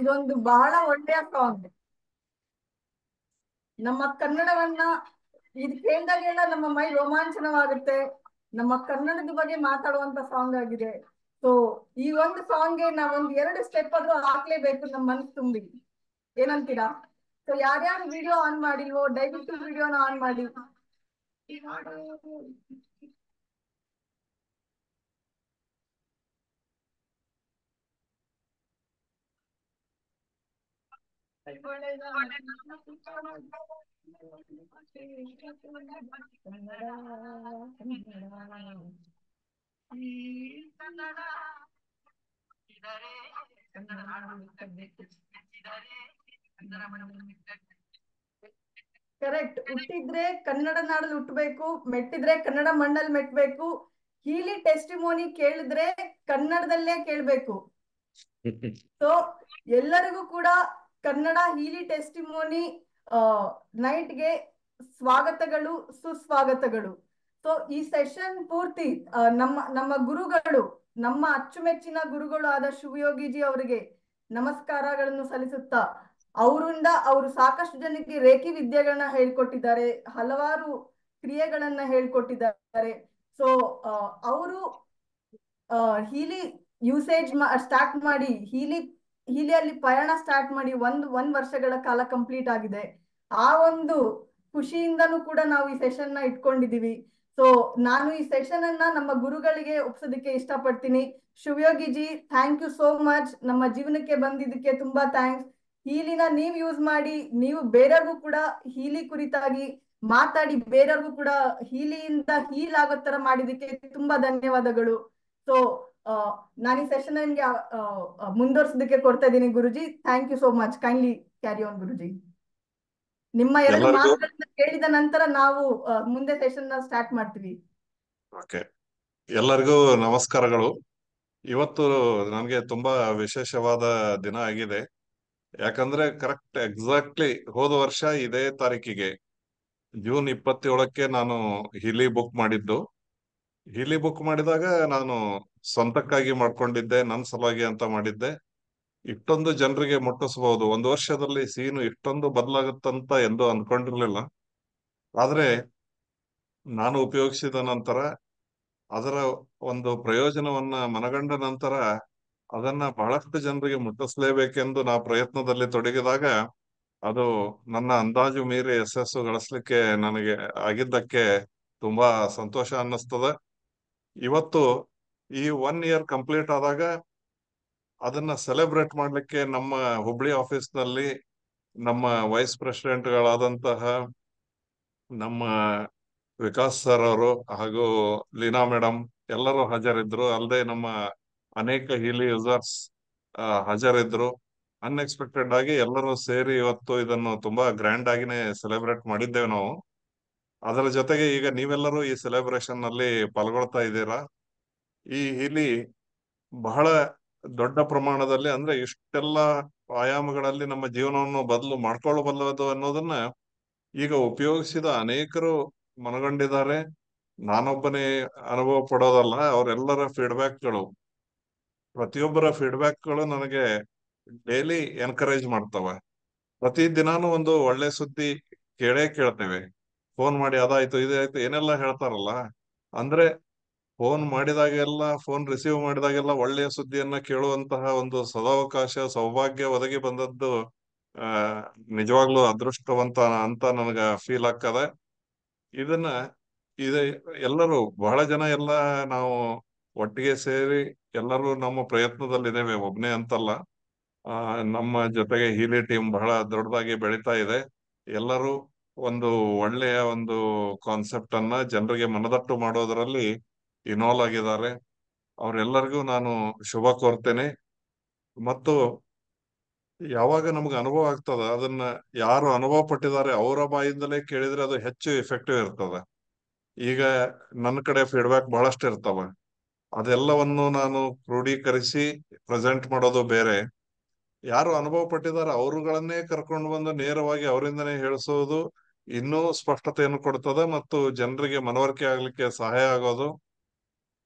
ಇದೊಂದು ಬಹಳ ಒಳ್ಳೆಯ ಸಾಂಗ್ ನಮ್ಮ ಕನ್ನಡವನ್ನ ಇದು ಕೇಳಿದಾಗೆಲ್ಲ ನಮ್ಮ ಮೈ ರೋಮಾಂಚನವಾಗುತ್ತೆ ನಮ್ಮ ಕನ್ನಡದ ಬಗ್ಗೆ ಮಾತಾಡುವಂತ ಸಾಂಗ್ ಆಗಿದೆ ಸೊ ಈ ಒಂದು ಸಾಂಗ್ಗೆ ನಾವೊಂದು ಎರಡು ಸ್ಟೆಪ್ ಆದ್ರೂ ಹಾಕ್ಲೇಬೇಕು ನಮ್ಮ ಮನಸ್ಸು ತುಂಬಿ ಏನಂತೀರಾ ಸೊ ಯಾರ್ಯಾರು ವಿಡಿಯೋ ಆನ್ ಮಾಡಿಲ್ವೋ ದಯವಿಟ್ಟು ವಿಡಿಯೋನ ಆನ್ ಮಾಡಿ ಕರೆಕ್ಟ್ ಹುಟ್ಟಿದ್ರೆ ಕನ್ನಡ ನಾಡಲ್ಲಿ ಹುಟ್ಟಬೇಕು ಮೆಟ್ಟಿದ್ರೆ ಕನ್ನಡ ಮಣ್ಣಲ್ಲಿ ಮೆಟ್ಬೇಕು ಹೀಲಿ ಟೆಸ್ಟಿಮೋನಿ ಕೇಳಿದ್ರೆ ಕನ್ನಡದಲ್ಲೇ ಕೇಳ್ಬೇಕು ಸೊ ಎಲ್ಲರಿಗೂ ಕೂಡ ಕನ್ನಡ ಹೀಲಿ ಟೆಸ್ಟಿಮೋನಿ ನೈಟ್ಗೆ ಸ್ವಾಗತಗಳು ಸುಸ್ವಾಗತಗಳು ಸೊ ಈ ಸೆಷನ್ ಪೂರ್ತಿ ಆ, ನಮ್ಮ ನಮ್ಮ ಗುರುಗಳು ನಮ್ಮ ಅಚ್ಚುಮೆಚ್ಚಿನ ಗುರುಗಳು ಆದ ಶಿವಯೋಗಿಜಿ ಅವರಿಗೆ ನಮಸ್ಕಾರಗಳನ್ನು ಸಲ್ಲಿಸುತ್ತಾ ಅವರಿಂದ ಅವರು ಸಾಕಷ್ಟು ಜನಕ್ಕೆ ರೇಖಿ ವಿದ್ಯೆಗಳನ್ನ ಹೇಳ್ಕೊಟ್ಟಿದ್ದಾರೆ ಹಲವಾರು ಕ್ರಿಯೆಗಳನ್ನ ಹೇಳ್ಕೊಟ್ಟಿದ್ದಾರೆ ಸೊ ಅವರು ಹೀಲಿ ಯೂಸೇಜ್ ಸ್ಟಾರ್ಟ್ ಮಾಡಿ ಹೀಲಿ ಹೀಲಿಯಲ್ಲಿ ಪಯಣ ಸ್ಟಾರ್ಟ್ ಮಾಡಿ ಒಂದು ಒಂದ್ ವರ್ಷಗಳ ಕಾಲ ಕಂಪ್ಲೀಟ್ ಆಗಿದೆ ಆ ಒಂದು ಖುಷಿಯಿಂದನೂ ಕೂಡ ನಾವು ಈ ಸೆಷನ್ ನ ಇಟ್ಕೊಂಡಿದೀವಿ ಸೊ ನಾನು ಈ ಸೆಷನ್ ಅನ್ನ ನಮ್ಮ ಗುರುಗಳಿಗೆ ಒಪ್ಸೋದಕ್ಕೆ ಇಷ್ಟಪಡ್ತೀನಿ ಶಿವಯೋಗಿಜಿ ಥ್ಯಾಂಕ್ ಯು ಸೋ ಮಚ್ ನಮ್ಮ ಜೀವನಕ್ಕೆ ಬಂದಿದ್ದಕ್ಕೆ ತುಂಬಾ ಥ್ಯಾಂಕ್ಸ್ ಹೀಲಿನ ನೀವ್ ಯೂಸ್ ಮಾಡಿ ನೀವು ಬೇರೆಯವ್ರಿಗೂ ಕೂಡ ಹೀಲಿ ಕುರಿತಾಗಿ ಮಾತಾಡಿ ಬೇರೆಯವ್ರಿಗೂ ಕೂಡ ಹೀಲಿಯಿಂದ ಹೀಲ್ ಆಗೋ ತರ ಮಾಡಿದಕ್ಕೆ ತುಂಬಾ ಧನ್ಯವಾದಗಳು ಸೊ ನಾನು ಈ ಸೆಷನ್ ನಿಮ್ಗೆ ಮುಂದುವರ್ಸೋದಕ್ಕೆ ಕೊಡ್ತಾ ಇದ್ದೀನಿ Guruji thank you so much kindly carry on Guruji ನಿಮ್ಮ ಎರಡು ಎಲ್ಲರಿಗೂ ಮಾತುಗಳನ್ನ ಕೇಳಿದ ನಂತರ ನಾವು ಆ, ಮುಂದೆ ಸೆಷನ್ ನ ಸ್ಟಾರ್ಟ್ ಮಾಡ್ತೀವಿ ಓಕೆ ಎಲ್ಲರಿಗೂ ನಮಸ್ಕಾರಗಳು ಇವತ್ತು ನನಗೆ ತುಂಬಾ ವಿಶೇಷವಾದ ದಿನ ಆಗಿದೆ ಯಾಕಂದ್ರೆ ಕರೆಕ್ಟ್ ಎಕ್ಸಾಕ್ಟ್ಲಿ ಹೋದ ವರ್ಷ ಇದೇ ತಾರೀಕಿಗೆ ಜೂನ್ ಇಪ್ಪತ್ತೇಳಕ್ಕೆ ನಾನು ಹಿಲಿ ಬುಕ್ ಮಾಡಿದ್ದು ಹಿಲಿ ಬುಕ್ ಮಾಡಿದಾಗ ನಾನು ಸ್ವಂತಕ್ಕಾಗಿ ಮಾಡ್ಕೊಂಡಿದ್ದೆ ನನ್ನ ಸಲುವಾಗಿ ಅಂತ ಮಾಡಿದ್ದೆ ಇಷ್ಟೊಂದು ಜನರಿಗೆ ಮುಟ್ಟಿಸಬಹುದು ಒಂದು ವರ್ಷದಲ್ಲಿ ಸೀನು ಇಷ್ಟೊಂದು ಬದಲಾಗುತ್ತಂತ ಎಂದು ಅನ್ಕೊಂಡಿರ್ಲಿಲ್ಲ ಆದ್ರೆ ನಾನು ಉಪಯೋಗಿಸಿದ ನಂತರ ಅದರ ಒಂದು ಪ್ರಯೋಜನವನ್ನ ಮನಗಂಡ ನಂತರ ಅದನ್ನ ಬಹಳಷ್ಟು ಜನರಿಗೆ ಮುಟ್ಟಿಸ್ಲೇಬೇಕೆಂದು ನಾ ಪ್ರಯತ್ನದಲ್ಲಿ ತೊಡಗಿದಾಗ ಅದು ನನ್ನ ಅಂದಾಜು ಮೀರಿ ಯಶಸ್ಸು ಗಳಿಸ್ಲಿಕ್ಕೆ ನನಗೆ ಆಗಿದ್ದಕ್ಕೆ ತುಂಬಾ ಸಂತೋಷ ಅನ್ನಿಸ್ತದ ಇವತ್ತು ಈ ಒನ್ ಇಯರ್ ಕಂಪ್ಲೀಟ್ ಆದಾಗ ಅದನ್ನ ಸೆಲೆಬ್ರೇಟ್ ಮಾಡ್ಲಿಕ್ಕೆ ನಮ್ಮ ಹುಬ್ಳಿ ಆಫೀಸ್ ನಲ್ಲಿ ನಮ್ಮ ವೈಸ್ ಪ್ರೆಸಿಡೆಂಟ್ ಗಳಾದಂತಹ ನಮ್ಮ ವಿಕಾಸ್ ಸರ್ ಅವರು ಹಾಗೂ ಲೀನಾ ಮೇಡಮ್ ಎಲ್ಲರೂ ಹಾಜರಿದ್ರು ಅಲ್ಲದೆ ನಮ್ಮ ಅನೇಕ ಹೀಲಿ ಯೂಸರ್ಸ್ ಹಾಜರಿದ್ರು ಅನ್ಎಕ್ಸ್ಪೆಕ್ಟೆಡ್ ಆಗಿ ಎಲ್ಲರೂ ಸೇರಿ ಇವತ್ತು ಇದನ್ನು ತುಂಬಾ ಗ್ರ್ಯಾಂಡ್ ಆಗಿನೇ ಸೆಲೆಬ್ರೇಟ್ ಮಾಡಿದ್ದೇವೆ ನಾವು ಅದರ ಜೊತೆಗೆ ಈಗ ನೀವೆಲ್ಲರೂ ಈ ಸೆಲೆಬ್ರೇಷನ್ ನಲ್ಲಿ ಪಾಲ್ಗೊಳ್ತಾ ಇದ್ದೀರಾ ಈ ಹೀಲಿ ಬಹಳ ದೊಡ್ಡ ಪ್ರಮಾಣದಲ್ಲಿ ಅಂದ್ರೆ ಇಷ್ಟೆಲ್ಲ ಆಯಾಮಗಳಲ್ಲಿ ನಮ್ಮ ಜೀವನವನ್ನು ಬದಲು ಮಾಡ್ಕೊಳ್ಳಬಲ್ಲದು ಅನ್ನೋದನ್ನ ಈಗ ಉಪಯೋಗಿಸಿದ ಅನೇಕರು ಮನಗಂಡಿದ್ದಾರೆ ನಾನೊಬ್ಬನೇ ಅನುಭವ ಪಡೋದಲ್ಲ ಅವರೆಲ್ಲರ ಫೀಡ್ಬ್ಯಾಕ್ಗಳು ಪ್ರತಿಯೊಬ್ಬರ ಫೀಡ್ಬ್ಯಾಕ್ಗಳು ನನಗೆ ಡೈಲಿ ಎನ್ಕರೇಜ್ ಮಾಡ್ತವೆ ಪ್ರತಿ ದಿನಾನು ಒಂದು ಒಳ್ಳೆ ಸುದ್ದಿ ಕೇಳೇ ಕೇಳ್ತೇವೆ ಫೋನ್ ಮಾಡಿ ಅದಾಯ್ತು ಇದಾಯ್ತು ಏನೆಲ್ಲ ಹೇಳ್ತಾರಲ್ಲ ಅಂದ್ರೆ ಫೋನ್ ಮಾಡಿದಾಗೆಲ್ಲ ಫೋನ್ ರಿಸೀವ್ ಮಾಡಿದಾಗೆಲ್ಲ ಒಳ್ಳೆಯ ಸುದ್ದಿಯನ್ನ ಕೇಳುವಂತಹ ಒಂದು ಸದಾವಕಾಶ ಸೌಭಾಗ್ಯ ಒದಗಿ ಬಂದದ್ದು ಆ ನಿಜವಾಗ್ಲೂ ಅದೃಷ್ಟವಂತ ಅಂತ ನನಗ ಫೀಲ್ ಆಗ್ತದೆ ಇದನ್ನ ಇದು ಎಲ್ಲರೂ ಬಹಳ ಜನ ಎಲ್ಲ ನಾವು ಒಟ್ಟಿಗೆ ಸೇರಿ ಎಲ್ಲರೂ ನಮ್ಮ ಪ್ರಯತ್ನದಲ್ಲಿದ್ದೇವೆ ಒಬ್ನೇ ಅಂತಲ್ಲ ಆ ನಮ್ಮ ಜೊತೆಗೆ ಹೀಲಿ ಟೀಮ್ ಬಹಳ ದೊಡ್ಡದಾಗಿ ಬೆಳೀತಾ ಇದೆ ಎಲ್ಲರೂ ಒಂದು ಒಳ್ಳೆಯ ಒಂದು ಕಾನ್ಸೆಪ್ಟ್ ಅನ್ನ ಜನರಿಗೆ ಮನದಟ್ಟು ಮಾಡೋದರಲ್ಲಿ ಇನ್ವಾಲ್ವ್ ಆಗಿದ್ದಾರೆ ಅವರೆಲ್ಲರಿಗೂ ನಾನು ಶುಭ ಕೋರ್ತೇನೆ ಮತ್ತು ಯಾವಾಗ ನಮ್ಗೆ ಅನುಭವ ಆಗ್ತದ ಅದನ್ನ ಯಾರು ಅನುಭವ ಪಟ್ಟಿದ್ದಾರೆ ಅವರ ಬಾಯಿಂದಲೇ ಕೇಳಿದ್ರೆ ಅದು ಹೆಚ್ಚು ಎಫೆಕ್ಟಿವ್ ಇರ್ತದೆ ಈಗ ನನ್ನ ಕಡೆ ಫೀಡ್ಬ್ಯಾಕ್ ಬಹಳಷ್ಟು ಇರ್ತವ ಅದೆಲ್ಲವನ್ನು ನಾನು ಕ್ರೋಢೀಕರಿಸಿ ಪ್ರೆಸೆಂಟ್ ಮಾಡೋದು ಬೇರೆ ಯಾರು ಅನುಭವ ಪಟ್ಟಿದ್ದಾರೆ ಅವರುಗಳನ್ನೇ ಕರ್ಕೊಂಡು ಬಂದು ನೇರವಾಗಿ ಅವರಿಂದನೇ ಹೇಳಿಸೋದು ಇನ್ನೂ ಸ್ಪಷ್ಟತೆಯನ್ನು ಕೊಡ್ತದೆ ಮತ್ತು ಜನರಿಗೆ ಮನವರಿಕೆ ಆಗ್ಲಿಕ್ಕೆ ಸಹಾಯ ಆಗೋದು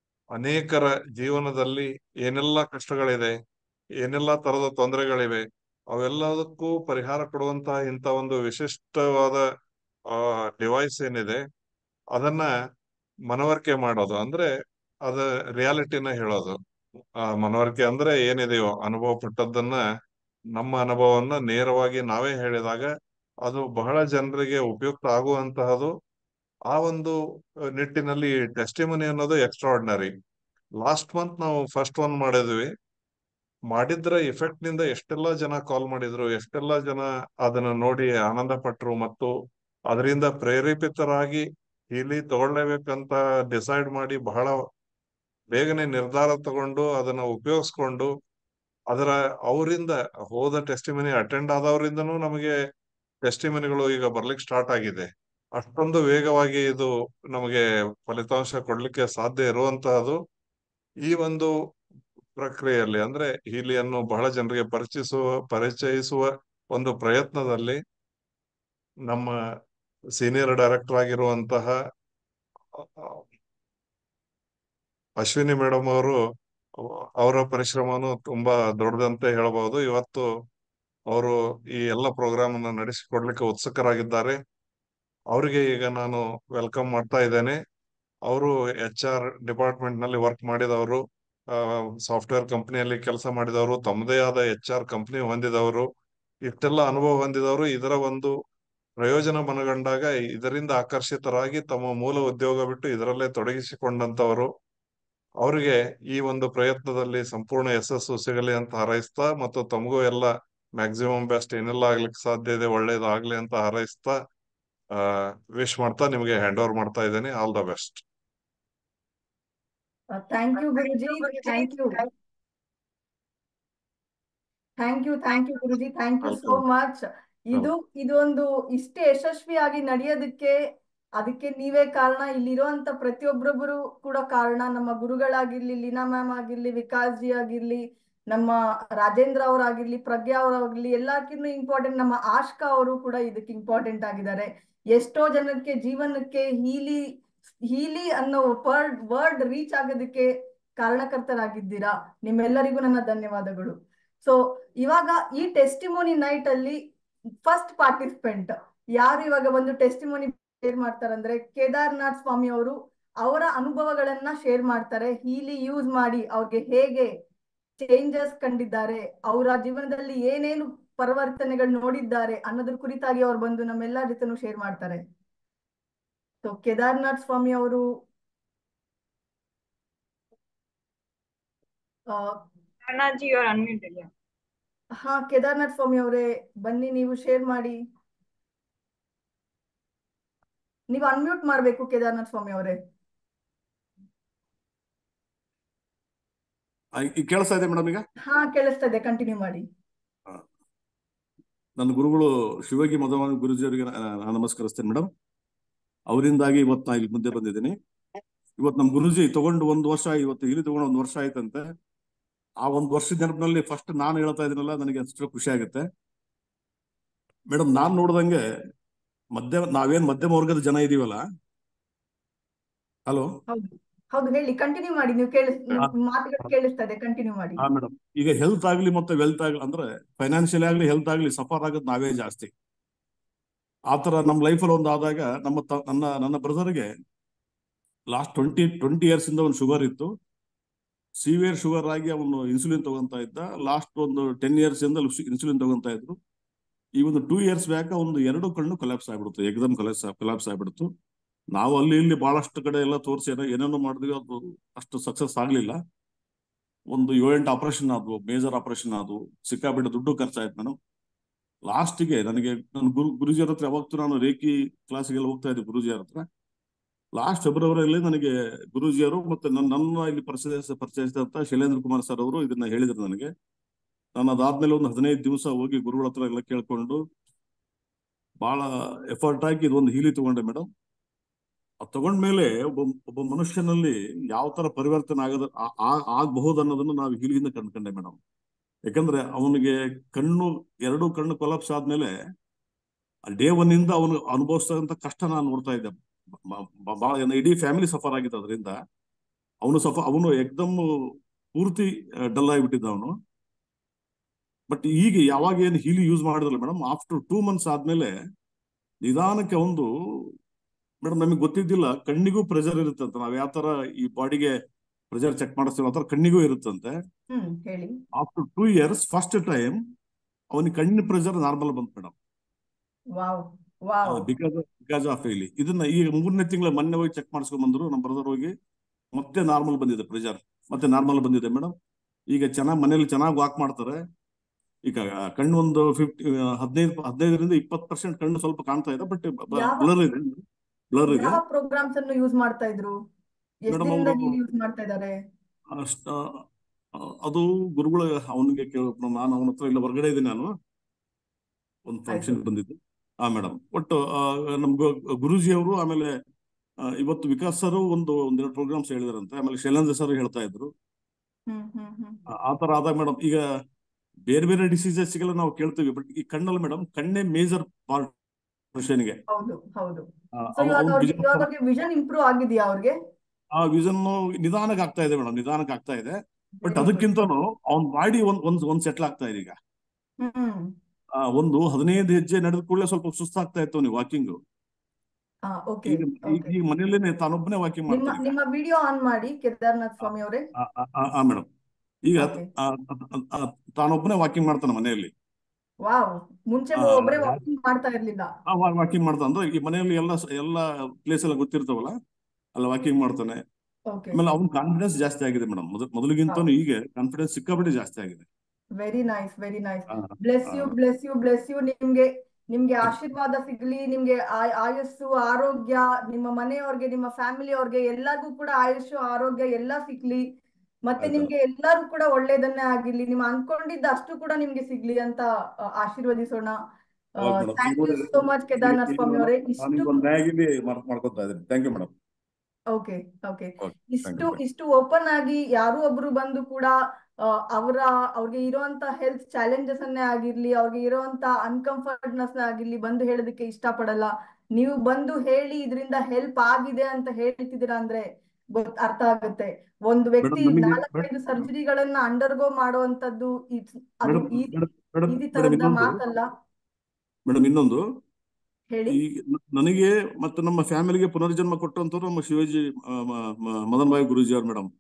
ಅನೇಕರ ಜೀವನದಲ್ಲಿ ಏನೆಲ್ಲ ಕಷ್ಟಗಳಿದೆ ಏನೆಲ್ಲ ತರದ ತೊಂದರೆಗಳಿವೆ ಅವೆಲ್ಲದಕ್ಕೂ ಪರಿಹಾರ ಕೊಡುವಂತಹ ಇಂಥ ಒಂದು ವಿಶಿಷ್ಟವಾದ ಡಿವೈಸ್ ಏನಿದೆ ಅದನ್ನ ಮನವರಿಕೆ ಮಾಡೋದು ಅಂದ್ರೆ ಅದ ರಿಯಾಲಿಟಿನ ಹೇಳೋದು ಆ ಮನವರಿಕೆ ಅಂದ್ರೆ ಏನಿದೆಯೋ ಅನುಭವ ಪಟ್ಟದ್ದನ್ನ ನಮ್ಮ ಅನುಭವವನ್ನ ನೇರವಾಗಿ ನಾವೇ ಹೇಳಿದಾಗ ಅದು ಬಹಳ ಜನರಿಗೆ ಉಪಯುಕ್ತ ಆಗುವಂತಹದು ಆ ಒಂದು ನಿಟ್ಟಿನಲ್ಲಿ ಟೆಸ್ಟಿಮನಿ ಅನ್ನೋದು ಎಕ್ಸ್ಟ್ರಾರ್ಡಿನರಿ ಲಾಸ್ಟ್ ಮಂತ್ ನಾವು ಫಸ್ಟ್ ಒನ್ ಮಾಡಿದ್ವಿ ಮಾಡಿದ್ರ ಎಫೆಕ್ಟ್ ನಿಂದ ಎಷ್ಟೆಲ್ಲಾ ಜನ ಕಾಲ್ ಮಾಡಿದ್ರು ಎಷ್ಟೆಲ್ಲಾ ಜನ ಅದನ್ನ ನೋಡಿ ಆನಂದ ಪಟ್ರು ಮತ್ತು ಅದರಿಂದ ಪ್ರೇರೇಪಿತರಾಗಿ ಇಲ್ಲಿ ತಗೊಳ್ಳೇಬೇಕಂತ ಡಿಸೈಡ್ ಮಾಡಿ ಬಹಳ ಬೇಗನೆ ನಿರ್ಧಾರ ತಗೊಂಡು ಅದನ್ನ ಉಪಯೋಗಿಸ್ಕೊಂಡು ಅದರ ಅವರಿಂದ ಹೋದ ಟೆಸ್ಟಿಮನಿ ಅಟೆಂಡ್ ಆದವರಿಂದನೂ ನಮಗೆ ಟೆಸ್ಟಿಮನಿಗಳು ಈಗ ಬರ್ಲಿಕ್ಕೆ ಸ್ಟಾರ್ಟ್ ಆಗಿದೆ ಅಷ್ಟೊಂದು ವೇಗವಾಗಿ ಇದು ನಮಗೆ ಫಲಿತಾಂಶ ಕೊಡ್ಲಿಕ್ಕೆ ಸಾಧ್ಯ ಇರುವಂತಹದ್ದು ಈ ಒಂದು ಪ್ರಕ್ರಿಯೆಯಲ್ಲಿ ಅಂದ್ರೆ ಹೀಲಿಯನ್ನು ಬಹಳ ಜನರಿಗೆ ಪರಿಚಯಿಸುವ ಪರಿಚಯಿಸುವ ಒಂದು ಪ್ರಯತ್ನದಲ್ಲಿ ನಮ್ಮ ಸೀನಿಯರ್ ಡೈರೆಕ್ಟರ್ ಆಗಿರುವಂತಹ ಅಶ್ವಿನಿ ಮೇಡಮ್ ಅವರು ಅವರ ಪರಿಶ್ರಮನು ತುಂಬಾ ದೊಡ್ಡದಂತ ಹೇಳಬಹುದು ಇವತ್ತು ಅವರು ಈ ಎಲ್ಲ ಪ್ರೋಗ್ರಾಮ್ ಅನ್ನ ನಡೆಸಿಕೊಡ್ಲಿಕ್ಕೆ ಉತ್ಸುಕರಾಗಿದ್ದಾರೆ ಅವರಿಗೆ ಈಗ ನಾನು ವೆಲ್ಕಮ್ ಮಾಡ್ತಾ ಇದ್ದೇನೆ ಅವರು ಎಚ್ ಆರ್ ಡಿಪಾರ್ಟ್ಮೆಂಟ್ ನಲ್ಲಿ ವರ್ಕ್ ಮಾಡಿದವರು ಸಾಫ್ಟ್ವೇರ್ ಕಂಪನಿಯಲ್ಲಿ ಕೆಲಸ ಮಾಡಿದವರು ತಮ್ಮದೇ ಆದ ಎಚ್ ಆರ್ ಕಂಪನಿ ಹೊಂದಿದವರು ಇಷ್ಟೆಲ್ಲ ಅನುಭವ ಹೊಂದಿದವರು ಇದರ ಒಂದು ಪ್ರಯೋಜನ ಮನಗಂಡಾಗ ಇದರಿಂದ ಆಕರ್ಷಿತರಾಗಿ ತಮ್ಮ ಮೂಲ ಉದ್ಯೋಗ ಬಿಟ್ಟು ಇದರಲ್ಲೇ ತೊಡಗಿಸಿಕೊಂಡಂತವರು ಅವರಿಗೆ ಈ ಒಂದು ಪ್ರಯತ್ನದಲ್ಲಿ ಸಂಪೂರ್ಣ ಯಶಸ್ಸು ಸಿಗಲಿ ಅಂತ ಹಾರೈಸ್ತಾ ಮತ್ತು ತಮಗೂ ಎಲ್ಲ ಮ್ಯಾಕ್ಸಿಮಮ್ ಬೆಸ್ಟ್ ಏನೆಲ್ಲ ಆಗ್ಲಿಕ್ಕೆ ಸಾಧ್ಯ ಇದೆ ಒಳ್ಳೇದಾಗ್ಲಿ ಅಂತ ಹಾರೈಸ್ತಾ ಆ ವಿಶ್ ಮಾಡ್ತಾ ನಿಮಗೆ ಹ್ಯಾಂಡ್ ಓವರ್ ಮಾಡ್ತಾ ಇದ್ದೇನೆ all the best thank you Guruji thank you thank you thank you Guruji thank you so much ಇದು ಇದೊಂದು ಇಷ್ಟೇ ಯಶಸ್ವಿಯಾಗಿ ನಡೆಯೋದಕ್ಕೆ ಅದಕ್ಕೆ ನೀವೇ ಕಾರಣ ಇಲ್ಲಿರುವಂತ ಪ್ರತಿಯೊಬ್ಬರೊಬ್ಬರು ಕೂಡ ಕಾರಣ ನಮ್ಮ ಗುರುಗಳಾಗಿರ್ಲಿ ಲೀನಾ ಮ್ಯಾಮ್ ಆಗಿರ್ಲಿ ವಿಕಾಸ್ ಜಿ ಆಗಿರ್ಲಿ ನಮ್ಮ ರಾಜೇಂದ್ರ ಅವರಾಗಿರ್ಲಿ ಪ್ರಜ್ಞಾ ಅವರಾಗಿರ್ಲಿ ಎಲ್ಲಕ್ಕಿಂತ ಇಂಪಾರ್ಟೆಂಟ್ ನಮ್ಮ ಆಶ್ಕಾ ಅವರು ಕೂಡ ಇದಕ್ಕೆ ಇಂಪಾರ್ಟೆಂಟ್ ಆಗಿದ್ದಾರೆ ಎಷ್ಟೋ ಜನಕ್ಕೆ ಜೀವನಕ್ಕೆ ಹೀಲಿ ಹೀಲಿ ಅನ್ನೋ ವರ್ಡ್ ವರ್ಡ್ ರೀಚ್ ಆಗೋದಕ್ಕೆ ಕಾರಣಕರ್ತರಾಗಿದ್ದೀರಾ ನಿಮ್ಮೆಲ್ಲರಿಗೂ ನನ್ನ ಧನ್ಯವಾದಗಳು ಸೊ ಇವಾಗ ಈ ಟೆಸ್ಟಿಮೋನಿ ನೈಟ್ ಅಲ್ಲಿ ಫಸ್ಟ್ ಪಾರ್ಟಿಸಿಪೆಂಟ್ ಯಾರು ಇವಾಗ ಒಂದು ಟೆಸ್ಟಿಮೋನಿ ಶೇರ್ ಮಾಡ್ತಾರಂದ್ರೆ ಕೇದಾರ್ನಾಥ್ ಸ್ವಾಮಿ ಅವರು ಅವರ ಅನುಭವಗಳನ್ನ ಶೇರ್ ಮಾಡ್ತಾರೆ ಹೀಲಿ ಯೂಸ್ ಮಾಡಿ ಅವ್ರಿಗೆ ಹೇಗೆ ಚೇಂಜಸ್ ಕಂಡಿದ್ದಾರೆ ಅವರ ಜೀವನದಲ್ಲಿ ಏನೇನು ಪರಿವರ್ತನೆಗಳು ನೋಡಿದ್ದಾರೆ ಅನ್ನೋದ್ರ ಕುರಿತಾಗಿ ಅವ್ರು ಬಂದು ನಮ್ಮೆಲ್ಲ ಜೊತೆನೂ ಶೇರ್ ಮಾಡ್ತಾರೆ ಸೊ ಕೇದಾರ್ನಾಥ್ ಸ್ವಾಮಿ ಅವರು ಹಾ ಕೇದಾರ್ನಾಥ್ ಸ್ವಾಮಿ ಅವರೇ ಬನ್ನಿ ನೀವು ಶೇರ್ ಮಾಡಿ ನೀವು ಅನ್ಮ್ಯೂಟ್ ಮಾಡ್ಬೇಕು ಕೇದಾರ್ನಾಥ್ ಸ್ವಾಮಿ ಅವರೇ ಕೇಳಿಸ್ತಾ ಇದೆ ಮೇಡಮ್ ಈಗ ಹಾ ಕೇಳಿಸ್ತಾ ಇದೆ ಕಂಟಿನ್ಯೂ ಮಾಡಿ ನನ್ನ ಗುರುಗಳು ಶಿವಗಿ ಮಧುವಾನ ಗುರುಜಿ ಅವರಿಗೆ ನಾನು ನಮಸ್ಕರಿಸ್ತೇನೆ ಮೇಡಮ್ ಅವರಿಂದಾಗಿ ಇವತ್ತು ನಾ ಇಲ್ಲಿ ಮುಂದೆ ಬಂದಿದ್ದೀನಿ ಇವತ್ತು ನಮ್ಮ ಗುರುಜಿ ತಗೊಂಡು ಒಂದು ವರ್ಷ ಇವತ್ತು ಇಲ್ಲಿ ತಗೊಂಡು ಒಂದು ವರ್ಷ ಆಯ್ತಂತೆ ಆ ಒಂದು ವರ್ಷದ ನೆನಪಿನಲ್ಲಿ ಫಸ್ಟ್ ನಾನು ಹೇಳ್ತಾ ಇದೀನಲ್ಲ ನನಗೆ ಅಷ್ಟು ಖುಷಿ ಆಗುತ್ತೆ ಮೇಡಮ್ ನಾನ್ ನೋಡ್ದಂಗೆ ಮಧ್ಯ ನಾವೇನ್ ಮಧ್ಯಮ ವರ್ಗದ ಜನ ಇದೀವಲ್ಲ ಹಲೋ ಹೌದು ಹೌದು ಹೇಳಿ ಕಂಟಿನ್ಯೂ ಮಾಡಿ ನೀವು ಕೇಳಿಸ್ ಮಾತುಗಳು ಕೇಳಿಸ್ತಾ ಇದೆ ಕಂಟಿನ್ಯೂ ಮಾಡಿ ಹಾ ಮೇಡಮ್ ಈಗ ಹೆಲ್ತ್ ಆಗ್ಲಿ ಮತ್ತೆ ವೆಲ್ತ್ ಆಗ್ಲಿ ಅಂದ್ರೆ ಫೈನಾನ್ಷಿಯಲ್ ಆಗ್ಲಿ ಹೆಲ್ತ್ ಆಗ್ಲಿ ಸಫರ್ ಆಗೋದು ನಾವೇ ಜಾಸ್ತಿ ಆತರ ನಮ್ಮ ಲೈಫಲ್ಲಿ ಒಂದು ಆದಾಗ ನಮ್ಮ ನನ್ನ ನನ್ನ ಬ್ರದರ್ಗೆ ಲಾಸ್ಟ್ ಟ್ವೆಂಟಿ ಟ್ವೆಂಟಿ ಇಯರ್ಸ್ ಇಂದ ಒಂದು ಶುಗರ್ ಇತ್ತು ಸಿವಿಯರ್ ಶುಗರ್ ಆಗಿ ಅವನು ಇನ್ಸುಲಿನ್ ತಗೊಂತ ಇದ್ದ ಲಾಸ್ಟ್ ಒಂದು ಟೆನ್ ಇಯರ್ಸ್ ಇಂದ ಇನ್ಸುಲಿನ್ ತಗೊಂತ ಇದ್ರು ಈ ಒಂದು ಟೂ ಇಯರ್ಸ್ ಬ್ಯಾಕ್ ಒಂದು ಎರಡು ಕಣ್ಣು ಕೊಲಾಪ್ಸ್ ಆಗ್ಬಿಡ್ತು ಎಕ್ದಮ್ ಕೊಲಾಪ್ಸ್ ಕೊಲಾಪ್ಸ್ ಆಗ್ಬಿಡ್ತು ನಾವು ಅಲ್ಲಿ ಇಲ್ಲಿ ಬಹಳಷ್ಟು ಕಡೆ ಎಲ್ಲ ತೋರಿಸಿ ಏನೋ ಏನೇನೋ ಮಾಡಿದ್ವಿ ಅದು ಅಷ್ಟು ಸಕ್ಸಸ್ ಆಗ್ಲಿಲ್ಲ ಒಂದು ಏಳೆಂಟು ಆಪರೇಷನ್ ಆದ್ವು ಮೇಜರ್ ಆಪರೇಷನ್ ಆದ್ವು ಸಿಕ್ಕಾಬಿಟ್ಟು ದುಡ್ಡು ಖರ್ಚಾಯ್ತು ನಾನು ಲಾಸ್ಟಿಗೆ ನನಗೆ ನನ್ನ ಗುರು ಗುರುಜಿಯವ್ರ ಹತ್ರ ಯಾವತ್ತು ನಾನು ರೇಖಿ ಕ್ಲಾಸಿಗೆಲ್ಲ ಹೋಗ್ತಾ ಇದ್ದೆ ಗುರುಜಿಯವ್ರ ಹತ್ರ ಲಾಸ್ಟ್ ಫೆಬ್ರವರಿಯಲ್ಲಿ ನನಗೆ ಗುರುಜಿಯವರು ಮತ್ತೆ ನನ್ನ ನನ್ನ ಇಲ್ಲಿ ಪರಿಚಯ ಪರಿಚಯಿಸಿದಂತ ಶೈಲೇಂದ್ರ ಕುಮಾರ್ ಸರ್ ಅವರು ಇದನ್ನ ಹೇಳಿದ್ರು ನನಗೆ ನಾನು ಅದಾದ್ಮೇಲೆ ಒಂದು ಹದಿನೈದು ದಿವಸ ಹೋಗಿ ಗುರುಗಳ ಹತ್ರ ಎಲ್ಲ ಕೇಳ್ಕೊಂಡು ಬಹಳ ಎಫರ್ಟ್ ಹಾಕಿ ಇದೊಂದು ಹೀಲಿ ತಗೊಂಡೆ ಮೇಡಮ್ ಅದು ತಗೊಂಡ್ಮೇಲೆ ಒಬ್ಬ ಒಬ್ಬ ಮನುಷ್ಯನಲ್ಲಿ ಯಾವ ತರ ಪರಿವರ್ತನೆ ಆಗದ ಆಗಬಹುದು ಅನ್ನೋದನ್ನ ನಾವು ಹೀಲಿಯಿಂದ ಕಂಡ್ಕೊಂಡೆ ಮೇಡಮ್ ಯಾಕಂದ್ರೆ ಅವನಿಗೆ ಕಣ್ಣು ಎರಡು ಕಣ್ಣು ಕೊಲಾಪ್ಸ್ ಆದ್ಮೇಲೆ ಡೇ ಒನ್ ಇಂದ ಅವನು ಅನುಭವಿಸ್ತಕ್ಕಂಥ ಕಷ್ಟ ನಾನು ನೋಡ್ತಾ ಇದ್ದೆ ಬಹಳ ಇಡೀ ಫ್ಯಾಮಿಲಿ ಸಫರ್ ಆಗಿತ್ತು ಅದರಿಂದ ಅವನು ಸಫ ಅವನು ಎಕ್ದಮ್ ಪೂರ್ತಿ ಡಲ್ ಆಗಿಬಿಟ್ಟಿದ್ದ ಅವನು ಬಟ್ ಈಗ ಯಾವಾಗ ಏನು ಹೀಲಿ ಯೂಸ್ ಮಾಡಿದ್ರಲ್ಲ ಮೇಡಮ್ ಆಫ್ಟರ್ ಟೂ ಮಂತ್ಸ್ ಆದ್ಮೇಲೆ ನಿಧಾನಕ್ಕೆ ಒಂದು ಮೇಡಮ್ ನಮಗೆ ಗೊತ್ತಿದ್ದಿಲ್ಲ ಕಣ್ಣಿಗೂ ಪ್ರೆಷರ್ ಇರುತ್ತಂತೆ ನಾವ್ ಯಾವ ತರ ಈ ಬಾಡಿಗೆ ಪ್ರೆಷರ್ ಚೆಕ್ ಮಾಡಿಸ್ತೀವಿ ಆ ತರ ಕಣ್ಣಿಗೂ ಇರುತ್ತಂತೆ ಹ್ಮ್ ಹೇಳಿ after two years first time ಅವನಿಗೆ ಕಣ್ಣಿನ ಪ್ರೆಷರ್ ನಾರ್ಮಲ್ ಬಂತು madam wow wow because because of ಇಲ್ಲಿ ಇದನ್ನ ಈಗ ಮೂರನೇ ತಿಂಗಳ ಮೊನ್ನೆ ಹೋಗಿ ಚೆಕ್ ಮಾಡಿಸ್ಕೊಂಡ್ ಬಂದ್ರು ನಮ್ಮ ಬ್ರದರ್ ಹೋಗಿ ಮತ್ತೆ ನಾರ್ಮಲ್ ಬಂದಿದೆ ಪ್ರೆಷರ್ ಮತ್ತೆ ನಾರ್ಮಲ್ ಬಂದಿದೆ ಮೇಡಮ್ ಈಗ ಚೆನ್ನಾಗಿ ಮನೇಲಿ ಚೆನ್ನಾಗಿ ವಾಕ್ ಮಾಡ್ತಾರೆ ಈಗ ಕಣ್ಣು ಒಂದು ಫಿಫ್ಟಿ ಹದಿನೈದು ಹದಿನೈದರಿಂದ ಇಪ್ಪತ್ತು ಪರ್ಸೆಂಟ್ ಕಣ್ಣು ಸ್ವಲ್ಪ ಕಾಣ್ತಾ ಇದೆ ಬಟ್ ಯಾವ- ಬ್ಲರ್ ಇದೆ ಬ್ಲರ್ ಇದೆ ಯಾವ ಪ್ರೋಗ್ರಾಮ್ಸ್ ಅನ್ನು ಯೂಸ್ ಮಾಡ್ತಾ ಇದ್ರು ಎಷ್ಟು Madam, ದಿನದಿಂದ ಅವ್ರು- ಯೂಸ್ ಮಾಡ್ತಾ ಇದ್ದಾರೆ ಅಷ್ಟ ಆ, ಅದು ಗುರುಗಳ ಅವನಿಗೆ ಕೇಳ ನಾನು ಅವನ ಹತ್ರ ಇಲ್ಲ ಹೊರಗಡೆ ಇದ್ದೀನಿ ನಾನು ಒಂದು ಫಂಕ್ಷನ್ ಆಯ್ತು. ಬಂದಿದ್ದು ಹಾ ಮೇಡಮ್ ಒಟ್ಟು ಆ, ನಮ್ ಗು- ಗುರೂಜಿ ಅವರು ಆಮೇಲೆ ಆ, ಇವತ್ತು ವಿಕಾಸ್ ಸರ್ ಒಂದು ಒಂದೆರಡು ಪ್ರೋಗ್ರಾಮ್ಸ್ ಹೇಳಿದಾರಂತೆ ಆಮೇಲೆ ಶೈಲೇಂದ್ರ ಸರ್ ಹೇಳ್ತಾ ಇದ್ರು ಹ್ಮ್ ಹ್ಮ್ ಹ್ಮ್ ಆ- ಆ ತರ ಆದಾಗ ಮೇಡಮ್ ಈಗ ಬೇರೆ ಬೇರೆ ಡಿಸೀಸಸ್ ಗೆಲ್ಲ ನಾವು ಕೇಳ್ತೀವಿ ಬಟ್ ಈ ಕಣ್ಣಲ್ಲಿ ಮೇಡಮ್ ಕಣ್ಣೇ ಮೇಜರ್ ಪಾರ್ಟ್ ಮನುಷ್ಯನಿಗೆ ಹೌದು ಹೌದು ಆ, ಸೊ ಅವ- ಇವಾಗ ಅವ್ನ್ ಅವ್ರಿಗೆ vision- ಇವಾಗ ಅವ್ರಿಗೆ ವಿಷನ್ ಇಂಪ್ರೂವ್ ಆಗಿದೆಯಾ ಅವ್ರಿಗೆ ಆ ವಿಷನ್ ನಿಧಾನಕ್ಕೆ ಆಗ್ತಾ ಇದೆ ಮೇಡಮ್ ನಿಧಾನಕ್ಕೆ ಆಗ್ತಾ ಇದೆ ಬಟ್ ಅದಕ್ಕಿಂತನೂ ಅವ್ನ್ ಬಾಡಿ ಒಂದ್ ಒಂದ್ ಒಂದ್ ಸೆಟ್ಲ್ ಆಗ್ತಾ ಇದೆ ಈಗ ಹ್ಮ್ ಆ, ಒಂದು ಹದಿನೈದು ಹೆಜ್ಜೆ ನಡೆದ ಕೂಡಲೇ ಸ್ವಲ್ಪ ಸುಸ್ತಾಗ್ತಾ ಇತ್ತು ನೀವು ವಾಕಿಂಗ್ ಹಾ ಓಕೆ ಈಗ ಈಗ ಈಗ ಮನೆಯಲ್ಲೇನೆ ತಾನೊಬ್ಬನೇ ವಾಕಿಂಗ್ ನಿಮ್ಮ ಮಾಡ್ತಾನೆ ಈಗ ನಿಮ್ಮ ವಿಡಿಯೋ ಆನ್ ಮಾಡಿ ಕೇದಾರ್ನಾಥ್ ಸ್ವಾಮಿ ಅವರೇ ಆ ಮೇಡಮ್ ಈಗ Okay. ಆ, ಆ, ಆ, ತಾನೊಬ್ಬನೇ ವಾಕಿಂಗ್ ಮಾಡ್ತಾನೆ ಮನೆಯಲ್ಲಿ ವಾವ್ ಮುಂಚೆ ಆ, ಒಬ್ಬರೇ ಯಾ- ವಾಕಿಂಗ್ ಮಾಡ್ತಾ ಇರ್ಲಿಲ್ಲ ವಾಕಿಂಗ್ ಮಾಡ್ತಾನೆ ಅಂದ್ರೆ ಈ ಮನೆಯಲ್ಲಿ ಎಲ್ಲ ಎಲ್ಲ ಪ್ಲೇಸ್ ಎಲ್ಲ ಗೊತ್ತಿರ್ತಾವಲ್ಲ ಅಲ್ಲ ವಾಕಿಂಗ್ ಮಾಡ್ತಾನೆ ಓಕೆ ಆಮೇಲೆ ಅವ್ನ ಕಾನ್ಫಿಡೆನ್ಸ್ ಜಾಸ್ತಿ ಆಗಿದೆ ಮೇಡಮ್ ಮೊದಲು ಮೊದಲಿಗಿಂತನೂ ಈಗ ಕಾನ್ಫಿಡೆನ್ಸ್ ಸಿಕ್ಕಾಪಟ್ಟೆ ಜಾಸ್ತಿ ಆಗಿದೆ very nice very nice ah, bless you ah. Bless you bless you ನಿಮ್ಗೆ ನಿಮ್ಗೆ ಆಶೀರ್ವಾದ ಸಿಗ್ಲಿ ನಿಮ್ಗೆ ಆಯ್- ಆಯಸ್ಸು ಆರೋಗ್ಯ ನಿಮ್ಮ ಮನೆಯವ್ರಿಗೆ ನಿಮ್ಮ ಫ್ಯಾಮಿಲಿ ಅವ್ರಿಗೆ ಎಲ್ಲರಿಗೂ ಕೂಡ ಆಯುಷು ಆರೋಗ್ಯ ಎಲ್ಲ ಸಿಗ್ಲಿ ಮತ್ತೆ ಆಯ್ತು. ನಿಮ್ಗೆ ಎಲ್ಲರೂ ಕೂಡ ಒಳ್ಳೇದನ್ನೇ ಆಗಿರ್ಲಿ ನೀವು ಅನ್ಕೊಂಡಿದ್ದ ಅಷ್ಟು ಕೂಡ ನಿಮ್ಗೆ ಸಿಗ್ಲಿ ಅಂತ ಆ, ಆಶೀರ್ವದಿಸೋಣ ಹೌದು madam. ಥ್ಯಾಂಕ್ ಯು ಈಗ ಸೋ ಮಚ್ ಕೇದಾರ್ನಾಥ್ ಈಗ ಸ್ವಾಮಿ ಅವರೇ ನಾನು ಇಷ್ಟು ಈಗ ಒಂದು ನ್ಯಾಯಗಿರಿ ಮಾರ್ಕ್ ಮಾಡ್ಕೊತಾ ಇದ್ದೀನಿ thank you madam okay okay Okay, thank ಇಷ್ಟು you, madam. ಇಷ್ಟು ಓಪನ್ ಆಗಿ ಯಾರೋ ಒಬ್ರು ಬಂದು ಕೂಡ ಆ, ಅವರ ಅವ್ರಿಗೆ ಇರುವಂತ ಹೆಲ್ತ್ ಚಾಲೆಂಜಸ್ ಅನ್ನೇ ಆಗಿರ್ಲಿ ಅವ್ರಿಗೆ ಇರುವಂತ ಅನ್ಕಂಫರ್ಟ್ನೆಸ್ ಆಗಿರ್ಲಿ ಬಂದು ಹೇಳೋದಕ್ಕೆ ಇಷ್ಟಪಡಲ್ಲ ನೀವು ಬಂದು ಹೇಳಿ ಇದರಿಂದ ಹೆಲ್ಪ್ ಆಗಿದೆ ಅಂತ ಹೇಳ್ತಿದ್ದೀರಾ ಅಂದ್ರೆ ಗೊತ್ ಅರ್ಥ ಆಗುತ್ತೆ ಒಂದು ವ್ಯಕ್ತಿ ನಮಗೆ- ನಾಲ್ಕೈದು ಸರ್ಜರಿಗಳನ್ನ ಅಂಡರ್ಗೋ ಮಾಡುವಂತದ್ದು it's- ಅದು ಮೇಡಮ್ ಈ ಮೇಡಮ್ ಮೇಡಮ್ ಈ ಮೇಡಮ್ ತರದ ಇನ್ನೊಂದು ಮಾತಲ್ಲ ಮೇಡಮ್ ಇನ್ನೊಂದು ಹೇಳಿ ಈ ನ- ನನಗೆ ಮತ್ತು ನಮ್ಮ ಫ್ಯಾಮಿಲಿಗೆ ಪುನರ್ಜನ್ಮ ಕೊಟ್ಟಂತವ್ರು ನಮ್ಮ ಶಿವಾಜಿ ಆ, ಮ- ಮ- ಮದನ್ ಭಾಯಿ ಗುರೂಜಿ ಅವ್ರು ಮೇಡಮ್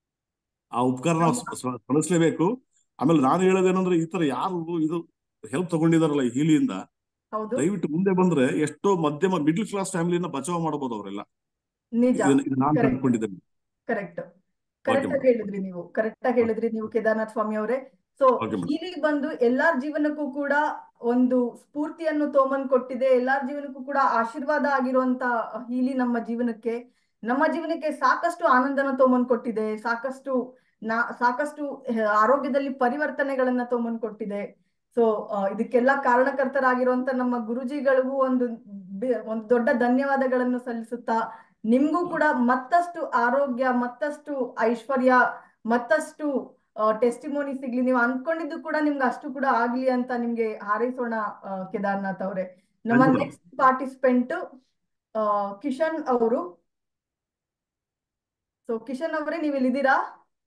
ಆ ಉಪಕಾರ ನಾವು ಸ್- ಸ್- ಸ್ಮರಿಸ್ಲೇಬೇಕು ಆಮೇಲೆ ನಾನು ಹೇಳೋದೇನಂದ್ರೆ ಈ ತರ ಯಾರು ಇದು ಹೆಲ್ಪ್ ತಗೊಂಡಿದಾರಲ್ಲ ಈ ಹೀಲಿಯಿಂದ ಹೌದು ದಯವಿಟ್ಟು ಮುಂದೆ ಬಂದ್ರೆ ಎಷ್ಟೋ ಮಧ್ಯಮ ಮಿಡ್ಲ್ ಕ್ಲಾಸ್ ಫ್ಯಾಮಿಲಿನ ಬಚಾವ್ ಮಾಡಬಹುದು ಅವರೆಲ್ಲ ನಿಜ ಇದನ್ನ ಇದು ನಾನು Correct. ಕಂಡುಕೊಂಡಿದ್ದೇನೆ ಕರೆಕ್ಟ್ ಕರೆಕ್ಟ್ ಆಗಿ ಹೇಳಿದ್ರಿ ನೀವು ಕರೆಕ್ಟ್ ಆಗಿ ಹೇಳಿದ್ರಿ ನೀವು ಕೇದಾರ್ನಾಥ್ ಸ್ವಾಮಿ ಅವರೇ ಸೊ Okay, madam. ಇಲ್ಲಿ ಬಂದು ಎಲ್ಲಾರ ಜೀವನಕ್ಕೂ ಕೂಡ ಒಂದು ಸ್ಫೂರ್ತಿಯನ್ನು ತೋಮನ್ ಕೊಟ್ಟಿದೆ ಎಲ್ಲಾರ ಜೀವನಕ್ಕೂ ಕೂಡ ಆಶೀರ್ವಾದ ಆಗಿರುವಂತ ಹೀಲಿ ನಮ್ಮ ಜೀವನಕ್ಕೆ ನಮ್ಮ ಜೀವನಕ್ಕೆ ಸಾಕಷ್ಟು ಆನಂದನ ತೋಮನ್ ಕೊಟ್ಟಿದೆ ಸಾಕಷ್ಟು ನಾ ಸಾಕಷ್ಟು ಅಹ್, ಆರೋಗ್ಯದಲ್ಲಿ ಪರಿವರ್ತನೆಗಳನ್ನ ತೋಮನ್ ಕೊಟ್ಟಿದೆ ಸೊ ಇದಕ್ಕೆಲ್ಲ ಕಾರಣಕರ್ತರಾಗಿರುವಂತ ನಮ್ಮ ಗುರುಜಿಗಳಿಗೂ ಒಂದು ಬಿ- ಒಂದು ದೊಡ್ಡ ಧನ್ಯವಾದಗಳನ್ನು ಸಲ್ಲಿಸುತ್ತಾ ನಿಮ್ಗೂ ಕೂಡ ಮತ್ತಷ್ಟು ಆರೋಗ್ಯ ಮತ್ತಷ್ಟು ಐಶ್ವರ್ಯ ಮತ್ತಷ್ಟು ಟೆಸ್ಟಿಮೋನಿ ಸಿಗ್ಲಿ ನೀವು ಅನ್ಕೊಂಡಿದ್ದು ಕೂಡ ನಿಮ್ಗೆ ಅಷ್ಟು ಕೂಡ ಆಗ್ಲಿ ಅಂತ ನಿಮ್ಗೆ ಹಾರೈಸೋಣ ಆ, ಕೇದಾರ್ನಾಥ್ ಅವರೇ ನಮ್ಮ Thank you, madam. Next participant Kishan ಅವರು ಸೊ ಕಿಶನ್ ಅವರೇ ನೀವು ಇಲ್ಲಿದ್ದೀರಾ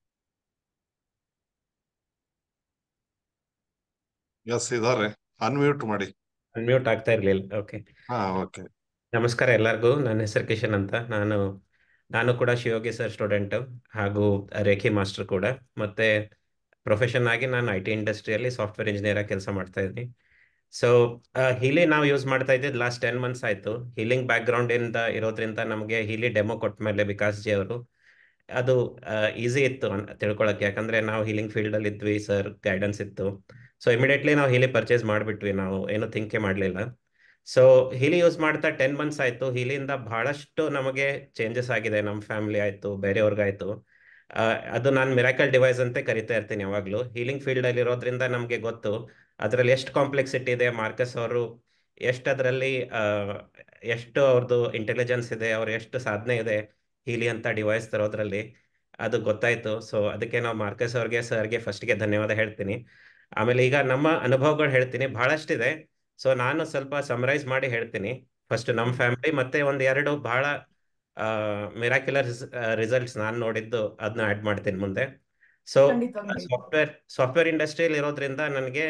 ಎಸ್ ಇದಾರೆ ಅನ್ಮ್ಯೂಟ್ ಮಾಡಿ ಅನ್ಮ್ಯೂಟ್ ಆಗ್ತಾ ಇರ್ಲಿಲ್ಲ ಓಕೆ ಹಾ ಓಕೆ ನಮಸ್ಕಾರ ಎಲ್ಲರಿಗೂ ನನ್ನ ಹೆಸರು ಕಿಶನ್ ಅಂತ ನಾನು ನಾನು ಕೂಡ ಶಿವಯೋಗಿ ಸರ್ ಸ್ಟೂಡೆಂಟ್ ಹಾಗೂ ರೇಖಿ ಮಾಸ್ಟರ್ ಕೂಡ ಮತ್ತೆ ಪ್ರೊಫೆಷನ್ ಆಗಿ ನಾನು ಐ ಟಿ ಇಂಡಸ್ಟ್ರಿಯಲ್ಲಿ ಸಾಫ್ಟ್ವೇರ್ ಇಂಜಿನಿಯರ್ ಆಗಿ ಕೆಲಸ ಮಾಡ್ತಾ ಇದ್ದೀನಿ ಸೊ ಹೀಲಿ ನಾವು ಯೂಸ್ ಮಾಡ್ತಾ ಇದ್ದಿದ್ದು ಲಾಸ್ಟ್ ಟೆನ್ ಮಂತ್ಸ್ ಆಯಿತು ಹೀಲಿಂಗ್ ಬ್ಯಾಕ್ಗ್ರೌಂಡ್ ಇಂದ ಇರೋದ್ರಿಂದ ನಮಗೆ ಹೀಲಿ ಡೆಮೋ ಕೊಟ್ಟ ಮೇಲೆ ವಿಕಾಸ್ ಜಿ ಅವರು ಅದು ಈಸಿ ಇತ್ತು ಅನ್- ತಿಳ್ಕೊಳಕ್ಕೆ ಯಾಕಂದ್ರೆ ನಾವು ಹೀಲಿಂಗ್ ಫೀಲ್ಡ್ ಅಲ್ಲಿ ಇದ್ವಿ ಸರ್ ಗೈಡೆನ್ಸ್ ಇತ್ತು ಸೊ ಇಮಿಡಿಯೇಟ್ಲಿ ನಾವು ಹೀಲಿ ಪರ್ಚೇಸ್ ಮಾಡಿಬಿಟ್ವಿ ನಾವು ಏನು ಥಿಂಕೇ ಮಾಡಲಿಲ್ಲ ಸೊ ಹೀಲಿ ಯೂಸ್ ಮಾಡ್ತಾ ಟೆನ್ ಮಂತ್ಸ್ ಆಯಿತು ಹೀಲಿಂದ ಬಹಳಷ್ಟು ನಮಗೆ ಚೇಂಜಸ್ ಆಗಿದೆ ನಮ್ಮ ಫ್ಯಾಮಿಲಿ ಆಯಿತು ಬೇರೆಯವ್ರಿಗಾಯ್ತು ಆ, ಅದು ನಾನು ಮಿರಾಕಲ್ ಡಿವೈಸ್ ಅಂತ ಕರಿತಾ ಇರ್ತೀನಿ ಯಾವಾಗಲೂ ಹೀಲಿಂಗ್ ಫೀಲ್ಡಲ್ಲಿ ಇರೋದ್ರಿಂದ ನಮಗೆ ಗೊತ್ತು ಅದರಲ್ಲಿ ಎಷ್ಟು ಕಾಂಪ್ಲೆಕ್ಸಿಟಿ ಇದೆ ಮಾರ್ಕಸ್ ಅವರು ಎಷ್ಟು ಅದರಲ್ಲಿ ಎಷ್ಟು ಅವ್ರದ್ದು ಇಂಟೆಲಿಜೆನ್ಸ್ ಇದೆ ಅವ್ರ ಎಷ್ಟು ಸಾಧನೆ ಇದೆ ಹೀಲಿ ಅಂತ ಡಿವೈಸ್ ತರೋದ್ರಲ್ಲಿ ಅದು ಗೊತ್ತಾಯ್ತು ಸೊ ಅದಕ್ಕೆ ನಾವು ಮಾರ್ಕಸ್ ಅವ್ರಿಗೆ ಸರ್ಗೆ ಫಸ್ಟ್ಗೆ ಧನ್ಯವಾದ ಹೇಳ್ತೀನಿ ಆಮೇಲೆ ಈಗ ನಮ್ಮ ಅನುಭವಗಳು ಹೇಳ್ತೀನಿ ಬಹಳಷ್ಟಿದೆ ಸೊ ನಾನು ಸ್ವಲ್ಪ ಸಮರೈಸ್ ಮಾಡಿ ಹೇಳ್ತೀನಿ ಫಸ್ಟ್ ನಮ್ಮ ಫ್ಯಾಮಿಲಿ ಮತ್ತೆ ಒಂದು ಎರಡು ಬಹಳ ಮಿರಾಕ್ಯುಲರ್ ರಿಸಲ್ಟ್ಸ್ ನಾನು ನೋಡಿದ್ದು ಅದನ್ನ ಆ್ಯಡ್ ಮಾಡ್ತೀನಿ ಮುಂದೆ ಸೊ ಖಂಡಿತವಾಗ್ಲೂ ಹೇಳ್ತೀನಿ. ಸಾಫ್ಟ್ವೇರ್ ಸಾಫ್ಟ್ವೇರ್ ಇಂಡಸ್ಟ್ರಿಯಲ್ಲಿ ಇರೋದ್ರಿಂದ ನನಗೆ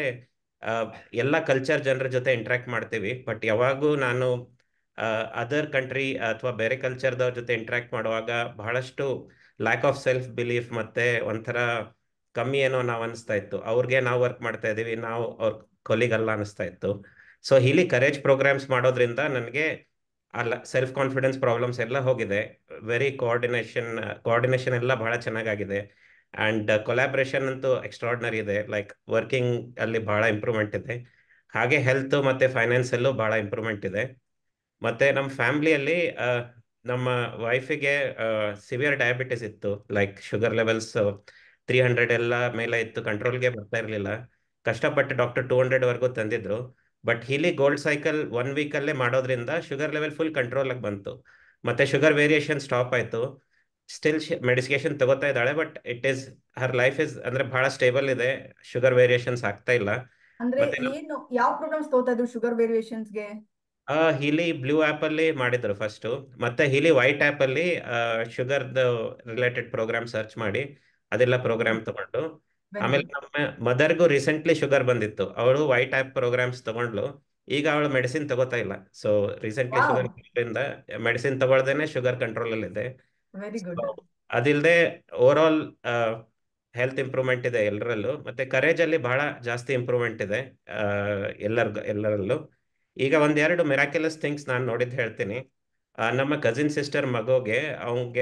ಎಲ್ಲ ಕಲ್ಚರ್ ಜನರ ಜೊತೆ ಇಂಟ್ರಾಕ್ಟ್ ಮಾಡ್ತೀವಿ ಬಟ್ ಯಾವಾಗೂ ನಾನು ಅದರ್ ಕಂಟ್ರಿ ಅಥವಾ ಬೇರೆ ಕಲ್ಚರ್ದವ್ರ ಜೊತೆ ಇಂಟ್ರಾಕ್ಟ್ ಮಾಡುವಾಗ ಬಹಳಷ್ಟು ಲ್ಯಾಕ್ ಆಫ್ ಸೆಲ್ಫ್ ಬಿಲೀಫ್ ಮತ್ತೆ ಒಂಥರ ಕಮ್ಮಿ ಏನೋ ನಾವು ಅನಿಸ್ತಾ ಇತ್ತು ಅವ್ರಿಗೆ ನಾವು ವರ್ಕ್ ಮಾಡ್ತಾ ಇದೀವಿ ನಾವು ಅವ್ರ ಕೊಲಿಗ್ ಅಲ್ಲ ಅನಿಸ್ತಾ ಇತ್ತು ಸೊ ಇಲ್ಲಿ ಕರೇಜ್ ಪ್ರೋಗ್ರಾಮ್ಸ್ ಮಾಡೋದ್ರಿಂದ ನನಗೆ ಅಲ್ಲ ಸೆಲ್ಫ್ ಕಾನ್ಫಿಡೆನ್ಸ್ ಪ್ರಾಬ್ಲಮ್ಸ್ ಎಲ್ಲ ಹೋಗಿದೆ ವೆರಿ ಕೋಆರ್ಡಿನೇಷನ್ ಕೋಆರ್ಡಿನೇಷನ್ ಎಲ್ಲ ಬಹಳ ಚೆನ್ನಾಗಾಗಿದೆ ಆ್ಯಂಡ್ ಕೊಲಾಬ್ರೇಷನ್ ಅಂತೂ ಎಕ್ಸ್ಟ್ರಾರ್ಡಿನರಿ ಇದೆ ಲೈಕ್ ವರ್ಕಿಂಗ್ ಅಲ್ಲಿ ಬಹಳ ಇಂಪ್ರೂವ್ಮೆಂಟ್ ಇದೆ ಹಾಗೆ ಹೆಲ್ತ್ ಮತ್ತೆ ಫೈನಾನ್ಸಲ್ಲೂ ಬಹಳ ಇಂಪ್ರೂವ್ಮೆಂಟ್ ಇದೆ ಮತ್ತೆ ನಮ್ಮ ಫ್ಯಾಮ್ಲಿಯಲ್ಲಿ ನಮ್ಮ ವೈಫಿಗೆ ಸಿವಿಯರ್ ಡಯಾಬಿಟಿಸ್ ಇತ್ತು like sugar levels three hundred ಎಲ್ಲ ಮೇಲೆ ಇತ್ತು ಕಂಟ್ರೋಲ್ಗೆ ಬರ್ತಾ ಇರಲಿಲ್ಲ ಕಷ್ಟಪಟ್ಟು ಡಾಕ್ಟರ್ ಟೂ ಹಂಡ್ರೆಡ್ ವರೆಗೂ ತಂದಿದ್ರು ಬಟ್ ಇಲ್ಲಿ ಗೋಲ್ಡ್ ಸೈಕಲ್ ಒನ್ ವೀಕಲ್ಲೇ ಮಾಡೋದ್ರಿಂದ ಶುಗರ್ ಲೆವೆಲ್ ಫುಲ್ ಕಂಟ್ರೋಲಾಗಿ ಬಂತು ಮತ್ತೆ ಶುಗರ್ ವೇರಿಯೇಷನ್ ಸ್ಟಾಪ್ ಆಯಿತು ಸ್ಟಿಲ್ ಮೆಡಿಸಿಕೇಶನ್ ತಗೋತಾ ಇದ್ದಾಳೆ but it is her life is ಅಂದ್ರೆ ಬಹಳ ಸ್ಟೇಬಲ್ ಇದೆ ಶುಗರ್ ವೇರಿಯೇಷನ್ಸ್ ಆಗ್ತಾ ಇಲ್ಲ ಅಂದ್ರೆ ಮತ್ತೆ ನಾವು- ಏನು ಯಾವ ಪ್ರೋಗ್ರಾಮ್ಸ್ ತಗೋತಾ ಇದ್ರು ಶುಗರ್ ವೇರಿಯೇಷನ್ಸ್ಗೆ ಆ ಹಿಲಿ ಬ್ಲೂ ಆಪ್ ಅಲ್ಲಿ ಮಾಡಿದ್ರು ಫಸ್ಟ್ ಮತ್ತೆ ಹಿಲಿ ವೈಟ್ ಆಪ್ ಅಲ್ಲಿ ಶುಗರ್ ರಿಲೇಟೆಡ್ ಪ್ರೋಗ್ರಾಮ್ ಸರ್ಚ್ ಮಾಡಿ ಅದೆಲ್ಲ ಪ್ರೋಗ್ರಾಮ್ ತಗೊಂಡು ವೆರಿ ಆಮೇಲೆ ಗುಡ್ ನಮ್ಮ ಮದರ್ಗೂ ರೀಸೆಂಟ್ಲಿ ಶುಗರ್ ಬಂದಿತ್ತು ಅವಳು ವೈಟ್ ಆಪ್ ಪ್ರೋಗ್ರಾಮ್ಸ್ ತಗೊಂಡ್ಲು ಈಗ ಅವಳು ಮೆಡಿಸಿನ್ ತಗೋತಾ ಇಲ್ಲ ಸೊ ರೀಸೆಂಟ್ಲಿ ವಾವ್ ಶುಗರ್ ಇಂದ ಮೆಡಿಸಿನ್ ತಗೊಳ್ದೇನೆ ಶುಗರ್ ಕಂಟ್ರೋಲ್ ಅಲ್ಲಿ ಇದೆ ವೆರಿ ಗುಡ್ ಅದಿಲ್ಲದೆ ಓವರ್ ಆಲ್ ಹೆಲ್ತ್ ಇಂಪ್ರೂವ್ಮೆಂಟ್ ಇದೆ ಎಲ್ಲರಲ್ಲೂ ಮತ್ತೆ ಕರೇಜ್ ಅಲ್ಲಿ ಬಹಳ ಜಾಸ್ತಿ ಇಂಪ್ರೂವ್ಮೆಂಟ್ ಇದೆ ಎಲ್ಲರಿಗೂ ಎಲ್ಲರಲ್ಲೂ ಈಗ ಒಂದೆರಡು ಮಿರಾಕ್ಯುಲಸ್ ಥಿಂಗ್ಸ್ ನಾನು ನೋಡಿದ್ದು ಹೇಳ್ತೀನಿ ಆ, ನಮ್ಮ ಕಸಿನ್ ಸಿಸ್ಟರ್ ಮಗುಗೆ ಅವನಿಗೆ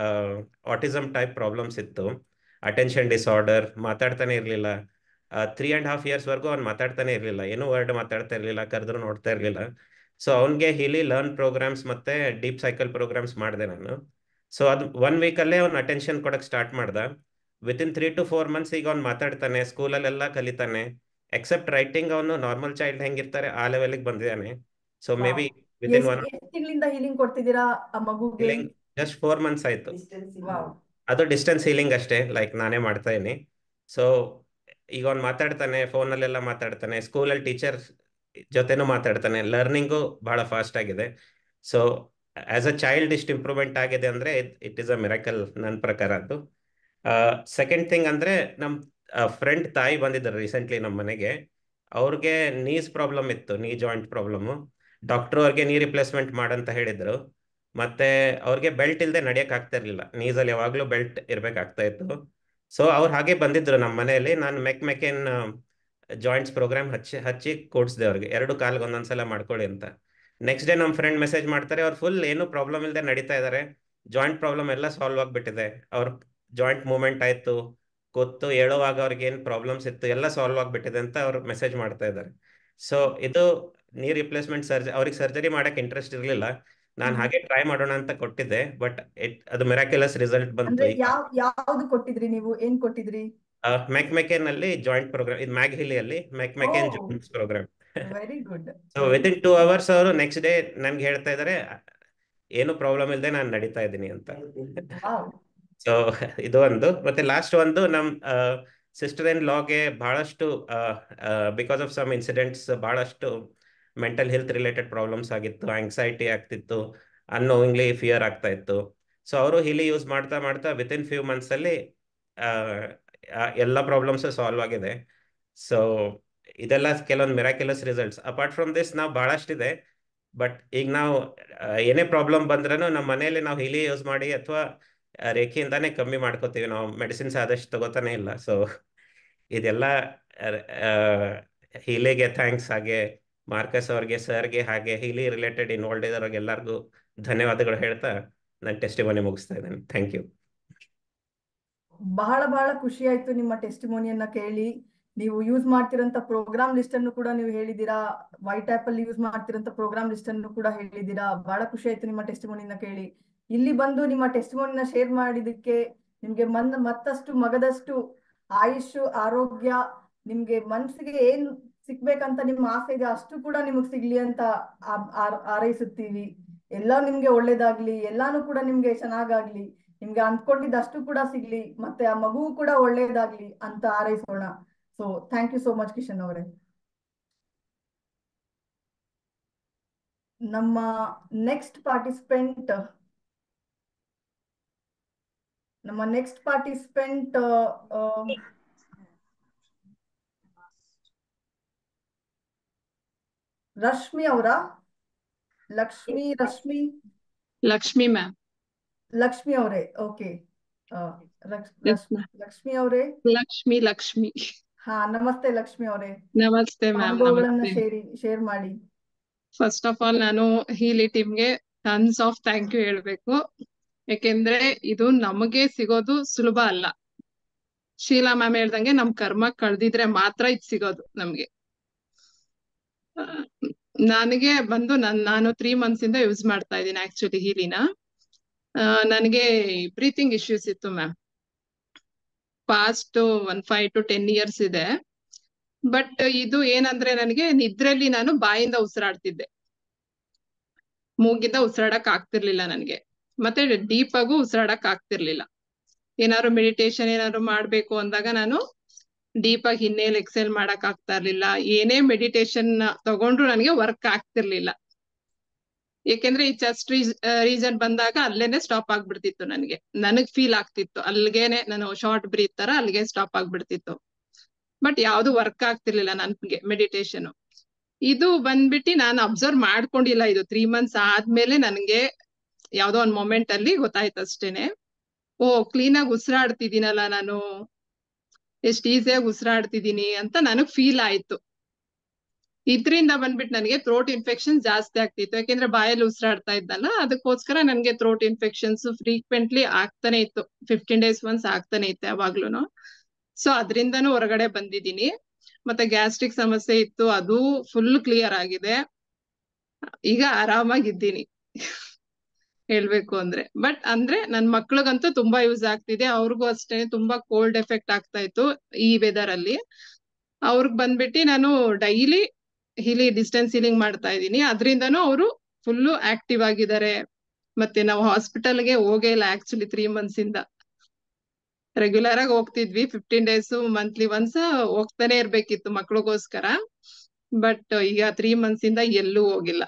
ಆಟಿಸಮ್ ಟೈಪ್ ಪ್ರಾಬ್ಲಮ್ಸ್ ಇತ್ತು ಅಟೆನ್ಷನ್ ಡಿಸಾರ್ಡರ್ ಮಾತಾಡ್ತಾನೆ ಇರಲಿಲ್ಲ ತ್ರೀ ಆ್ಯಂಡ್ ಹಾಫ್ ಇಯರ್ಸ್ವರೆಗೂ ಅವ್ನು ಮಾತಾಡ್ತಾನೆ ಇರಲಿಲ್ಲ ಏನೂ ವರ್ಡ್ ಮಾತಾಡ್ತಾ ಇರಲಿಲ್ಲ ಕರೆದ್ರು ನೋಡ್ತಾ ಇರಲಿಲ್ಲ ಸೊ ಅವನಿಗೆ ಹಿಲಿ ಲರ್ನ್ ಪ್ರೋಗ್ರಾಮ್ಸ್ ಮತ್ತೆ ಡೀಪ್ ಸೈಕಲ್ ಪ್ರೋಗ್ರಾಮ್ಸ್ ಮಾಡಿದೆ ನಾನು ಸೊ ಅದು ಒನ್ ವೀಕಲ್ಲೇ ಅವ್ನು ಅಟೆನ್ಷನ್ ಕೊಡಕ್ಕೆ ಸ್ಟಾರ್ಟ್ ಮಾಡ್ದ within three to four months ಈಗ ಅವ್ನು ಮಾತಾಡ್ತಾನೆ ಸ್ಕೂಲಲ್ಲೆಲ್ಲ ಕಲಿತಾನೆ ಎಕ್ಸೆಪ್ಟ್ ರೈಟಿಂಗ್ ಅವನು ನಾರ್ಮಲ್ ಚೈಲ್ಡ್ ಹೆಂಗಿರ್ತಾರೆ ಆ ಲೆವೆಲ್ಗೆ ಬಂದಿದ್ದಾನೆ ಸೊ ಮೇ ಬಿ ವಿತಿನ್ ಎಷ್ಟ್ ಒನ್ ಎಷ್ಟ್ ತಿಂಗಳಿಂದ ಹೀಲಿಂಗ್ ಕೊಡ್ತಿದ್ದೀರಾ ಆ ಮಗುಗೆ ಹೀಲಿಂಗ್ ಜಸ್ಟ್ ಫೋರ್ ಮಂತ್ಸ್ ಆಯ್ತು ವಾವ್ ಅದು ಡಿಸ್ಟೆನ್ಸ್ ಹೀಲಿಂಗ್ ಅಷ್ಟೇ ಲೈಕ್ ನಾನೇ ಮಾಡ್ತಾ ಇದೀನಿ ಸೊ ಈಗ ಅವ್ನು ಮಾತಾಡ್ತಾನೆ ಫೋನಲ್ಲೆಲ್ಲ ಮಾತಾಡ್ತಾನೆ ಸ್ಕೂಲಲ್ಲಿ ಟೀಚರ್ ಜೊತೆನೂ ಮಾತಾಡ್ತಾನೆ ಲರ್ನಿಂಗು ಬಹಳ ಫಾಸ್ಟ್ ಆಗಿದೆ ಸೊ ಆಸ್ ಅ ಚೈಲ್ಡ್ ಇಷ್ಟು ಇಂಪ್ರೂವ್ಮೆಂಟ್ ಆಗಿದೆ ಅಂದ್ರೆ ಇಟ್ ಇಸ್ ಅ ಮಿರಾಕಲ್ ನನ್ನ ಪ್ರಕಾರ ಅದು ಸೆಕೆಂಡ್ ಥಿಂಗ್ ಅಂದ್ರೆ ನಮ್ಮ ಫ್ರೆಂಡ್ ತಾಯಿ ಬಂದಿದ್ದಾರೆ ರೀಸೆಂಟ್ಲಿ ನಮ್ಮ ಮನೆಗೆ ಅವ್ರಿಗೆ ನೀಸ್ ಪ್ರಾಬ್ಲಮ್ ಇತ್ತು ನೀ ಜಾಯಿಂಟ್ ಪ್ರಾಬ್ಲಮ್ಮು ಡಾಕ್ಟರ್ ಅವ್ರಿಗೆ ನೀ ರಿಪ್ಲೇಸ್ಮೆಂಟ್ ಮಾಡಂತ ಹೇಳಿದ್ರು ಮತ್ತೆ ಅವ್ರಿಗೆ ಬೆಲ್ಟ್ ಇಲ್ಲದೆ ನಡೆಯಕ್ ಆಗ್ತಾ ಇರ್ಲಿಲ್ಲ ನೀಸಲ್ಲಿ ಯಾವಾಗ್ಲೂ ಬೆಲ್ಟ್ ಇರ್ಬೇಕಾಗ್ತಾ ಇತ್ತು ಸೊ ಅವ್ರು ಹಾಗೆ ಬಂದಿದ್ರು ನಮ್ಮ ಮನೆಯಲ್ಲಿ ನಾನು ಮೆಕ್ ಮೆಕೆನ್ ಜಾಯಿಂಟ್ಸ್ ಪ್ರೋಗ್ರಾಮ್ ಹಚ್ಚಿ ಹಚ್ಚಿ ಕೂಡ್ಸ್ದೆ ಅವ್ರಿಗೆ ಎರಡು ಕಾಲ್ಗೆ ಒಂದೊಂದ್ಸಲ ಮಾಡ್ಕೊಳ್ಳಿ ಅಂತ ನೆಕ್ಸ್ಟ್ ಡೇ ನಮ್ಮ ಫ್ರೆಂಡ್ ಮೆಸೇಜ್ ಮಾಡ್ತಾರೆ ಅವ್ರು ಫುಲ್ ಏನು ಪ್ರಾಬ್ಲಮ್ ಇಲ್ಲದೆ ನಡೀತಾ ಇದ್ದಾರೆ ಜಾಯಿಂಟ್ ಪ್ರಾಬ್ಲಮ್ ಎಲ್ಲ ಸಾಲ್ವ್ ಆಗಿಬಿಟ್ಟಿದೆ ಅವ್ರ ಜಾಯಿಂಟ್ ಮೂವ್ಮೆಂಟ್ ಆಯ್ತು ಕೂತು ಹೇಳುವಾಗ ಅವ್ರಿಗೆ ಏನು ಪ್ರಾಬ್ಲಮ್ಸ್ ಇತ್ತು ಎಲ್ಲ ಸಾಲ್ವ್ ಆಗಿಬಿಟ್ಟಿದೆ ಅಂತ ಅವ್ರು ಮೆಸೇಜ್ ಮಾಡ್ತಾ ಇದ್ದಾರೆ ಸೊ ಇದು ನೀ ರಿಪ್ಲೇಸ್ಮೆಂಟ್ ಸರ್ಜರಿ ಅವ್ರಿಗೆ ಸರ್ಜರಿ ಮಾಡಕ್ಕೆ ಇಂಟ್ರೆಸ್ಟ್ ಇರಲಿಲ್ಲ ನಾನು ಹಾಗೆ ಟ್ರೈ ಮಾಡೋಣ ಅಂತ ಕೊಟ್ಟಿದ್ದೆ ಬಟ್ ಇಟ್ ಅದು ಮಿರಾಕ್ಯುಲಸ್ ರಿಸಲ್ಟ್ ಬಂತು ಅಂದ್ರೆ ಈಗ ಯಾವ ಯಾವ್ದು ಕೊಟ್ಟಿದ್ರಿ ನೀವು ಏನ್ ಕೊಟ್ಟಿದ್ರಿ ಮೆಕ್ ಮೆಕೆನ್ ಅಲ್ಲಿ ಜಾಯಿಂಟ್ ಪ್ರೋಗ್ರಾಮ್ ಇದು ಮ್ಯಾಗ್ ಹಿಲಿಯಲ್ಲಿ ಮೆಕ್ ಮೆಕೆನ್ ಓ joints program very good so within two hours ಅವರು ನೆಕ್ಸ್ಟ್ ಡೇ ನನ್ಗೆ ಹೇಳ್ತಾ ಇದ್ದಾರೆ ಏನು ಪ್ರಾಬ್ಲಮ್ ಇಲ್ಲದೆ ನಾನು ನಡೀತಾ ಇದ್ದೀನಿ ಅಂತ ವಾವ್ ಸೊ ಇದು ಒಂದು ಮತ್ತೆ ಲಾಸ್ಟ್ ಒಂದು ನಮ್ ಸಿಸ್ಟರ್ ಇನ್ ಲಾಗೆ ಬಹಳಷ್ಟು ಬಿಕಾಸ್ ಆಫ್ ಸಮ್ ಇನ್ಸಿಡೆಂಟ್ಸ್ ಬಹಳಷ್ಟು ಮೆಂಟಲ್ ಹೆಲ್ತ್ ರಿಲೇಟೆಡ್ ಪ್ರಾಬ್ಲಮ್ಸ್ ಆಗಿತ್ತು ಆಂಗ್ಸೈಟಿ ಆಗ್ತಿತ್ತು ಅನ್ನೋವಿಂಗ್ಲಿ ಫಿಯರ್ ಆಗ್ತಾ ಇತ್ತು ಸೊ ಅವರು ಹಿಲಿ ಯೂಸ್ ಮಾಡ್ತಾ ಮಾಡ್ತಾ ವಿತಿನ್ ಫ್ಯೂ ಮಂತ್ಸ್ ಅಲ್ಲಿ ಆ, ಆ, ಎಲ್ಲ ಪ್ರಾಬ್ಲಮ್ಸ್ ಸಾಲ್ವ್ ಆಗಿದೆ ಸೊ ಇದೆಲ್ಲ ಕೆಲವೊಂದು miraculous results apart from this ನಾವು ಬಹಳಷ್ಟಿದೆ ಬಟ್ ಈಗ ನಾವು ಆ, ಏನೇ ಪ್ರಾಬ್ಲಮ್ ಬಂದ್ರೂ ನಮ್ಮ ಮನೆಯಲ್ಲಿ ನಾವು ಹಿಲಿ ಯೂಸ್ ಮಾಡಿ ಅಥವಾ ರೇಖೆಯಿಂದಾನೇ ಕಮ್ಮಿ ಮಾಡ್ಕೋತೀವಿ ನಾವು ಮೆಡಿಸಿನ್ಸ್ ಆದಷ್ಟು ತಗೋತಾನೆ ಇಲ್ಲ ಸೊ ಇದೆಲ್ಲ ಹೀಲಿಗೆ ಥ್ಯಾಂಕ್ಸ್ ಹಾಗೆ ಮಾರ್ಕಸ್ ಅವ್ರಿಗೆ ಸರ್ಗೆ ಹಾಗೆ ಹೀಲಿ ರಿಲೇಟೆಡ್ ಇನ್ವಾಲ್ವ್ ಇರೋರಿಗೆ ಎಲ್ಲರಿಗೂ ಧನ್ಯವಾದಗಳು ಹೇಳ್ತಾ ನಾನು ಟೆಸ್ಟಿಮನಿ ಮುಗಿಸ್ತಾ ಇದ್ದೇನೆ ಥ್ಯಾಂಕ್ ಯು ಬಹಳ ಬಹಳ ಖುಷಿ ಆಯ್ತು ನಿಮ್ಮ ಟೆಸ್ಟಿಮೋನಿಯನ್ನ ಕೇಳಿ ನೀವು ಯೂಸ್ ಮಾಡ್ತಿರೋಂತ ಪ್ರೋಗ್ರಾಮ್ ಲಿಸ್ಟ್ ಅನ್ನು ಕೂಡ ನೀವು ಹೇಳಿದೀರಾ ವೈಟ್ ಆಪ್ ಅಲ್ಲಿ ಯೂಸ್ ಮಾಡ್ತಿರೋಂತ ಪ್ರೋಗ್ರಾಮ್ ಲಿಸ್ಟ್ ಅನ್ನು ಕೂಡ ಹೇಳಿದೀರಾ ಬಹಳ ಖುಷಿ ಆಯ್ತು ನಿಮ್ಮ ಟೆಸ್ಟಿಮೋನಿನ ಕೇಳಿ ಇಲ್ಲಿ ಬಂದು ನಿಮ್ಮ ಟೆಸ್ಟಿಮೋನಿನ ಶೇರ್ ಮಾಡಿದಕ್ಕೆ ನಿಮ್ಗೆ ಮನ್ ಮತ್ತಷ್ಟು ಮಗದಷ್ಟು ಆಯುಷ್ ಆರೋಗ್ಯ ನಿಮ್ಗೆ ಮನ್ಸಿಗೆ ಏನ್ ಸಿಗ್ಬೇಕಂತ ನಿಮ್ಮ ಆಸೆ ಇದೆ ಅಷ್ಟು ಕೂಡ ನಿಮಗ್ ಸಿಗ್ಲಿ ಅಂತ ಆ- ಆ- ಹಾರೈಸುತ್ತೀವಿ ಎಲ್ಲ ನಿಮ್ಗೆ ಒಳ್ಳೇದಾಗ್ಲಿ ಎಲ್ಲಾನು ಕೂಡ ನಿಮ್ಗೆ ಚೆನ್ನಾಗಾಗ್ಲಿ ನಿಮ್ಗೆ ಅಂದ್ಕೊಂಡಿದ್ದು ಅಷ್ಟು ಕೂಡ ಸಿಗ್ಲಿ ಮತ್ತೆ ಆ ಮಗು ಕೂಡ ಒಳ್ಳೇದಾಗ್ಲಿ ಅಂತ ಹಾರೈಸೋಣ so thank you so much Kishan ಅವರೇ ನಮ್ಮ ನೆಕ್ಸ್ಟ್ ಪಾರ್ಟಿಸಿಪೆಂಟ್ ನಮ್ಮ ನೆಕ್ಸ್ಟ್ ಪಾರ್ಟಿಸಿಪೆಂಟ್ ರಶ್ಮಿ ಅವರ ಲಕ್ಷ್ಮಿ ರಶ್ಮಿ ಲಕ್ಷ್ಮಿ ಮ್ಯಾಮ್ ಲಕ್ಷ್ಮಿ ಅವರೇ ಓಕೆ Yes, ma'am. ಲಕ್ಷ್ಮಿ ಅವರೇ ಲಕ್ಷ್ಮಿ ಲಕ್ಷ್ಮಿ ಹಾ ನಮಸ್ತೆ ಲಕ್ಷ್ಮಿ ಅವರೇ ನಮಸ್ತೆ ಮ್ಯಾಮ್ ಅನುಭವಗಳನ್ನ ನಮಸ್ತೆ ಶೇರಿ ಶೇರ್ ಮಾಡಿ ಫಸ್ಟ್ ಆಫ್ ಆಲ್ ನಾನು ಹೀಲಿ ಟೀಮ್ಗೆ ಟನ್ಸ್ ಆಫ್ ಥ್ಯಾಂಕ್ ಯು ಹೇಳ್ಬೇಕು ಯಾಕೆಂದ್ರೆ ಇದು ನಮಗೆ ಸಿಗೋದು ಸುಲಭ ಅಲ್ಲ ಶೀಲಾ ಮ್ಯಾಮ್ ಹೇಳ್ದಂಗೆ ನಮ್ ಕರ್ಮ ಕಳ್ದಿದ್ರೆ ಮಾತ್ರ ಇದು ಸಿಗೋದು ನಮ್ಗೆ ಆ, ನನಗೆ ಬಂದು ನನ್ ನಾನು ತ್ರೀ ಮಂತ್ಸ್ ಇಂದ ಯೂಸ್ ಮಾಡ್ತಾ ಇದ್ದೀನಿ ಆಕ್ಚುಲಿ ಹೀಲಿನ ನನಗೆ ಬ್ರೀತಿಂಗ್ ಇಶ್ಯೂಸ್ ಇತ್ತು ma'am past one five to ten years ಇದೆ ಬಟ್ ಇದು ಏನಂದ್ರೆ ನನಗೆ ನಿದ್ರೆಯಲ್ಲಿ ನಾನು ಬಾಯಿಂದ ಉಸಿರಾಡ್ತಿದ್ದೆ ಮೂಗಿಂದ ಉಸಿರಾಡಕ್ ಆಗ್ತಿರ್ಲಿಲ್ಲ ನನಗೆ ಮತ್ತೆ ಡೀಪ್ ಆಗು ಉಸಿರಾಡಕ್ ಆಗ್ತಿರ್ಲಿಲ್ಲ ಏನಾದ್ರು ಮೆಡಿಟೇಷನ್ ಏನಾದ್ರು ಮಾಡ್ಬೇಕು ಅಂದಾಗ ನಾನು ಡೀಪ್ ಆಗಿ ಹಿನ್ನೇಲ್ ಎಕ್ಸೆಲ್ ಮಾಡಕ್ ಆಗ್ತಾ ಇರ್ಲಿಲ್ಲ ಏನೇ ಮೆಡಿಟೇಷನ್ ತಗೊಂಡ್ರು ನನಗೆ ವರ್ಕ್ ಆಗ್ತಿರ್ಲಿಲ್ಲ ಯಾಕೆಂದ್ರೆ ಈ ಚೆಸ್ಟ್ ರೀಸನ್ ಬಂದಾಗ ಅಲ್ಲೇನೆ ಸ್ಟಾಪ್ ಆಗ್ಬಿಡ್ತಿತ್ತು ನನಗೆ ನನಗ್ ಫೀಲ್ ಆಗ್ತಿತ್ತು ಅಲ್ಲಿಗೆನೆ ನಾನು ಶಾರ್ಟ್ ಬ್ರೀತ್ ತರ ಅಲ್ಲಿಗೆ ಸ್ಟಾಪ್ ಆಗ್ಬಿಡ್ತಿತ್ತು ಬಟ್ ಯಾವ್ದು ವರ್ಕ್ ಆಗ್ತಿರ್ಲಿಲ್ಲ ನನ್ಗೆ ಮೆಡಿಟೇಷನ್ ಇದು ಬಂದ್ಬಿಟ್ಟು ನಾನು ಅಬ್ಸರ್ವ್ ಮಾಡ್ಕೊಂಡಿಲ್ಲ ಇದು ತ್ರೀ ಮಂತ್ಸ್ ಆದ್ಮೇಲೆ ನನಗೆ ಯಾವ್ದೋ ಒಂದ್ ಮೊಮೆಂಟ್ ಅಲ್ಲಿ ಗೊತ್ತಾಯ್ತು ಅಷ್ಟೇನೆ ಓ ಕ್ಲೀನ್ ಆಗಿ ಉಸಿರಾಡ್ತಿದ್ದೀನಲ್ಲ ನಾನು ಎಷ್ಟ್ ಈಸಿಯಾಗಿ ಉಸಿರಾಡ್ತಿದ್ದೀನಿ ಅಂತ ನನಗ್ ಫೀಲ್ ಆಯ್ತು ಇದ್ರಿಂದ ಬಂದ್ಬಿಟ್ಟು ನನಗೆ ಥ್ರೋಟ್ ಇನ್ಫೆಕ್ಷನ್ ಜಾಸ್ತಿ ಆಗ್ತಿತ್ತು ಯಾಕೆಂದ್ರೆ ಬಾಯಲ್ಲಿ ಉಸಿರಾಡ್ತಾ ಇದ್ದಲ್ಲ ಅದಕ್ಕೋಸ್ಕರ ನನಗೆ ಥ್ರೋಟ್ ಇನ್ಫೆಕ್ಷನ್ಸ್ ಫ್ರೀಕ್ವೆಂಟ್ಲಿ ಆಗ್ತಾನೆ ಇತ್ತು ಫಿಫ್ಟೀನ್ ಡೇಸ್ ಒನ್ಸ್ ಆಗ್ತಾನೆ ಇತ್ತು ಯಾವಾಗ್ಲೂನು ಸೊ ಅದರಿಂದನೂ ಹೊರಗಡೆ ಬಂದಿದ್ದೀನಿ ಮತ್ತೆ ಗ್ಯಾಸ್ಟ್ರಿಕ್ ಸಮಸ್ಯೆ ಇತ್ತು ಅದು ಫುಲ್ ಕ್ಲಿಯರ್ ಆಗಿದೆ ಈಗ ಆರಾಮಾಗಿದ್ದೀನಿ ಹೇಳ್ಬೇಕು ಅಂದ್ರೆ ಬಟ್ ಅಂದ್ರೆ ನನ್ ಮಕ್ಳಿಗಂತೂ ತುಂಬಾ ಯೂಸ್ ಆಗ್ತಿದೆ ಅವ್ರಿಗೂ ಅಷ್ಟೇ ತುಂಬಾ ಕೋಲ್ಡ್ ಎಫೆಕ್ಟ್ ಆಗ್ತಾ ಇತ್ತು ಈ ವೆದರ್ ಅಲ್ಲಿ ಅವ್ರಿಗೆ ಬಂದ್ಬಿಟ್ಟು ನಾನು ಡೈಲಿ ಹೀಲಿ ಡಿಸ್ಟೆನ್ಸ್ ಹೀಲಿಂಗ್ ಮಾಡ್ತಾ ಇದ್ದೀನಿ ಅದರಿಂದನೂ ಅವರು ಫುಲ್ಲು ಆಕ್ಟಿವ್ ಆಗಿದ್ದಾರೆ ಮತ್ತೆ ನಾವು ಹಾಸ್ಪಿಟಲ್ಗೆ ಹೋಗೇ ಇಲ್ಲ ಆಕ್ಚುಲಿ ತ್ರೀ ಮಂತ್ಸ್ ಇಂದ ರೆಗ್ಯುಲರ್ ಆಗಿ ಹೋಗ್ತಿದ್ವಿ ಫಿಫ್ಟೀನ್ ಡೇಸ್ ಮಂತ್ಲಿ ಒನ್ಸ್ ಹೋಗ್ತಾನೆ ಇರ್ಬೇಕಿತ್ತು ಮಕ್ಳಿಗೋಸ್ಕರ ಬಟ್ ಈಗ ತ್ರೀ ಮಂತ್ಸ್ ಇಂದ ಎಲ್ಲೂ ಹೋಗಿಲ್ಲ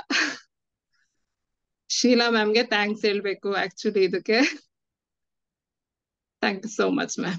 ಶೀಲಾ ಮ್ಯಾಮ್ಗೆ ಥ್ಯಾಂಕ್ಸ್ ಹೇಳ್ಬೇಕು ಆಕ್ಚುಲಿ ಇದಕ್ಕೆ thank you so much ma'am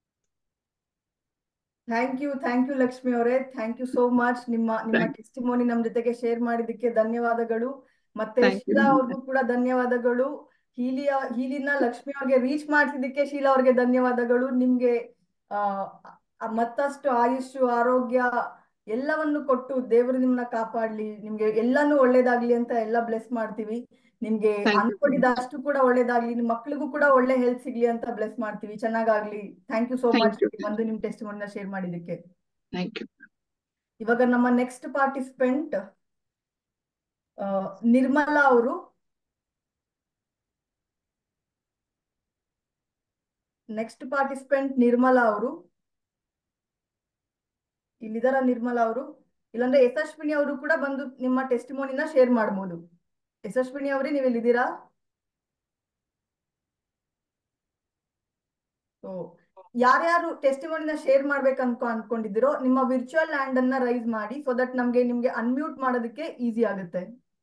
thank you thank you Lakshmi ಅವರೇ ಥ್ಯಾಂಕ್ ಯು ಸೋ ಮಚ್ ನಿಮ್ಮ ನಿಮ್ಮ Thank- ಟೆಸ್ಟಿಮೋನಿ ನಮ್ ಜೊತೆಗೆ ಶೇರ್ ಮಾಡಿದ್ದಕ್ಕೆ ಧನ್ಯವಾದಗಳು ಮತ್ತೆ Thank you. ಶೀಲಾ ಅವ್ರಿಗೂ ಕೂಡ ಧನ್ಯವಾದಗಳು ಹೀಲಿಯ ಹೀಲಿನ ಲಕ್ಷ್ಮಿ ಅವ್ರಿಗೆ ರೀಚ್ ಮಾಡ್ತಿದ್ದಕ್ಕೆ ಶೀಲಾ ಅವ್ರಿಗೆ ಧನ್ಯವಾದಗಳು ನಿಮ್ಗೆ ಆ ಆ ಮತ್ತಷ್ಟು ಆಯುಷು ಆರೋಗ್ಯ ಎಲ್ಲವನ್ನು ಕೊಟ್ಟು ದೇವರು ನಿಮ್ನ ಕಾಪಾಡ್ಲಿ ನಿಮ್ಗೆ ಎಲ್ಲಾನು ಒಳ್ಳೇದಾಗ್ಲಿ ಅಂತ ಎಲ್ಲ ಬ್ಲೆಸ್ ಮಾಡ್ತೀವಿ ನಿಮ್ಗೆ Thank you. ಅನ್ಕೊಂಡಿದ್ದಷ್ಟು ಕೂಡ ಒಳ್ಳೇದಾಗ್ಲಿ ನಿಮ್ ಮಕ್ಳಿಗೂ ಕೂಡ ಒಳ್ಳೆ ಹೆಲ್ತ್ ಸಿಗ್ಲಿ ಅಂತ ಬ್ಲೆಸ್ ಮಾಡ್ತೀವಿ ಚೆನ್ನಾಗಾಗ್ಲಿ thank you so Thank much you. ಬಂದು ನಿಮ್ ಟೆಸ್ಟಿಮೋನಿನ ಶೇರ್ ಮಾಡಿದ್ದಕ್ಕೆ ಥ್ಯಾಂಕ್ ಯು ಇವಾಗ ನಮ್ಮ ನೆಕ್ಸ್ಟ್ ಪಾರ್ಟಿಸಿಪೆಂಟ್ ನಿರ್ಮಲಾ ಅವರು ನೆಕ್ಸ್ಟ್ ಪಾರ್ಟಿಸಿಪೆಂಟ್ ನಿರ್ಮಲಾ ಅವರು ಇಲ್ಲಿದಾರ ನಿರ್ಮಲಾ ಅವರು ಇಲ್ಲಾಂದ್ರೆ ಯಶಸ್ವಿನಿ ಅವರು ಕೂಡ ಬಂದು ನಿಮ್ಮ ಟೆಸ್ಟಿಮೋನಿನ ಶೇರ್ ಮಾಡ್ಬೋದು ಯಶಸ್ವಿನಿ ಅವರೇ ನೀವು ಇಲ್ಲಿದ್ದೀರಾ ಸೊ ಯಾರ್ಯಾರು ಟೆಸ್ಟಿಮೋನಿನ ಶೇರ್ ಮಾಡ್ಬೇಕಂತ ಅನ್ಕೊಂಡಿದ್ದೀರೋ ನಿಮ್ಮ ವಿರ್ಚುವಲ್ ಹ್ಯಾಂಡ್ ಅನ್ನ ರೈಸ್ ಮಾಡಿ ಸೊ ದಟ್ ನಮ್ಗೆ ನಿಮ್ಗೆ ಅನ್ಮ್ಯೂಟ್ ಮಾಡೋದಕ್ಕೆ ಈಸಿ ಆಗುತ್ತೆ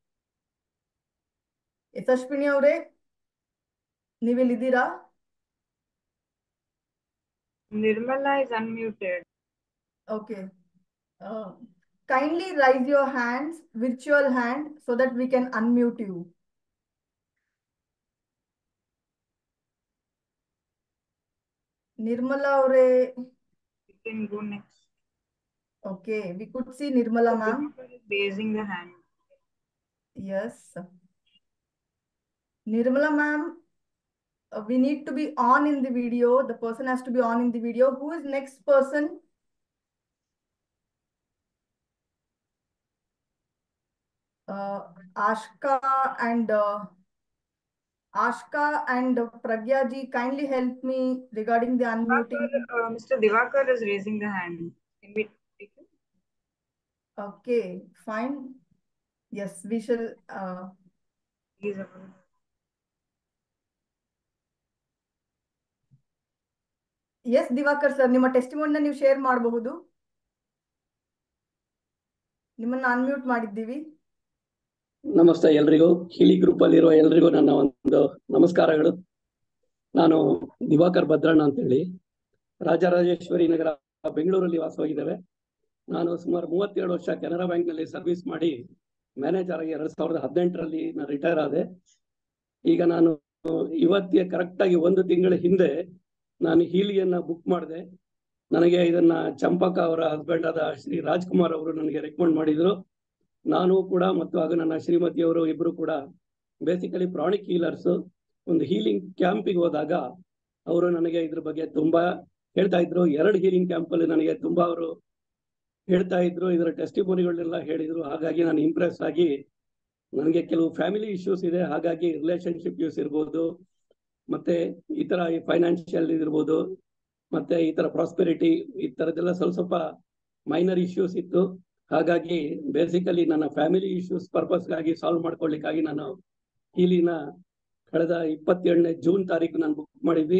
ಯಶಸ್ವಿನಿ ಅವರೇ ನೀವಿಲ್ಲಿದ್ದೀರಾ Nirmala is unmuted. Okay. Uh, kindly raise your hands, virtual hand, so that we can unmute you. Nirmala Aure, You can go next. okay, we could see Nirmala ma'am. Divakar is Raising the hand. Yes. Nirmala ma'am, uh, we need to be on in the video. The person has to be on in the video. Who is next person? Uh, Ashka and uh, Ashka and Pragya ji, kindly help me regarding the unmuting. Divakar, uh, Mr. Divakar is raising the hand. Can we take him? Okay, fine. Yes, we shall. Uh, He is available. Yes Divakar sir ನಿಮ್ಮ ಟೆಸ್ಟಿಮೋನಿನ ನೀವು share ಮಾಡಬಹುದು ನಿಮ್ಮನ್ನ unmute ಮಾಡಿದ್ದೀವಿ ನಮಸ್ತೆ ಎಲ್ರಿಗೂ ಹಿಲಿ group ಅಲ್ಲಿರುವ ಎಲ್ರಿಗೂ ನನ್ನ ಒಂದು ನಮಸ್ಕಾರಗಳು ನಾನು ದಿವಾಕರ್ ಭದ್ರಣ್ಣ ಅಂತೇಳಿ ರಾಜರಾಜೇಶ್ವರಿ ನಗರ ಬೆಂಗಳೂರಲ್ಲಿ ವಾಸವಾಗಿದ್ದೇವೆ ನಾನು ಸುಮಾರು ಮೂವತ್ತೇಳು ವರ್ಷ ಕೆನರಾ ಬ್ಯಾಂಕ್ನಲ್ಲಿ ಸರ್ವಿಸ್ ಮಾಡಿ ಮ್ಯಾನೇಜರ್ ಆಗಿ ಎರಡ್ ಸಾವಿರದ ಹದಿನೆಂಟರಲ್ಲಿ ನಾನು ರಿಟೈರ್ ಆದೆ ಈಗ ನಾನು ಇವತ್ತಿಗೆ ಕರೆಕ್ಟ್ ಆಗಿ ಒಂದು ತಿಂಗಳ ಹಿಂದೆ ನಾನು ಹೀಲಿಯನ್ನ ಬುಕ್ ಮಾಡಿದೆ ನನಗೆ ಇದನ್ನ ಚಂಪಕ ಅವರ ಹಸ್ಬೆಂಡ್ ಆದ ಶ್ರೀ ರಾಜ್ಕುಮಾರ್ ಅವರು ನನಗೆ ರೆಕಮೆಂಡ್ ಮಾಡಿದ್ರು ನಾನು ಕೂಡ ಮತ್ತು ಹಾಗೂ ನನ್ನ ಶ್ರೀಮತಿಯವರು ಇಬ್ರು ಕೂಡ ಬೇಸಿಕಲಿ ಪ್ರಾಣಿಕ್ ಹೀಲರ್ಸ್ ಒಂದು ಹೀಲಿಂಗ್ ಕ್ಯಾಂಪಿಗೆ ಹೋದಾಗ ಅವರು ನನಗೆ ಇದ್ರ ಬಗ್ಗೆ ತುಂಬಾ ಹೇಳ್ತಾ ಇದ್ರು ಎರಡು ಹೀಲಿಂಗ್ ಕ್ಯಾಂಪ್ ಅಲ್ಲಿ ನನಗೆ ತುಂಬಾ ಅವರು ಹೇಳ್ತಾ ಇದ್ರು ಇದರ ಟೆಸ್ಟಿಮೋನಿಗಳನ್ನೆಲ್ಲ ಹೇಳಿದ್ರು ಹಾಗಾಗಿ ನಾನು ಇಂಪ್ರೆಸ್ ಆಗಿ ನನಗೆ ಕೆಲವು ಫ್ಯಾಮಿಲಿ ಇಶ್ಯೂಸ್ ಇದೆ ಹಾಗಾಗಿ ರಿಲೇಶನ್ಶಿಪ್ ಇಶ್ಯೂಸ್ ಇರ್ಬೋದು ಮತ್ತೆ ಈ ತರ ಫೈನಾನ್ಷಿಯಲ್ ಇರ್ಬೋದು ಮತ್ತೆ ಈ ತರ ಪ್ರಾಸ್ಪೆರಿಟಿ ಈ ತರದೆಲ್ಲ ಸ್ವಲ್ಪ ಸ್ವಲ್ಪ ಮೈನರ್ ಇಶ್ಯೂಸ್ ಇತ್ತು ಹಾಗಾಗಿ ಬೇಸಿಕಲಿ ನನ್ನ ಫ್ಯಾಮಿಲಿ ಇಶ್ಯೂಸ್ ಪರ್ಪಸ್ಗಾಗಿ ಸಾಲ್ವ್ ಮಾಡ್ಕೊಳ್ಳಿಕ್ಕಾಗಿ ನಾನು ಹೀಲಿನ ಕಳೆದ ಇಪ್ಪತ್ತೇಳನೇ ಜೂನ್ ತಾರೀಕು ನಾನು ಬುಕ್ ಮಾಡಿದ್ವಿ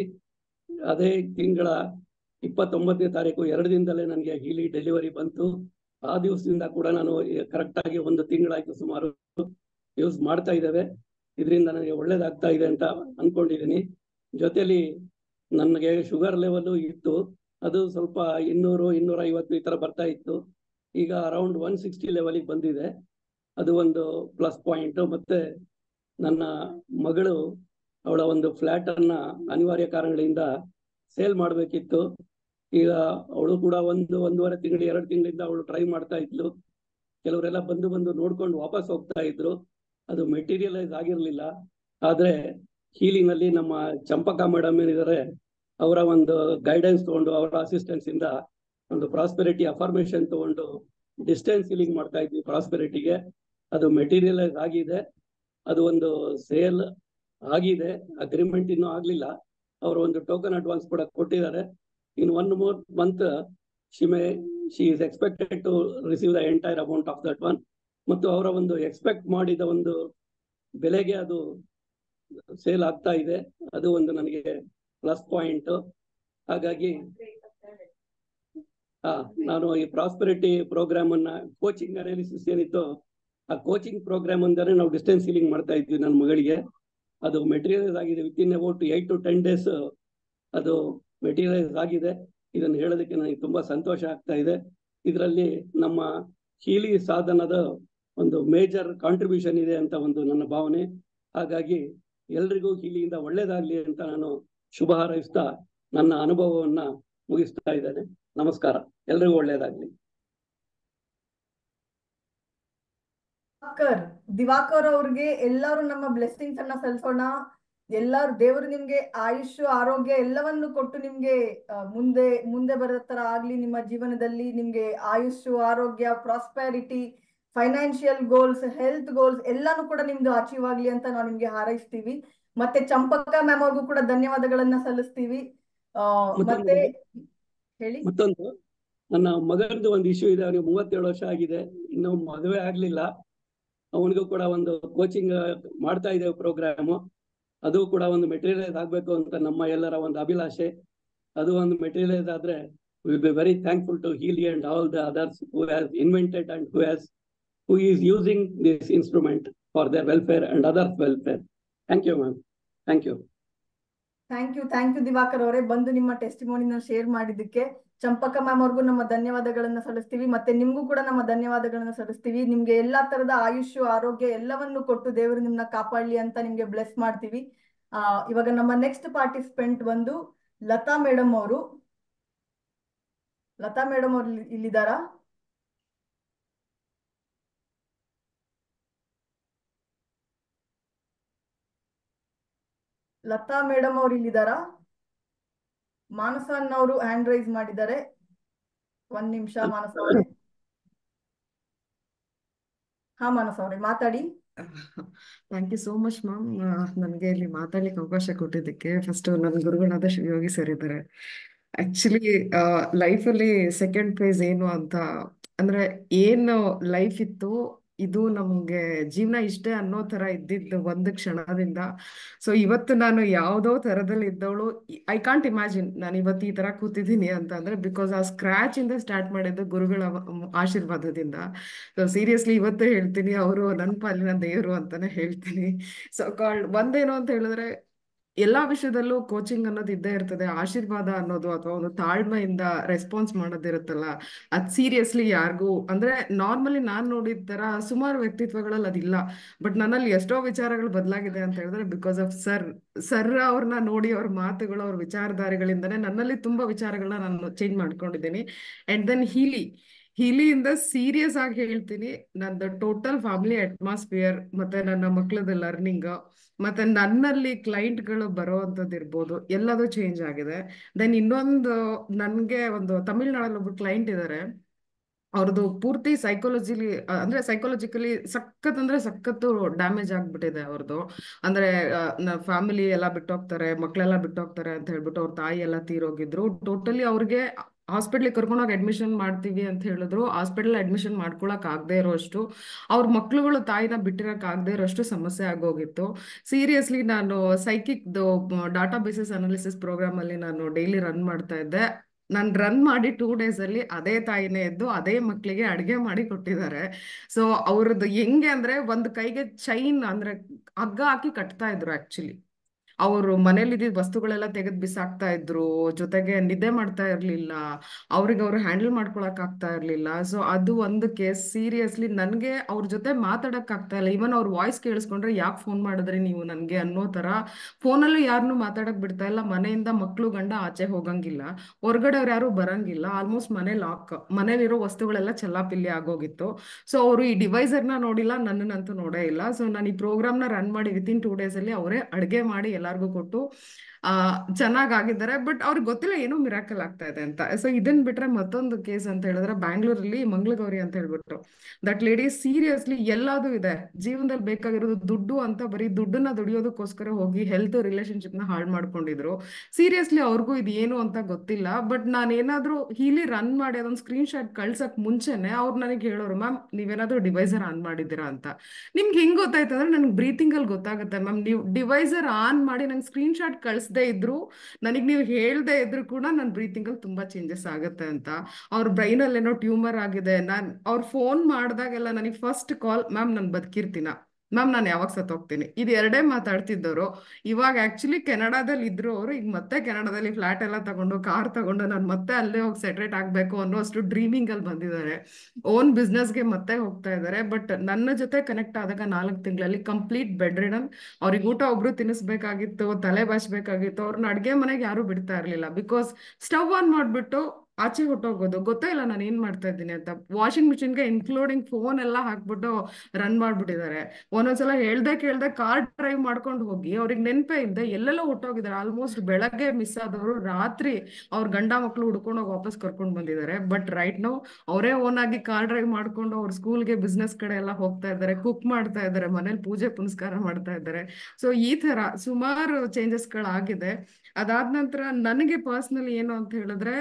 ಅದೇ ತಿಂಗಳ ಇಪ್ಪತ್ತೊಂಬತ್ತನೇ ತಾರೀಕು ಎರಡು ದಿನದಲ್ಲೇ ನನಗೆ ಹೀಲಿ ಡೆಲಿವರಿ ಬಂತು ಆ ದಿವಸದಿಂದ ಕೂಡ ನಾನು ಕರೆಕ್ಟ್ ಆಗಿ ಒಂದು ತಿಂಗಳಾಯ್ತು ಸುಮಾರು ಯೂಸ್ ಮಾಡ್ತಾ ಇದ್ದೇವೆ ಇದರಿಂದ ನನಗೆ ಒಳ್ಳೇದಾಗ್ತಾ ಇದೆ ಅಂತ ಅನ್ಕೊಂಡಿದ್ದೀನಿ ಜೊತೆಲಿ ನನಗೆ ಶುಗರ್ ಲೆವೆಲ್ ಇತ್ತು ಅದು ಸ್ವಲ್ಪ ಇನ್ನೂರು ಇನ್ನೂರ ಐವತ್ತು ಈ ತರ ಬರ್ತಾ ಇತ್ತು ಈಗ ಅರೌಂಡ್ ಒನ್ ಸಿಕ್ಸ್ಟಿ ಲೆವೆಲಿಗೆ ಬಂದಿದೆ ಅದು ಒಂದು ಪ್ಲಸ್ ಪಾಯಿಂಟ್ ಮತ್ತೆ ನನ್ನ ಮಗಳು ಅವಳ ಒಂದು ಫ್ಲಾಟ್ ಅನ್ನ ಅನಿವಾರ್ಯ ಕಾರಣಗಳಿಂದ ಸೇಲ್ ಮಾಡಬೇಕಿತ್ತು ಈಗ ಅವಳು ಕೂಡ ಒಂದು ಒಂದೂವರೆ ತಿಂಗಳು ಎರಡು ತಿಂಗಳಿಂದ ಅವಳು ಟ್ರೈ ಮಾಡ್ತಾ ಇದ್ಲು ಕೆಲವರೆಲ್ಲ ಬಂದು ಬಂದು ನೋಡ್ಕೊಂಡು ವಾಪಸ್ ಹೋಗ್ತಾ ಇದ್ರು ಅದು ಮೆಟೀರಿಯಲೈಸ್ ಆಗಿರ್ಲಿಲ್ಲ ಆದ್ರೆ ಹೀಲಿಂಗ್ ಅಲ್ಲಿ ನಮ್ಮ ಚಂಪಕ ಮೇಡಮ್ ಏನಿದ್ದಾರೆ ಅವರ ಒಂದು ಗೈಡೆನ್ಸ್ ತಗೊಂಡು ಅವರ ಅಸಿಸ್ಟೆನ್ಸ್ ಇಂದ ಒಂದು ಪ್ರಾಸ್ಪೆರಿಟಿ ಅಫಾರ್ಮೇಶನ್ ತಗೊಂಡು ಡಿಸ್ಟೆನ್ಸ್ ಹೀಲಿಂಗ್ ಮಾಡ್ತಾ ಇದ್ವಿ ಪ್ರಾಸ್ಪೆರಿಟಿಗೆ ಅದು ಮೆಟೀರಿಯಲೈಸ್ ಆಗಿದೆ ಅದು ಒಂದು ಸೇಲ್ ಆಗಿದೆ ಅಗ್ರಿಮೆಂಟ್ ಇನ್ನೂ ಆಗ್ಲಿಲ್ಲ ಅವರು ಒಂದು ಟೋಕನ್ ಅಡ್ವಾನ್ಸ್ ಕೂಡ ಕೊಟ್ಟಿದ್ದಾರೆ in one more month she may she is expected to receive the entire amount of that one ಮತ್ತು ಅವರ ಒಂದು ಎಕ್ಸ್ಪೆಕ್ಟ್ ಮಾಡಿದ ಒಂದು ಬೆಲೆಗೆ ಅದು ಸೇಲ್ ಆಗ್ತಾ ಇದೆ ಅದು ಒಂದು ನನಗೆ ಪ್ಲಸ್ ಪಾಯಿಂಟ್ ಹಾಗಾಗಿ ಆ ನಾನು ಈ ಪ್ರಾಸ್ಪೆರಿಟಿ ಪ್ರೋಗ್ರಾಮ್ ಅನ್ನ ಕೋಚಿಂಗ್ ಅನಾಲಿಸಿಸ್ ಏನಿತ್ತು ಆ ಕೋಚಿಂಗ್ ಪ್ರೋಗ್ರಾಮ್ ಅಂದರೆ ನಾವು ಡಿಸ್ಟೆನ್ಸ್ ಹೀಲಿಂಗ್ ಮಾಡ್ತಾ ಇದ್ವಿ ನನ್ನ ಮಗಳಿಗೆ ಅದು ಮೆಟೀರಿಯಲೈಸ್ ಆಗಿದೆ within about eight to ten days ಅದು ಮೆಟೀರಿಯಲೈಸ್ ಆಗಿದೆ ಇದನ್ನು ಹೇಳೋದಕ್ಕೆ ನನಗೆ ತುಂಬಾ ಸಂತೋಷ ಆಗ್ತಾ ಇದೆ ಇದರಲ್ಲಿ ನಮ್ಮ ಹೀಲಿ ಸಾಧನದ ಒಂದು ಮೇಜರ್ ಕಾಂಟ್ರಿಬ್ಯೂಷನ್ ಇದೆ ಅಂತ ಒಂದು ನನ್ನ ಭಾವನೆ ಹಾಗಾಗಿ ಎಲ್ರಿಗೂ ಹೀಲಿಯಿಂದ ಒಳ್ಳೇದಾಗ್ಲಿ ಅಂತ ನಾನು ಶುಭ ಹಾರೈಸ್ತಾ ನನ್ನ ಅನುಭವವನ್ನ ಮುಗಿಸ್ತಾ ಇದ್ದೇನೆ ನಮಸ್ಕಾರ ಎಲ್ರಿಗೂ ಒಳ್ಳೇದಾಗ್ಲಿ ದಿವಾಕರ್ ದಿವಾಕರ್ ಅವ್ರಿಗೆ ಎಲ್ಲರೂ ನಮ್ಮ ಬ್ಲೆಸ್ಸಿಂಗ್ಸ್ ಅನ್ನ ಸಲ್ಲಿಸೋಣ ಎಲ್ಲಾರು ದೇವರು ನಿಮ್ಗೆ ಆಯುಷ್ ಆರೋಗ್ಯ ಎಲ್ಲವನ್ನು ಕೊಟ್ಟು ನಿಮ್ಗೆ ಆ, ಮುಂದೆ ಮುಂದೆ ಬರೋ ತರ ಆಗ್ಲಿ ನಿಮ್ಮ ಜೀವನದಲ್ಲಿ ನಿಮ್ಗೆ ಆಯುಷ್ ಆರೋಗ್ಯ prosperity financial goals health goals ಎಲ್ಲಾನು ಕೂಡ ನಿಮ್ದು ಅಚೀವ್ ಆಗ್ಲಿ ಅಂತ ನಾವು ನಿಮ್ಗೆ ಹಾರೈಸ್ತೀವಿ ಮತ್ತೆ ಚಂಪಕ ಮ್ಯಾಮ್ ಅವ್ರಿಗೂ ಕೂಡ ಧನ್ಯವಾದಗಳನ್ನ ಸಲ್ಲಿಸ್ತೀವಿ ಆ, ಮತ್ತೆ ಹೇಳಿ ಮತ್ತೊಂದು ನನ್ನ ಮಗನದು ಒಂದು ಇಶ್ಯೂ ಇದೆ ಅವನಿಗೆ ಮೂವತ್ತೇಳು ವರ್ಷ ಆಗಿದೆ ಇನ್ನು ಮದುವೆ ಆಗ್ಲಿಲ್ಲ ಅವನಿಗೂ ಕೂಡ ಒಂದು ಕೋಚಿಂಗ್ ಮಾಡ್ತಾ ಇದ್ದೇವೆ ಪ್ರೋಗ್ರಾಮ್ ಅದು ಕೂಡ ಒಂದು ಮೆಟೀರಿಯಲೈಸ್ ಆಗ್ಬೇಕು ಅಂತ ನಮ್ಮ ಎಲ್ಲರ ಒಂದು ಅಭಿಲಾಷೆ ಅದು ಒಂದು ಮೆಟೀರಿಯಲೈಸ್ ಆದ್ರೆ will be very thankful to Healy and all the others who has invented and who has who is using this instrument for their welfare and others welfare thank you ma'am thank you thank you thank you Divakar ಅವರೇ ಬಂದು ನಿಮ್ಮ ಟೆಸ್ಟಿಮೋನಿನ share ಮಾಡಿದ್ದಕ್ಕೆ ಚಂಪಕ ma'am ಅವ್ರಿಗೂ ನಮ್ಮ ಧನ್ಯವಾದಗಳನ್ನ ಸಲ್ಲಿಸ್ತೀವಿ ಮತ್ತೆ ನಿಮ್ಗೂ ಕೂಡ ನಮ್ಮ ಧನ್ಯವಾದಗಳನ್ನ ಸಲ್ಲಿಸ್ತೀವಿ ನಿಮ್ಗೆ ಎಲ್ಲಾ ತರದ ಆಯುಷ್ ಆರೋಗ್ಯ ಎಲ್ಲವನ್ನು ಕೊಟ್ಟು ದೇವರು ನಿಮ್ನ ಕಾಪಾಡ್ಲಿ ಅಂತ ನಿಮ್ಗೆ ಬ್ಲೆಸ್ ಮಾಡ್ತೀವಿ ಆ ಇವಾಗ ನಮ್ಮ ನೆಕ್ಸ್ಟ್ ಪಾರ್ಟಿಸಿಪೆಂಟ್ ಬಂದು ಲತಾ ಮೇಡಮ್ ಅವರು ಲತಾ ಮೇಡಮ್ ಅವ್ರು ಇಲ್ಲಿ- ಇಲ್ಲಿದ್ದಾರಾ ಲತಾ ಮೇಡಮ್ ಅವ್ರು ಇಲ್ಲಿದ್ದಾರಾ ಮಾನಸ ಅನ್ನೋರು ಹ್ಯಾಂಡ್ ರೈಸ್ ಮಾಡಿದ್ದಾರೆ ಒಂದ್ ನಿಮಿಷ ಮಾನಸ ಅವರೇ ಹಾ ಮಾನಸ ಅವರೇ ಮಾತಾಡಿ thank you so much ma'am ನನಗೆ ಇಲ್ಲಿ ಮಾತಾಡ್ಲಿಕ್ಕೆ ಅವಕಾಶ ಕೊಟ್ಟಿದ್ದಕ್ಕೆ ಫಸ್ಟ್ ನನ್ನ ಗುರುಗಳಾದ ಶಿವಯೋಗಿ ಸರ್ ಇದ್ದಾರೆ ಆಕ್ಚುಲಿ ಲೈಫಲ್ಲಿ ಸೆಕೆಂಡ್ ಫೇಸ್ ಏನು ಅಂತ ಅಂದ್ರೆ ಏನು ಲೈಫ್ ಇತ್ತು ಇದು ನಮ್ಗೆ ಜೀವನ ಇಷ್ಟೇ ಅನ್ನೋ ತರ ಇದ್ದಿದ್ದು ಒಂದು ಕ್ಷಣದಿಂದ ಸೊ ಇವತ್ತು ನಾನು ಯಾವ್ದೋ ತರದಲ್ಲಿ ಇದ್ದವಳು ಐ ಕಾಂಟ್ ಇಮ್ಯಾಜಿನ್ ನಾನು ಇವತ್ತು ಈ ತರ ಕೂತಿದ್ದೀನಿ ಅಂತ ಅಂದ್ರೆ ಬಿಕಾಸ್ ಆ ಸ್ಕ್ರಾಚ್ ಇಂದ ಸ್ಟಾರ್ಟ್ ಮಾಡಿದ್ದು ಗುರುಗಳ ಅವ- ಆಶೀರ್ವಾದದಿಂದ ಸೊ ಸೀರಿಯಸ್ಲಿ ಇವತ್ತೇ ಹೇಳ್ತೀನಿ ಅವರು ನನ್ನ ಪಾಲಿನ ದೇವರು ಅಂತಾನೆ ಹೇಳ್ತೀನಿ ಸೊ ಕಾಲ್ಡ್ ಒಂದೇನು ಅಂತ ಹೇಳಿದ್ರೆ ಎಲ್ಲಾ ವಿಷಯದಲ್ಲೂ ಕೋಚಿಂಗ್ ಅನ್ನೋದು ಇದ್ದೇ ಇರ್ತದೆ ಆಶೀರ್ವಾದ ಅನ್ನೋದು ಅಥವಾ ಒಂದು ತಾಳ್ಮೆಯಿಂದ ರೆಸ್ಪಾನ್ಸ್ ಮಾಡೋದಿರುತ್ತಲ್ಲ ಅದ್ ಸೀರಿಯಸ್ಲಿ ಯಾರಿಗೂ ಅಂದ್ರೆ ನಾರ್ಮಲಿ ನಾನ್ ನೋಡಿದ ತರ ಸುಮಾರು ವ್ಯಕ್ತಿತ್ವಗಳಲ್ಲಿ ಅದಿಲ್ಲ ಬಟ್ ನನ್ನಲ್ಲಿ ಎಷ್ಟೋ ವಿಚಾರಗಳು ಬದಲಾಗಿದೆ ಅಂತ ಹೇಳಿದ್ರೆ ಬಿಕಾಸ್ ಆಫ್ ಸರ್ ಸರ್ ಅವ್ರನ್ನ ನೋಡಿ ಅವ್ರ ಮಾತುಗಳು ಅವ್ರ ವಿಚಾರಧಾರೆಗಳಿಂದನೇ ನನ್ನಲ್ಲಿ ತುಂಬಾ ವಿಚಾರಗಳನ್ನ ನಾನು ಚೇಂಜ್ ಮಾಡ್ಕೊಂಡಿದ್ದೀನಿ ಅಂಡ್ ದೆನ್ ಹೀಲಿ ಹೀಲಿಯಿಂದ ಸೀರಿಯಸ್ ಆಗಿ ಹೇಳ್ತೀನಿ ನಂದು ಟೋಟಲ್ ಫ್ಯಾಮಿಲಿ ಅಟ್ಮಾಸ್ಫಿಯರ್ ಮತ್ತೆ ನನ್ನ ಮಕ್ಳದ ಲರ್ನಿಂಗ್ ಮತ್ತೆ ನನ್ನಲ್ಲಿ ಕ್ಲೈಂಟ್ಗಳು ಬರೋ ಅಂಥದ್ದು ಇರ್ಬೋದು ಎಲ್ಲದೂ ಚೇಂಜ್ ಆಗಿದೆ ದೆನ್ ಇನ್ನೊಂದು ನನ್ಗೆ ಒಂದು ತಮಿಳ್ನಾಡಲ್ಲಿ ಒಬ್ರು ಕ್ಲೈಂಟ್ ಇದ್ದಾರೆ ಅವ್ರದ್ದು ಪೂರ್ತಿ ಸೈಕಾಲಜಿಲಿ ಅಂದ್ರೆ ಸೈಕಾಲಜಿಕಲಿ ಸಖತ್ ಅಂದ್ರೆ ಸಖತ್ತು ಡ್ಯಾಮೇಜ್ ಆಗ್ಬಿಟ್ಟಿದೆ ಅವ್ರದ್ದು ಅಂದ್ರೆ ಫ್ಯಾಮಿಲಿ ಎಲ್ಲ ಬಿಟ್ಟೋಗ್ತಾರೆ ಮಕ್ಳೆಲ್ಲ ಬಿಟ್ಟೋಗ್ತಾರೆ ಅಂತ ಹೇಳ್ಬಿಟ್ಟು ಅವ್ರ ತಾಯಿ ಎಲ್ಲ ತೀರೋಗಿದ್ರು ಟೋಟಲಿ ಅವ್ರಿಗೆ ಹಾಸ್ಪಿಟ್ಲಿಗೆ ಕರ್ಕೊಂಡೋಗಿ ಅಡ್ಮಿಷನ್ ಮಾಡ್ತೀವಿ ಅಂತ ಹೇಳಿದ್ರು ಹಾಸ್ಪಿಟಲ್ ಅಡ್ಮಿಷನ್ ಮಾಡ್ಕೊಳಕ್ ಆಗದೆ ಇರೋಷ್ಟು ಅವ್ರ ಮಕ್ಳುಗಳು ತಾಯಿನ ಬಿಟ್ಟಿರಕ್ ಆಗದೆ ಇರೋಷ್ಟು ಸಮಸ್ಯೆ ಆಗೋಗಿತ್ತು ಸೀರಿಯಸ್ಲಿ ನಾನು ಸೈಕಿಕ್ದು ಡಾಟಾ ಬೇಸಿಸ್ ಅನಾಲಿಸಿಸ್ ಪ್ರೋಗ್ರಾಮ್ ಅಲ್ಲಿ ನಾನು ಡೈಲಿ ರನ್ ಮಾಡ್ತಾ ಇದ್ದೆ ನಾನು ರನ್ ಮಾಡಿ ಟೂ ಡೇಸ್ ಅಲ್ಲಿ ಅದೇ ತಾಯಿನೇ ಎದ್ದು ಅದೇ ಮಕ್ಕಳಿಗೆ ಅಡ್ಗೆ ಮಾಡಿ ಕೊಟ್ಟಿದ್ದಾರೆ ಸೊ ಅವ್ರದ್ದು ಹೆಂಗೆ ಅಂದ್ರೆ ಒಂದು ಕೈಗೆ ಚೈನ್ ಅಂದ್ರೆ ಹಗ್ಗ ಹಾಕಿ ಕಟ್ತಾ ಇದ್ರು ಆಕ್ಚುಲಿ ಅವರು ಮನೇಲಿ ಇದ್ದಿದ್ದ ವಸ್ತುಗಳೆಲ್ಲ ತೆಗೆದು ಬಿಸಾಕ್ತಾ ಇದ್ರು ಜೊತೆಗೆ ನಿದ್ದೆ ಮಾಡ್ತಾ ಇರ್ಲಿಲ್ಲ ಅವ್ರಿಗೆ ಅವ್ರು ಹ್ಯಾಂಡಲ್ ಮಾಡ್ಕೊಳಕ್ ಆಗ್ತಾ ಇರ್ಲಿಲ್ಲ ಸೊ ಅದು ಒಂದು ಕೇಸ್ ಸೀರಿಯಸ್ಲಿ ನನ್ಗೆ ಅವ್ರ ಜೊತೆ ಮಾತಾಡಕ್ ಆಗ್ತಾ ಇಲ್ಲ ಇವನ್ ಅವ್ರ ವಾಯ್ಸ್ ಕೇಳಿಸ್ಕೊಂಡ್ರೆ ಯಾಕೆ ಫೋನ್ ಮಾಡಿದ್ರಿ ನೀವು ನನ್ಗೆ ಅನ್ನೋ ತರ ಫೋನಲ್ಲೂ ಯಾರನ್ನೂ ಮಾತಾಡಕ್ ಬಿಡ್ತಾ ಇಲ್ಲ ಮನೆಯಿಂದ ಮಕ್ಳು ಗಂಡ ಆಚೆ ಹೋಗಂಗಿಲ್ಲ ಹೊರಗಡೆ ಅವ್ರು ಯಾರು ಬರಂಗಿಲ್ಲ ಆಲ್ಮೋಸ್ಟ್ ಮನೆ ಲಾಕ್ ಮನೇಲಿರೋ ವಸ್ತುಗಳೆಲ್ಲ ಚೆಲ್ಲಾಪಿಲ್ಲಿ ಆಗೋಗಿತ್ತು ಸೊ ಅವರು ಈ ಡಿವೈಸರ್ನ ನೋಡಿಲ್ಲ ನನ್ನನ್ನಂತೂ ನೋಡೇ ಇಲ್ಲ ಸೊ ನಾನು ಈ ಪ್ರೋಗ್ರಾಮ್ನ ರನ್ ಮಾಡಿ ವಿತಿನ್ ಟೂ ಡೇಸ್ ಅಲ್ಲಿ ಅವರೇ ಅಡುಗೆ ಮಾಡಿ ಎಲ್ಲಾರ್ಗೂ ಕೊಟ್ಟು ಆ ಚೆನ್ನಾಗಿದ್ದಾರೆ ಬಟ್ ಅವ್ರಿಗೆ ಗೊತ್ತಿಲ್ಲ ಏನೋ ಮಿರಾಕಲ್ ಆಗ್ತಾ ಇದೆ ಅಂತ ಸೊ ಇದನ್ ಬಿಟ್ರೆ ಮತ್ತೊಂದು ಕೇಸ್ ಅಂತ ಹೇಳಿದ್ರೆ ಬ್ಯಾಂಗ್ಳೂರಲ್ಲಿ ಮಂಗಳಗೌರಿ ಅಂತ ಹೇಳ್ಬಿಟ್ಟು ದಟ್ ಲೇಡಿ ಸೀರಿಯಸ್ಲಿ ಎಲ್ಲದೂ ಇದೆ ಜೀವನದಲ್ಲಿ ಬೇಕಾಗಿರೋದು ದುಡ್ಡು ಅಂತ ಬರೀ ದುಡ್ಡನ್ನ ದುಡಿಯೋದಕ್ಕೋಸ್ಕರ ಹೋಗಿ ಹೆಲ್ತ್ ರಿಲೇಶನ್ಶಿಪ್ ನ ಹಾಳು ಮಾಡ್ಕೊಂಡಿದ್ರು ಸೀರಿಯಸ್ಲಿ ಅವ್ರಿಗೂ ಇದು ಏನು ಅಂತ ಗೊತ್ತಿಲ್ಲ ಬಟ್ ನಾನು ಏನಾದ್ರೂ ಹೀಲಿ ರನ್ ಮಾಡಿ ಅದೊಂದು ಸ್ಕ್ರೀನ್ ಶಾಟ್ ಕಳ್ಸಕ್ ಮುಂಚೆನೆ ಅವ್ರು ನನಗೆ ಹೇಳೋರು ಮ್ಯಾಮ್ ನೀವೇನಾದ್ರೂ ಡಿವೈಸರ್ ಆನ್ ಮಾಡಿದ್ದೀರಾ ಅಂತ ನಿಮ್ಗೆ ಹೆಂಗ್ ಗೊತ್ತಾಯ್ತು ಅಂದ್ರೆ ನನಗೆ ಬ್ರೀತಿಂಗ್ ಅಲ್ಲಿ ಗೊತ್ತಾಗುತ್ತೆ ಮ್ಯಾಮ್ ನೀವು ಡಿವೈಸರ್ ಆನ್ ಮಾಡಿ ನಂಗೆ ಸ್ಕ್ರೀನ್ ಶಾಟ್ ಕಳಿಸದೇ ಇದ್ರು ನನಗೆ ನೀವು ಹೇಳ್ದೆ ಇದ್ರು ಕೂಡ ನನ್ನ ಬ್ರೀತಿಂಗ್ ಅಲ್ಲಿ ತುಂಬಾ ಚೇಂಜಸ್ ಆಗುತ್ತೆ ಅಂತ ಅವ್ರ ಬ್ರೈನ್ ಅಲ್ಲಿ ಏನೋ ಟ್ಯೂಮರ್ ಆಗಿದೆ ನಾನ್ ಅವ್ರ ಫೋನ್ ಮಾಡಿದಾಗೆಲ್ಲ ನನಗೆ ಫಸ್ಟ್ ಕಾಲ್ ಮ್ಯಾಮ್ ನಾನು ಬದುಕಿರ್ತೀನ ಮ್ಯಾಮ್ ನಾನು ಯಾವಾಗ ಸತ್ತೋಗ್ತೀನಿ ಇದು ಎರಡೇ ಮಾತಾಡ್ತಿದ್ದವರು ಇವಾಗ ಆಕ್ಚುಲಿ ಕೆನಡಾದಲ್ಲಿ ಇದ್ರು ಅವರು ಈಗ ಮತ್ತೆ ಕೆನಡಾದಲ್ಲಿ ಫ್ಲಾಟ್ ಎಲ್ಲ ತಗೊಂಡು ಕಾರ್ ತಗೊಂಡು ನಾನು ಮತ್ತೆ ಅಲ್ಲೇ ಹೋಗಿ ಸೆಟ್ರೇಟ್ ಆಗ್ಬೇಕು ಅನ್ನೋ ಅಷ್ಟು ಡ್ರೀಮಿಂಗ್ ಅಲ್ಲಿ ಬಂದಿದ್ದಾರೆ ಓನ್ ಬಿಸ್ನೆಸ್ಗೆ ಮತ್ತೆ ಹೋಗ್ತಾ ಇದ್ದಾರೆ ಬಟ್ ನನ್ನ ಜೊತೆ ಕನೆಕ್ಟ್ ಆದಾಗ ನಾಲ್ಕು ತಿಂಗಳಲ್ಲಿ ಕಂಪ್ಲೀಟ್ ಬೆಡ್ ರಿಡನ್ ಅವ್ರಿಗೆ ಊಟ ಒಬ್ರು ತಿನ್ನಿಸ್ಬೇಕಾಗಿತ್ತು ತಲೆ ಬಾಚ್ಬೇಕಾಗಿತ್ತು ಅವ್ರನ್ನ ಅಡ್ಗೆ ಮನೆಗೆ ಯಾರು ಬಿಡ್ತಾ ಇರ್ಲಿಲ್ಲ ಬಿಕಾಸ್ ಸ್ಟವ್ ಆನ್ ಮಾಡ್ಬಿಟ್ಟು ಆಚೆ ಹೊಟ್ಟೋಗೋದು ಗೊತ್ತೇ ಇಲ್ಲ ನಾನು ಏನ್ ಮಾಡ್ತಾ ಇದ್ದೀನಿ ಅಂತ ವಾಷಿಂಗ್ ಮಿಷಿನ್ಗೆ ಇನ್ಕ್ಲೂಡಿಂಗ್ ಫೋನ್ ಎಲ್ಲ ಹಾಕ್ಬಿಟ್ಟು ರನ್ ಮಾಡ್ಬಿಟ್ಟಿದ್ದಾರೆ ಒಂದೊಂದ್ಸಲ ಹೇಳ್ದೆ ಕೇಳ್ದೆ ಕಾರ್ ಡ್ರೈವ್ ಮಾಡ್ಕೊಂಡು ಹೋಗಿ ಅವ್ರಿಗೆ ನೆನಪೇ ಇಲ್ಲದೆ ಎಲ್ಲೆಲ್ಲೋ ಹೊಟ್ಟೋಗಿದ್ದಾರೆ ಆಲ್ಮೋಸ್ಟ್ ಬೆಳಗ್ಗೆ ಮಿಸ್ ಆದವರು ರಾತ್ರಿ ಅವ್ರ ಗಂಡ ಮಕ್ಳು ಹುಡ್ಕೊಂಡು ಹೋಗಿ ವಾಪಸ್ ಕರ್ಕೊಂಡು ಬಂದಿದ್ದಾರೆ ಬಟ್ ರೈಟ್ ನೋ ಅವರೇ ಓನ್ ಆಗಿ ಕಾರ್ ಡ್ರೈವ್ ಮಾಡ್ಕೊಂಡು ಅವ್ರ ಸ್ಕೂಲ್ಗೆ ಬಿಸ್ನೆಸ್ ಕಡೆ ಎಲ್ಲ ಹೋಗ್ತಾ ಇದ್ದಾರೆ ಕುಕ್ ಮಾಡ್ತಾ ಇದ್ದಾರೆ ಮನೇಲಿ ಪೂಜೆ ಪುನಸ್ಕಾರ ಮಾಡ್ತಾ ಇದ್ದಾರೆ ಸೊ ಈ ತರ ಸುಮಾರು ಚೇಂಜಸ್ಗಳಾಗಿದೆ ಅದಾದ ನಂತರ ನನಗೆ ಪರ್ಸ್ನಲಿ ಏನು ಅಂತ ಹೇಳಿದ್ರೆ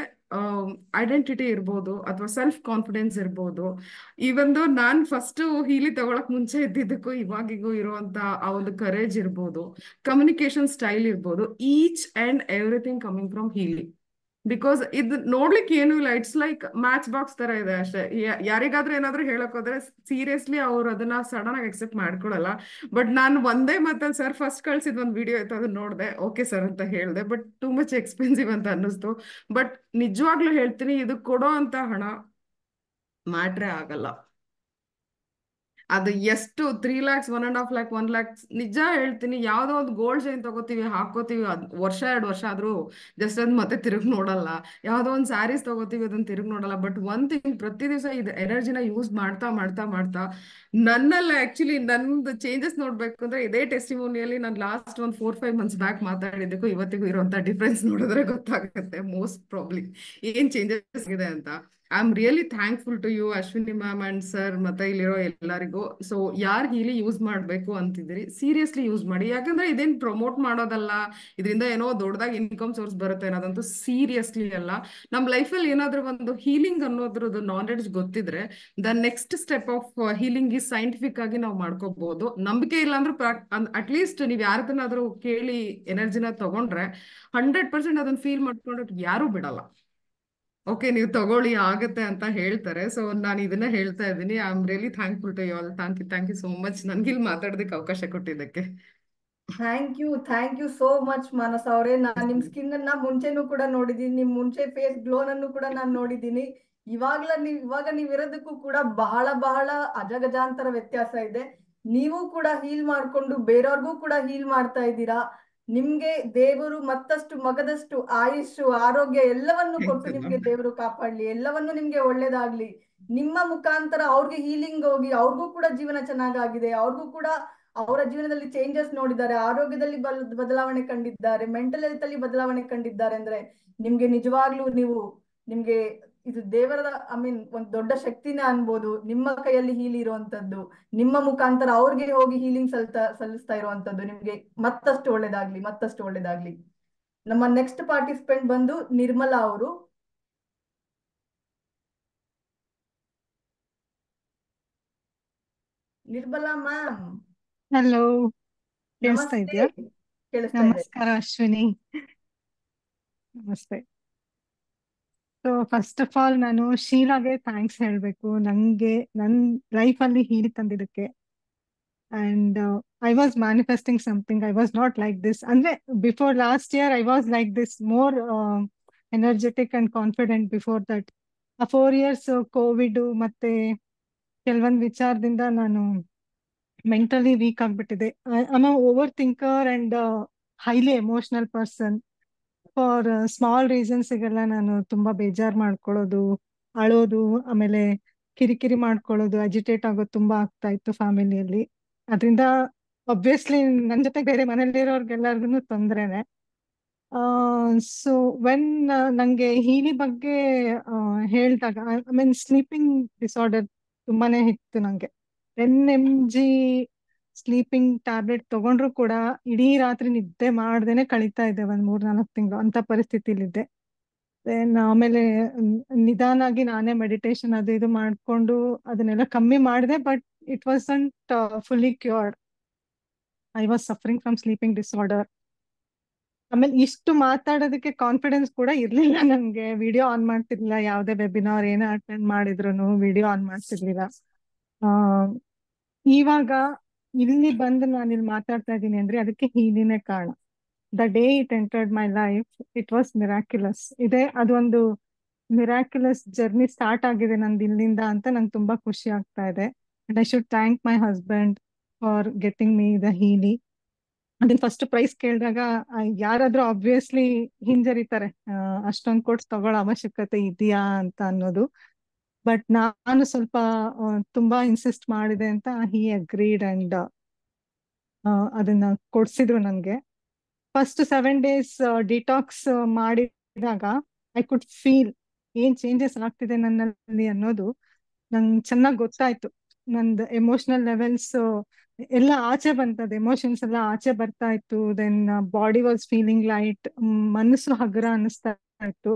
ಐಡೆಂಟಿಟಿ ಇರ್ಬೋದು ಅಥವಾ ಸೆಲ್ಫ್ ಕಾನ್ಫಿಡೆನ್ಸ್ ಇರ್ಬೋದು ಇವೊಂದು ನಾನ್ ಫಸ್ಟ್ ಹೀಲಿ ತಗೊಳಕ್ ಮುಂಚೆ ಇದ್ದಿದ್ದಕ್ಕೂ ಇವಾಗಿಗೂ ಇರುವಂತ ಆ ಒಂದು ಕರೇಜ್ ಇರ್ಬೋದು ಕಮ್ಯುನಿಕೇಶನ್ ಸ್ಟೈಲ್ ಇರ್ಬೋದು each and everything coming from Healy because ಇದು ನೋಡ್ಲಿಕ್ಕೆ ಏನು ಇಲ್ಲ ಇಟ್ಸ್ ಲೈಕ್ ಮ್ಯಾಚ್ ಬಾಕ್ಸ್ ತರ ಇದೆ ಅಷ್ಟೇ ಯಾರಿಗಾದ್ರೂ ಏನಾದ್ರೂ ಹೇಳಕ್ ಹೋದ್ರೆ ಸೀರಿಯಸ್ಲಿ ಅವ್ರು ಅದನ್ನ ಸಡನ್ ಆಗಿ ಎಕ್ಸೆಪ್ಟ್ ಮಾಡ್ಕೊಳಲ್ಲ ಬಟ್ ನಾನು ಒಂದೇ ಮಾತಲ್ಲಿ ಸರ್ ಫಸ್ಟ್ ಕಳ್ಸಿದ್ ಒಂದು ವಿಡಿಯೋ ಇತ್ತು ಅದನ್ನ ನೋಡಿದೆ ಓಕೆ ಸರ್ ಅಂತ ಹೇಳ್ದೆ ಬಟ್ ಟೂ ಮಚ್ ಎಕ್ಸ್ಪೆನ್ಸಿವ್ ಅಂತ ಅನ್ನಿಸ್ತು ಬಟ್ ನಿಜವಾಗ್ಲೂ ಹೇಳ್ತೀನಿ ಇದು ಕೊಡೋ ಅಂತ ಹಣ ಮ್ಯಾಟ್ರೇ ಆಗಲ್ಲ ಅದು ಎಷ್ಟು three lakhs one and half lakh one lakhs ನಿಜ ಹೇಳ್ತೀನಿ ಯಾವ್ದೋ ಒಂದು ಗೋಲ್ಡ್ ಚೈನ್ ತಗೋತೀವಿ ಹಾಕೋತೀವಿ ಅದ್ ವರ್ಷ ಎರಡು ವರ್ಷ ಆದ್ರೂ ಜಸ್ಟ್ ಅದ್ ಮತ್ತೆ ತಿರುಗಿ ನೋಡಲ್ಲ ಯಾವ್ದೋ ಒಂದು ಸ್ಯಾರೀಸ್ ತಗೋತೀವಿ ಅದನ್ನ ತಿರುಗಿ ನೋಡಲ್ಲ ಬಟ್ ಒನ್ ಥಿಂಗ್ ಪ್ರತಿ ದಿವಸ ಇದು ಎನರ್ಜಿನ ಯೂಸ್ ಮಾಡ್ತಾ ಮಾಡ್ತಾ ಮಾಡ್ತಾ ನನ್ನಲ್ಲಿ ಆಕ್ಚುಲಿ ನಂದು ಚೇಂಜಸ್ ನೋಡ್ಬೇಕು ಅಂದ್ರೆ ಇದೇ ಟೆಸ್ಟಿಮೋನಿಯಲ್ಲಿ ನಾನು ಲಾಸ್ಟ್ ಒಂದು ಫೋರ್ ಫೈವ್ ಮಂತ್ಸ್ ಬ್ಯಾಕ್ ಮಾತಾಡಿದ್ದಕ್ಕೂ ಇವತ್ತಿಗೂ ಇರುವಂತ ಡಿಫ್ರೆನ್ಸ್ ನೋಡಿದ್ರೆ ಗೊತ್ತಾಗುತ್ತೆ ಮೋಸ್ಟ್ ಪ್ರಾಬ್ಲಿ ಏನ್ ಚೇಂಜಸ್ ಇದೆ ಅಂತ I am really thankful to you Ashwini ma'am and sir ಮತ್ತೆ ಇಲ್ಲಿರೋ ಎಲ್ಲರಿಗೂ ಸೊ ಯಾರು ಹೀಲಿ ಯೂಸ್ ಮಾಡಬೇಕು ಅಂತಿದ್ದೀರಿ ಸೀರಿಯಸ್ಲಿ ಯೂಸ್ ಮಾಡಿ ಯಾಕಂದ್ರೆ ಇದೇನ್ ಪ್ರಮೋಟ್ ಮಾಡೋದಲ್ಲ ಇದರಿಂದ ಏನೋ ದೊಡ್ಡದಾಗಿ ಇನ್ಕಮ್ ಸೋರ್ಸ್ ಬರುತ್ತೆ ಅನ್ನೋದಂತೂ ಸೀರಿಯಸ್ಲಿ ಅಲ್ಲ ನಮ್ಮ ಲೈಫಲ್ಲಿ ಏನಾದ್ರೂ ಒಂದು ಹೀಲಿಂಗ್ ಅನ್ನೋದ್ರದ್ದು ನಾಲೆಡ್ಜ್ ಗೊತ್ತಿದ್ರೆ the next step of healing ಈ ಸೈಂಟಿಫಿಕ್ ಆಗಿ ನಾವು ಮಾಡ್ಕೋಬಹುದು ನಂಬಿಕೆ ಇಲ್ಲ ಅಂದ್ರೆ ಅಟ್ ಲೀಸ್ಟ್ ನೀವು ಯಾರದನ್ನಾದ್ರೂ ಕೇಳಿ ಎನರ್ಜಿನ ತಗೊಂಡ್ರೆ ಹಂಡ್ರೆಡ್ ಪರ್ಸೆಂಟ್ ಅದನ್ನ ಫೀಲ್ ಮಾಡ್ಕೊಂಡು ಯಾರು ಬಿಡಲ್ಲ ಓಕೆ ನೀವು ತಗೊಳ್ಳಿ ಆಗತ್ತೆ ಅಂತ ಹೇಳ್ತಾರೆ ಸೊ ನಾನು ಇದನ್ನ ಹೇಳ್ತಾ ಇದ್ದೀನಿ I am really thankful to you all thank you thank you so much ನನ್ಗೆ ಇಲ್ಲಿ ಮಾತಾಡೋದಕ್ಕೆ ಅವಕಾಶ ಕೊಟ್ಟಿದ್ದಕ್ಕೆ thank you thank you so much Manasa ಅವರೇ ನಾನ್ ನಿಮ್ ಸ್ಕಿನ್ ಅನ್ನ ಮುಂಚೆನೂ ಕೂಡ ನೋಡಿದೀನಿ ನಿಮ್ ಮುಂಚೆ ಫೇಸ್ ಗ್ಲೋನನ್ನು ಕೂಡ ನಾನ್ ನೋಡಿದೀನಿ ಇವಾಗ್ಲ ನೀವ್ ಇವಾಗ ನೀವ್ ಇರೋದಕ್ಕೂ ಕೂಡ ಬಹಳ ಬಹಳ ಅಜಗಜಾಂತರ ವ್ಯತ್ಯಾಸ ಇದೆ ನೀವು ಕೂಡ ಹೀಲ್ ಮಾಡ್ಕೊಂಡು ಬೇರೆಯವ್ರಿಗೂ ಕೂಡ ಹೀಲ್ ಮಾಡ್ತಾ ಇದ್ದೀರಾ ನಿಮ್ಗೆ ದೇವರು ಮತ್ತಷ್ಟು ಮಗದಷ್ಟು ಆಯುಷು ಆರೋಗ್ಯ ಎಲ್ಲವನ್ನು ಕೊಟ್ಟು ನಿಮ್ಗೆ ದೇವರು ಕಾಪಾಡ್ಲಿ ಎಲ್ಲವನ್ನು ನಿಮ್ಗೆ ಒಳ್ಳೇದಾಗ್ಲಿ ನಿಮ್ಮ ಮುಖಾಂತರ ಅವ್ರಿಗೆ ಹೀಲಿಂಗ್ ಹೋಗಿ ಅವ್ರಿಗೂ ಕೂಡ ಜೀವನ ಚೆನ್ನಾಗಾಗಿದೆ ಅವ್ರಿಗೂ ಕೂಡ ಅವರ ಜೀವನದಲ್ಲಿ ಚೇಂಜಸ್ ನೋಡಿದ್ದಾರೆ ಆರೋಗ್ಯದಲ್ಲಿ ಬಲ್ ಬದಲಾವಣೆ ಕಂಡಿದ್ದಾರೆ ಮೆಂಟಲ್ ಹೆಲ್ತ್ ಅಲ್ಲಿ ಬದಲಾವಣೆ ಕಂಡಿದ್ದಾರೆ ಅಂದ್ರೆ ನಿಮ್ಗೆ ನಿಜವಾಗ್ಲೂ ನೀವು ನಿಮ್ಗೆ ಇದು ದೇವರ ಐ ಮೀನ್ ಒಂದ್ ದೊಡ್ಡ ಶಕ್ತಿನೇ ಅನ್ಬೋದು ನಿಮ್ಮ ಕೈಯಲ್ಲಿ ಹೀಲ್ ಇರುವಂತದ್ದು ನಿಮ್ಮ ಮುಖಾಂತರ ಅವ್ರಿಗೆ ಹೋಗಿ ಹೀಲಿಂಗ್ ಸಲ್ತಾ ಸಲ್ಲಿಸ್ತಾ ಇರುವಂತದ್ದು ನಿಮ್ಗೆ ಮತ್ತಷ್ಟು ಒಳ್ಳೇದಾಗ್ಲಿ ಮತ್ತಷ್ಟು ಒಳ್ಳೇದಾಗ್ಲಿ ನಮ್ಮ ನೆಕ್ಸ್ಟ್ ಪಾರ್ಟಿಸಿಪೆಂಟ್ ಬಂದು ನಿರ್ಮಲಾ ಅವರು ನಿರ್ಮಲಾ ಮ್ಯಾಮ್ ಹಲೋ ಕೇಳಿಸ್ತಾ ನಮಸ್ತೆ ಇದೆಯಾ ಕೇಳಿಸ್ತಾ ಇದೆ ನಮಸ್ಕಾರ ಅಶ್ವಿನಿ ನಮಸ್ತೆ ಸೊ ಫಸ್ಟ್ ಆಫ್ ಆಲ್ ನಾನು ಶೀಲಾಗೆ ಥ್ಯಾಂಕ್ಸ್ ಹೇಳ್ಬೇಕು ನಂಗೆ ನನ್ ಲೈಫ್ ಅಲ್ಲಿ ಹೀಲಿ ತಂದಿದ್ದಕ್ಕೆ and I was manifesting something I was not like this ಅಂದ್ರೆ before last year I was like this more energetic and confident before that ಆ ಫೋರ್ ಇಯರ್ಸ್ ಕೋವಿಡ್ ಮತ್ತೆ ಕೆಲವೊಂದು ವಿಚಾರದಿಂದ ನಾನು ಮೆಂಟಲಿ ವೀಕ್ ಆಗ್ಬಿಟ್ಟಿದೆ I over thinker and highly emotional person for small ರೀಸನ್ಸ್ಗೆಲ್ಲ ನಾನು ತುಂಬಾ ಬೇಜಾರ್ ಮಾಡ್ಕೊಳ್ಳೋದು ಅಳೋದು ಆಮೇಲೆ ಕಿರಿಕಿರಿ ಮಾಡ್ಕೊಳ್ಳೋದು ಅಜಿಟೇಟ್ ಆಗೋದು ತುಂಬಾ ಆಗ್ತಾ ಇತ್ತು ಫ್ಯಾಮಿಲಿಯಲ್ಲಿ ಅದರಿಂದ ಒಬ್ವಿಯಸ್ಲಿ ನನ್ನ ಜೊತೆ ಬೇರೆ ಮನೇಲಿರೋರ್ಗೆಲ್ಲರಿಗೂ ತೊಂದ್ರೆನೆ ಸೊ ವೆನ್ ನಂಗೆ ಹೀಲಿ ಬಗ್ಗೆ ಹೇಳಿದಾಗ ಐ ಮೀನ್ ಸ್ಲೀಪಿಂಗ್ ಡಿಸಾರ್ಡರ್ ತುಂಬಾನೇ ಇತ್ತು ನಂಗೆ ten M G sleeping tablet ತಗೊಂಡ್ರು ಕೂಡ ಇಡೀ ರಾತ್ರಿ ನಿದ್ದೆ ಮಾಡ್ದೇನೆ ಕಳೀತಾ ಇದ್ದೆ ಒಂದ್ ಮೂರ್ ನಾಲ್ಕು ತಿಂಗಳು ಅಂತ ಪರಿಸ್ಥಿತಿಲಿದ್ದೆ ದೆನ್ ಆಮೇಲೆ ನಿಧಾನಾಗಿ ನಾನೇ ಮೆಡಿಟೇಷನ್ ಅದು ಇದು ಮಾಡ್ಕೊಂಡು ಅದನ್ನೆಲ್ಲ ಕಮ್ಮಿ ಮಾಡಿದೆ but it wasn't fully cured I was suffering from sleeping disorder ಆಮೇಲೆ ಇಷ್ಟು ಮಾತಾಡೋದಕ್ಕೆ ಕಾನ್ಫಿಡೆನ್ಸ್ ಕೂಡ ಇರ್ಲಿಲ್ಲ ನಂಗೆ ವಿಡಿಯೋ ಆನ್ ಮಾಡ್ತಿರ್ಲಿಲ್ಲ ಯಾವ್ದೇ ವೆಬಿನಾರ್ ಏನೇ ಅಟೆಂಡ್ ಮಾಡಿದ್ರು ವಿಡಿಯೋ ಆನ್ ಮಾಡ್ತಿರ್ಲಿಲ್ಲ ಆ ಇವಾಗ ಇಲ್ಲಿ ಬಂದು ನಾನು ಇಲ್ಲಿ ಮಾತಾಡ್ತಾ ಇದ್ದೀನಿ ಅಂದ್ರೆ ಅದಕ್ಕೆ ಹೀಲಿನೇ ಕಾರಣ the day it entered my life it was miraculous ಇದೆ ಅದೊಂದು ಮಿರಾಕ್ಯುಲಸ್ ಜರ್ನಿ ಸ್ಟಾರ್ಟ್ ಆಗಿದೆ ನಂದು ಇಲ್ಲಿಂದ ಅಂತ ನಂಗೆ ತುಂಬಾ ಖುಷಿ ಆಗ್ತಾ ಇದೆ and I should thank my husband for getting me the Healy ಅದನ್ನ ಫಸ್ಟ್ ಪ್ರೈಸ್ ಕೇಳಿದಾಗ ಯಾರಾದ್ರೂ ಆಬ್ವಿಯಸ್ಲಿ ಹಿಂಜರಿತಾರೆ ಅಷ್ಟೊಂದು ಕೊಟ್ಟು ತಗೊಳ್ಳೋ ಅವಶ್ಯಕತೆ ಇದೆಯಾ ಅಂತ ಅನ್ನೋದು ಬಟ್ ನಾನು ಸ್ವಲ್ಪ ತುಂಬಾ ಇನ್ಸಿಸ್ಟ್ ಮಾಡಿದೆ ಅಂತ ಹಿ ಅಗ್ರೀಡ್ ಅಂಡ್ ಅದನ್ನ ಕೊಡ್ಸಿದ್ರು ನನ್ಗೆ ಫಸ್ಟ್ ಸೆವೆನ್ ಡೇಸ್ ಡಿಟಾಕ್ಸ್ ಮಾಡಿದಾಗ ಐ ಕುಡ್ ಫೀಲ್ ಏನ್ ಚೇಂಜಸ್ ಆಗ್ತಿದೆ ನನ್ನಲ್ಲಿ ಅನ್ನೋದು ನಂಗೆ ಚೆನ್ನಾಗಿ ಗೊತ್ತಾಯ್ತು ನಂದು ಎಮೋಷನಲ್ ಲೆವೆಲ್ಸ್ ಎಲ್ಲ ಆಚೆ ಬಂತದ ಎಮೋಷನ್ಸ್ ಎಲ್ಲ ಆಚೆ ಬರ್ತಾ ಇತ್ತು then body was feeling light ಮನಸ್ಸು ಹಗುರ ಅನ್ನಿಸ್ತಾ ಇತ್ತು